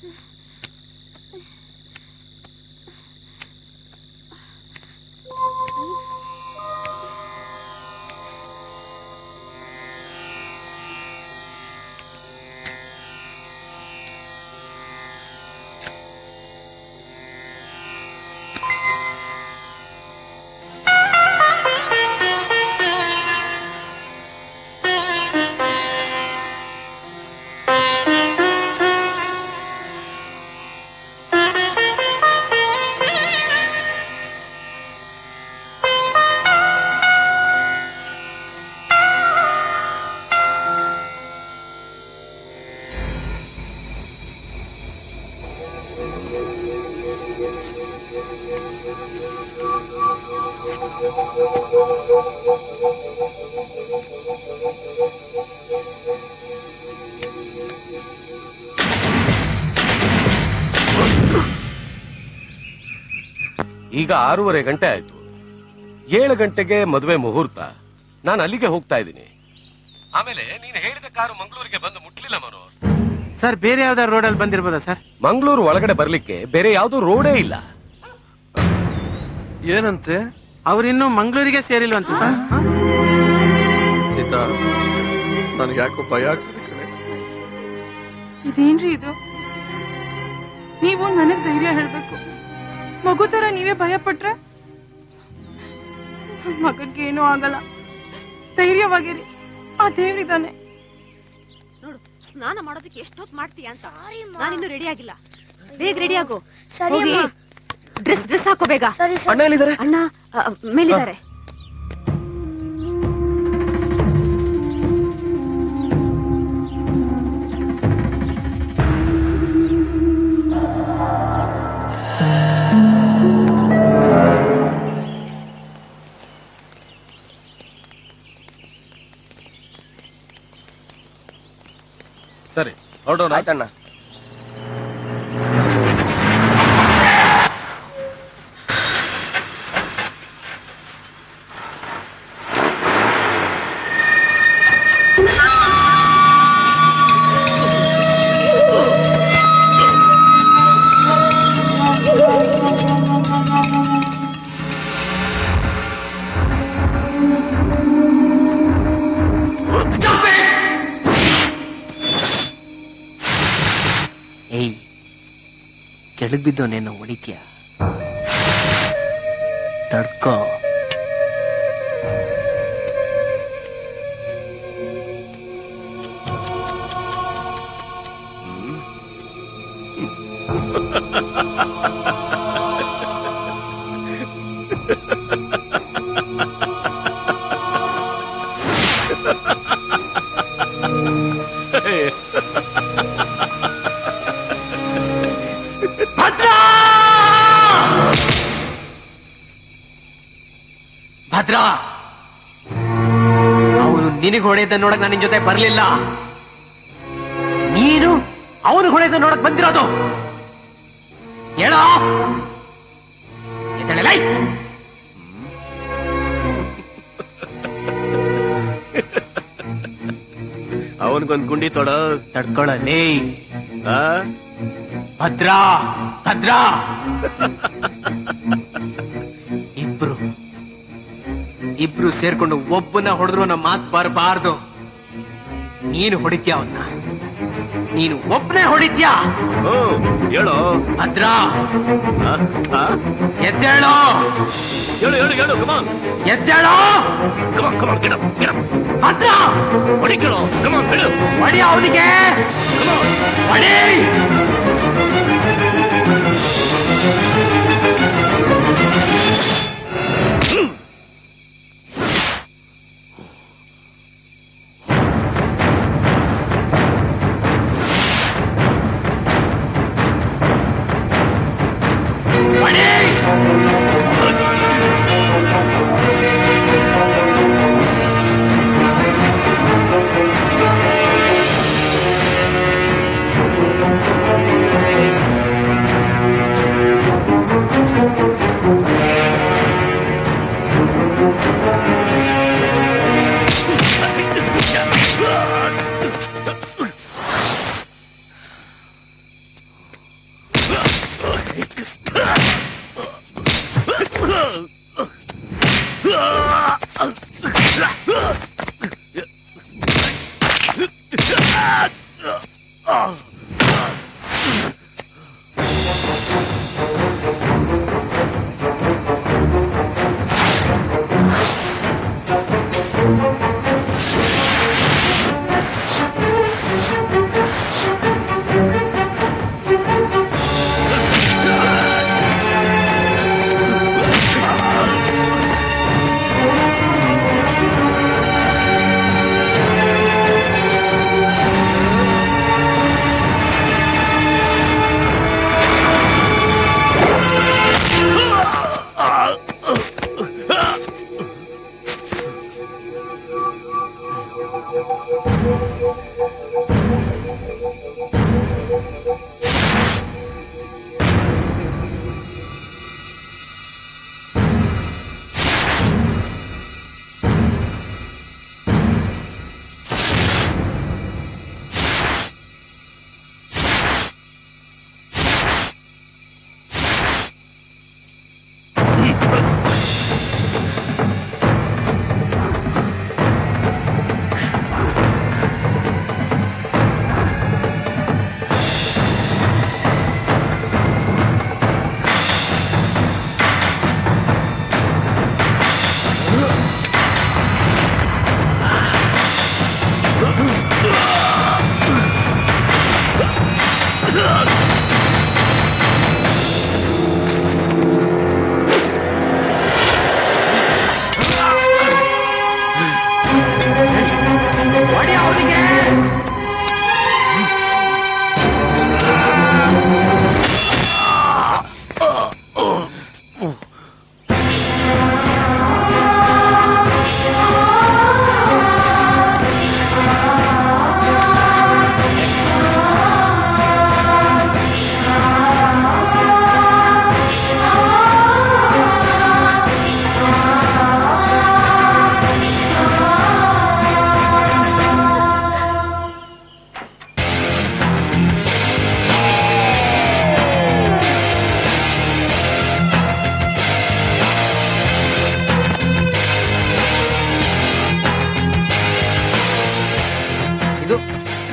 ಈಗ ಆರೂವರೆ ಗಂಟೆ ಆಯ್ತು ಏಳು ಗಂಟೆಗೆ ಮದುವೆ ಮುಹೂರ್ತ ನಾನು ಅಲ್ಲಿಗೆ ಹೋಗ್ತಾ ಇದ್ದೀನಿ ಆಮೇಲೆ ನೀನು ಹೇಳಿದ ಕಾರು ಮಂಗಳೂರಿಗೆ ಬಂದು ಮುಟ್ಲಿಲ್ಲ ಮನೋಹರ್ ಸರ್ ಬೇರೆ ಯಾವ್ದಾದ್ರು ರೋಡಲ್ಲಿ ಬಂದಿರ್ಬೋದಾ ಸರ್ ಮಂಗಳೂರು ಒಳಗಡೆ ಬರ್ಲಿಕ್ಕೆ ಬೇರೆ ಯಾವ್ದು ರೋಡೇ ಇಲ್ಲ ಏನಂತೆ ಅವ್ರಿನ್ನೂ ಮಂಗಳೂರಿಗೆ ಸೇರಿಲ್ವಂತ ಸರ್ ಸೀತಾ ನನಗೆ ಯಾಕೋ ಭಯ ಆಗ್ತದೆ ಕಣೆ ಇದೇನ್ರಿ ಇದು ನೀವು ನನಗ್ ಧೈರ್ಯ ಹೇಳ್ಬೇಕು ಮಗು ತರ ನೀವೇ ಭಯ ಪಟ್ರೆ ಮಗನ್ಗೆ ಏನೂ ಆಗಲ್ಲ ಧೈರ್ಯವಾಗಿರಿ ಆ ದೇವ್ರಿದಾನೆ ನೋಡು ಸ್ನಾನ ಮಾಡೋದಕ್ಕೆ ಎಷ್ಟೊತ್ತು ಮಾಡ್ತೀಯ ಅಂತ ನಾನಿನ್ನು ರೆಡಿ ಆಗಿಲ್ಲ ಬೇಗ ರೆಡಿ ಆಗು ಸರಿ ಹೋಗಿ ಅಮ್ಮ. ಡ್ರೆಸ್ ಡ್ರೆಸ್ ಹಾಕೋ ಬೇಗ ಅಣ್ಣ ಎಲ್ಲಿದ್ದಾರೆ ಅಣ್ಣ ಅ, ಮೇಲಿದ್ದಾರೆ ಸರಿ ಹೊರಡೋಣ ಆಯ್ತಣ್ಣ ಏಯ್ ಕೆಳಗ್ ಬಿದ್ದವನೇನು ಹೊಡಿತೀಯ ತಡ್ಕೋ ಭದ್ರಾ ಅವನು ನಿನಗ್ ಹೊಡೆದ ನೋಡಕ್ ನಾನು ನಿನ್ ಜೊತೆ ಬರ್ಲಿಲ್ಲ ನೀನು ಅವನು ಹೊಡೆದ ನೋಡಕ್ ಬಂದಿರೋದು ಹೇಳ ಎದ್ದೇಳಲೈ. ಅವನಿಗೊಂದ್ ಗುಂಡಿ ತೊಡ ತಡ್ಕೊಳ್ಳಲೇ ಭದ್ರಾ ಭದ್ರಾ ಇಬ್ರು ಇಬ್ರು ಸೇರ್ಕೊಂಡು ಒಬ್ಬನ ಹೊಡೆದ್ರು ನಮ್ಮ ಮಾತು ಬರಬಾರ್ದು ನೀನು ಹೊಡಿತ್ಯಾ ಅವನ್ನ ನೀನು ಒಬ್ಬನೇ ಹೊಡಿತ್ಯಾ ಹೇಳು ಭದ್ರಾ ಎದ್ದೇಳೋ ಹೇಳು ಹೇಳು ಹೇಳು ಕಮಾನ್ ಎದ್ದೇಳೋ ಕಮಾನ್ ಕಮಾನ್ ಗಿಡ ಗಿಡ ಭದ್ರಾ ಹೊಡಿಕೇಳು ಕಮಾನ್ ಹೇಳು ಹೊಡಿ ಅವನಿಗೆ ಹೊಡಿ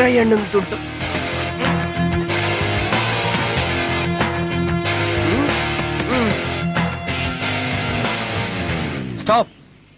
ಕೈ ಅಣ್ಣನ ದುಡ್ಡು ಸ್ಟಾಪ್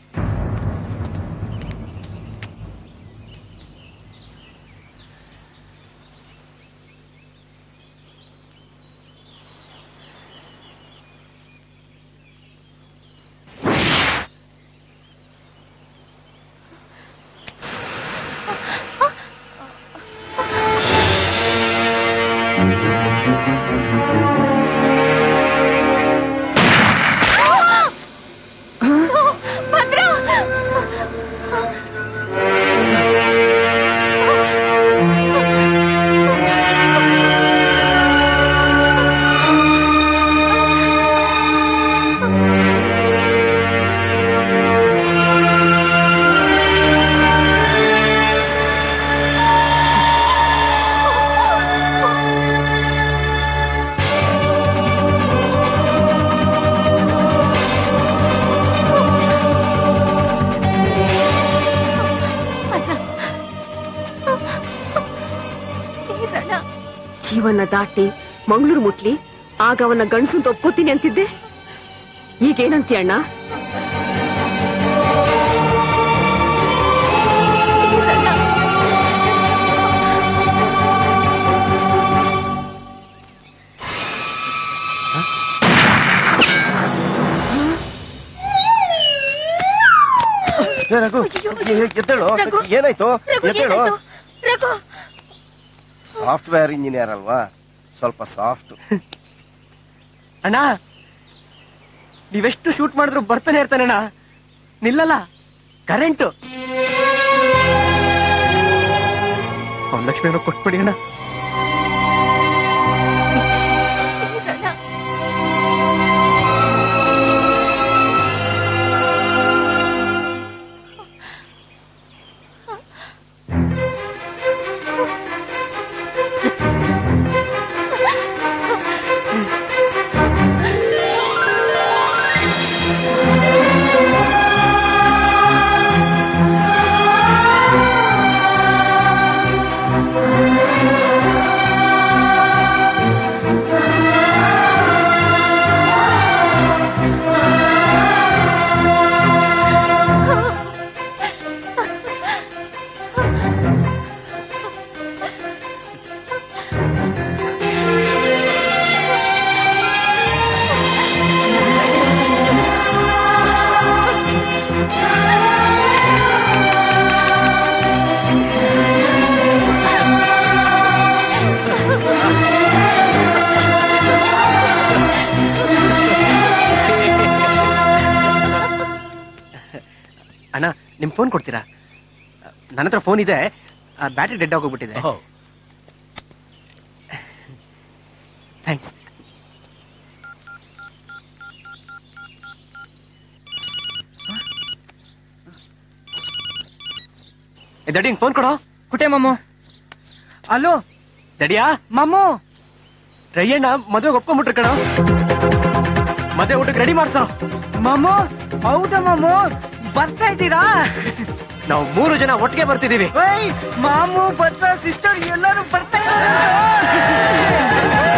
ಪ್ಲೀಸ್ ಅಣ್ಣ ಜೀವನ ದಾಟಿ ಮಂಗಳೂರು ಮುಟ್ಲಿ ಆಗ ಅವನ ಗಂಡಸಂತ ಒಪ್ಕೋತೀನಿ ಅಂತಿದ್ದೆ ಈಗೇನಂತಿ ಅಣ್ಣ ಪ್ಲೀಸ್ ಅಣ್ಣ ಏ, ರಘು ಏ, ಎದ್ದೇಳು ಏನಾಯ್ತು ರಘು, ಎದ್ದೇಳು ಏನಾಯ್ತು? ರಘು ಸಾಫ್ಟ್ವೇರ್ ಇಂಜಿನಿಯರ್ ಅಲ್ವಾ ಸ್ವಲ್ಪ ಸಾಫ್ಟ್ ಅಣ್ಣ ನೀವೆಷ್ಟು ಶೂಟ್ ಮಾಡಿದ್ರು ಬರ್ತಾನೆ ಇರ್ತಾನೆ ಅಣ್ಣ ನಿಲ್ಲಲ್ಲ ಕರೆಂಟು ಅವ್ನ ಲಕ್ಷ್ಮಿ ಕೊಟ್ಬಿಡಿ ಅಣ್ಣ ಪ್ಲೀಸ್ ಅಣ್ಣ ಅಣ್ಣ ನಿಮ್ ಫೋನ್ ಕೊಡ್ತೀರಾ ನನ್ನ ಹತ್ರ ಫೋನ್ ಇದೆ ಬ್ಯಾಟ್ರಿ ಡೆಡ್ ಆಗೋಗ್ಬಿಟ್ಟಿದೆ ಥ್ಯಾಂಕ್ಸ್ ದಡಿ ಫೋನ್ ಕೊಡೋ ಕುಟೆ ಮಮ್ಮು ಅಲೋ ದಡಿಯಾ ಮಮ್ಮು ರಯ್ಯಣ್ಣ ಮದುವೆಗೆ ಒಪ್ಕೊಂಡ್ಬಿಟ್ರು ಕಣ ಮದುವೆ ಊಟಕ್ಕೆ ರೆಡಿ ಮಾಡ್ಸೋ ಮಮ್ಮು ಹೌದಾ ಮಮ್ಮು ಬರ್ತಾ ಇದ್ದೀರಾ ನಾವು ಮೂರು ಜನ ಒಟ್ಟಿಗೆ ಬರ್ತಿದೀವಿ ಓಯ್ ಮಾಮು ಭದ್ರ ಸಿಸ್ಟರ್ ಎಲ್ಲರೂ ಬರ್ತಾ ಇದ್ದಾರೆ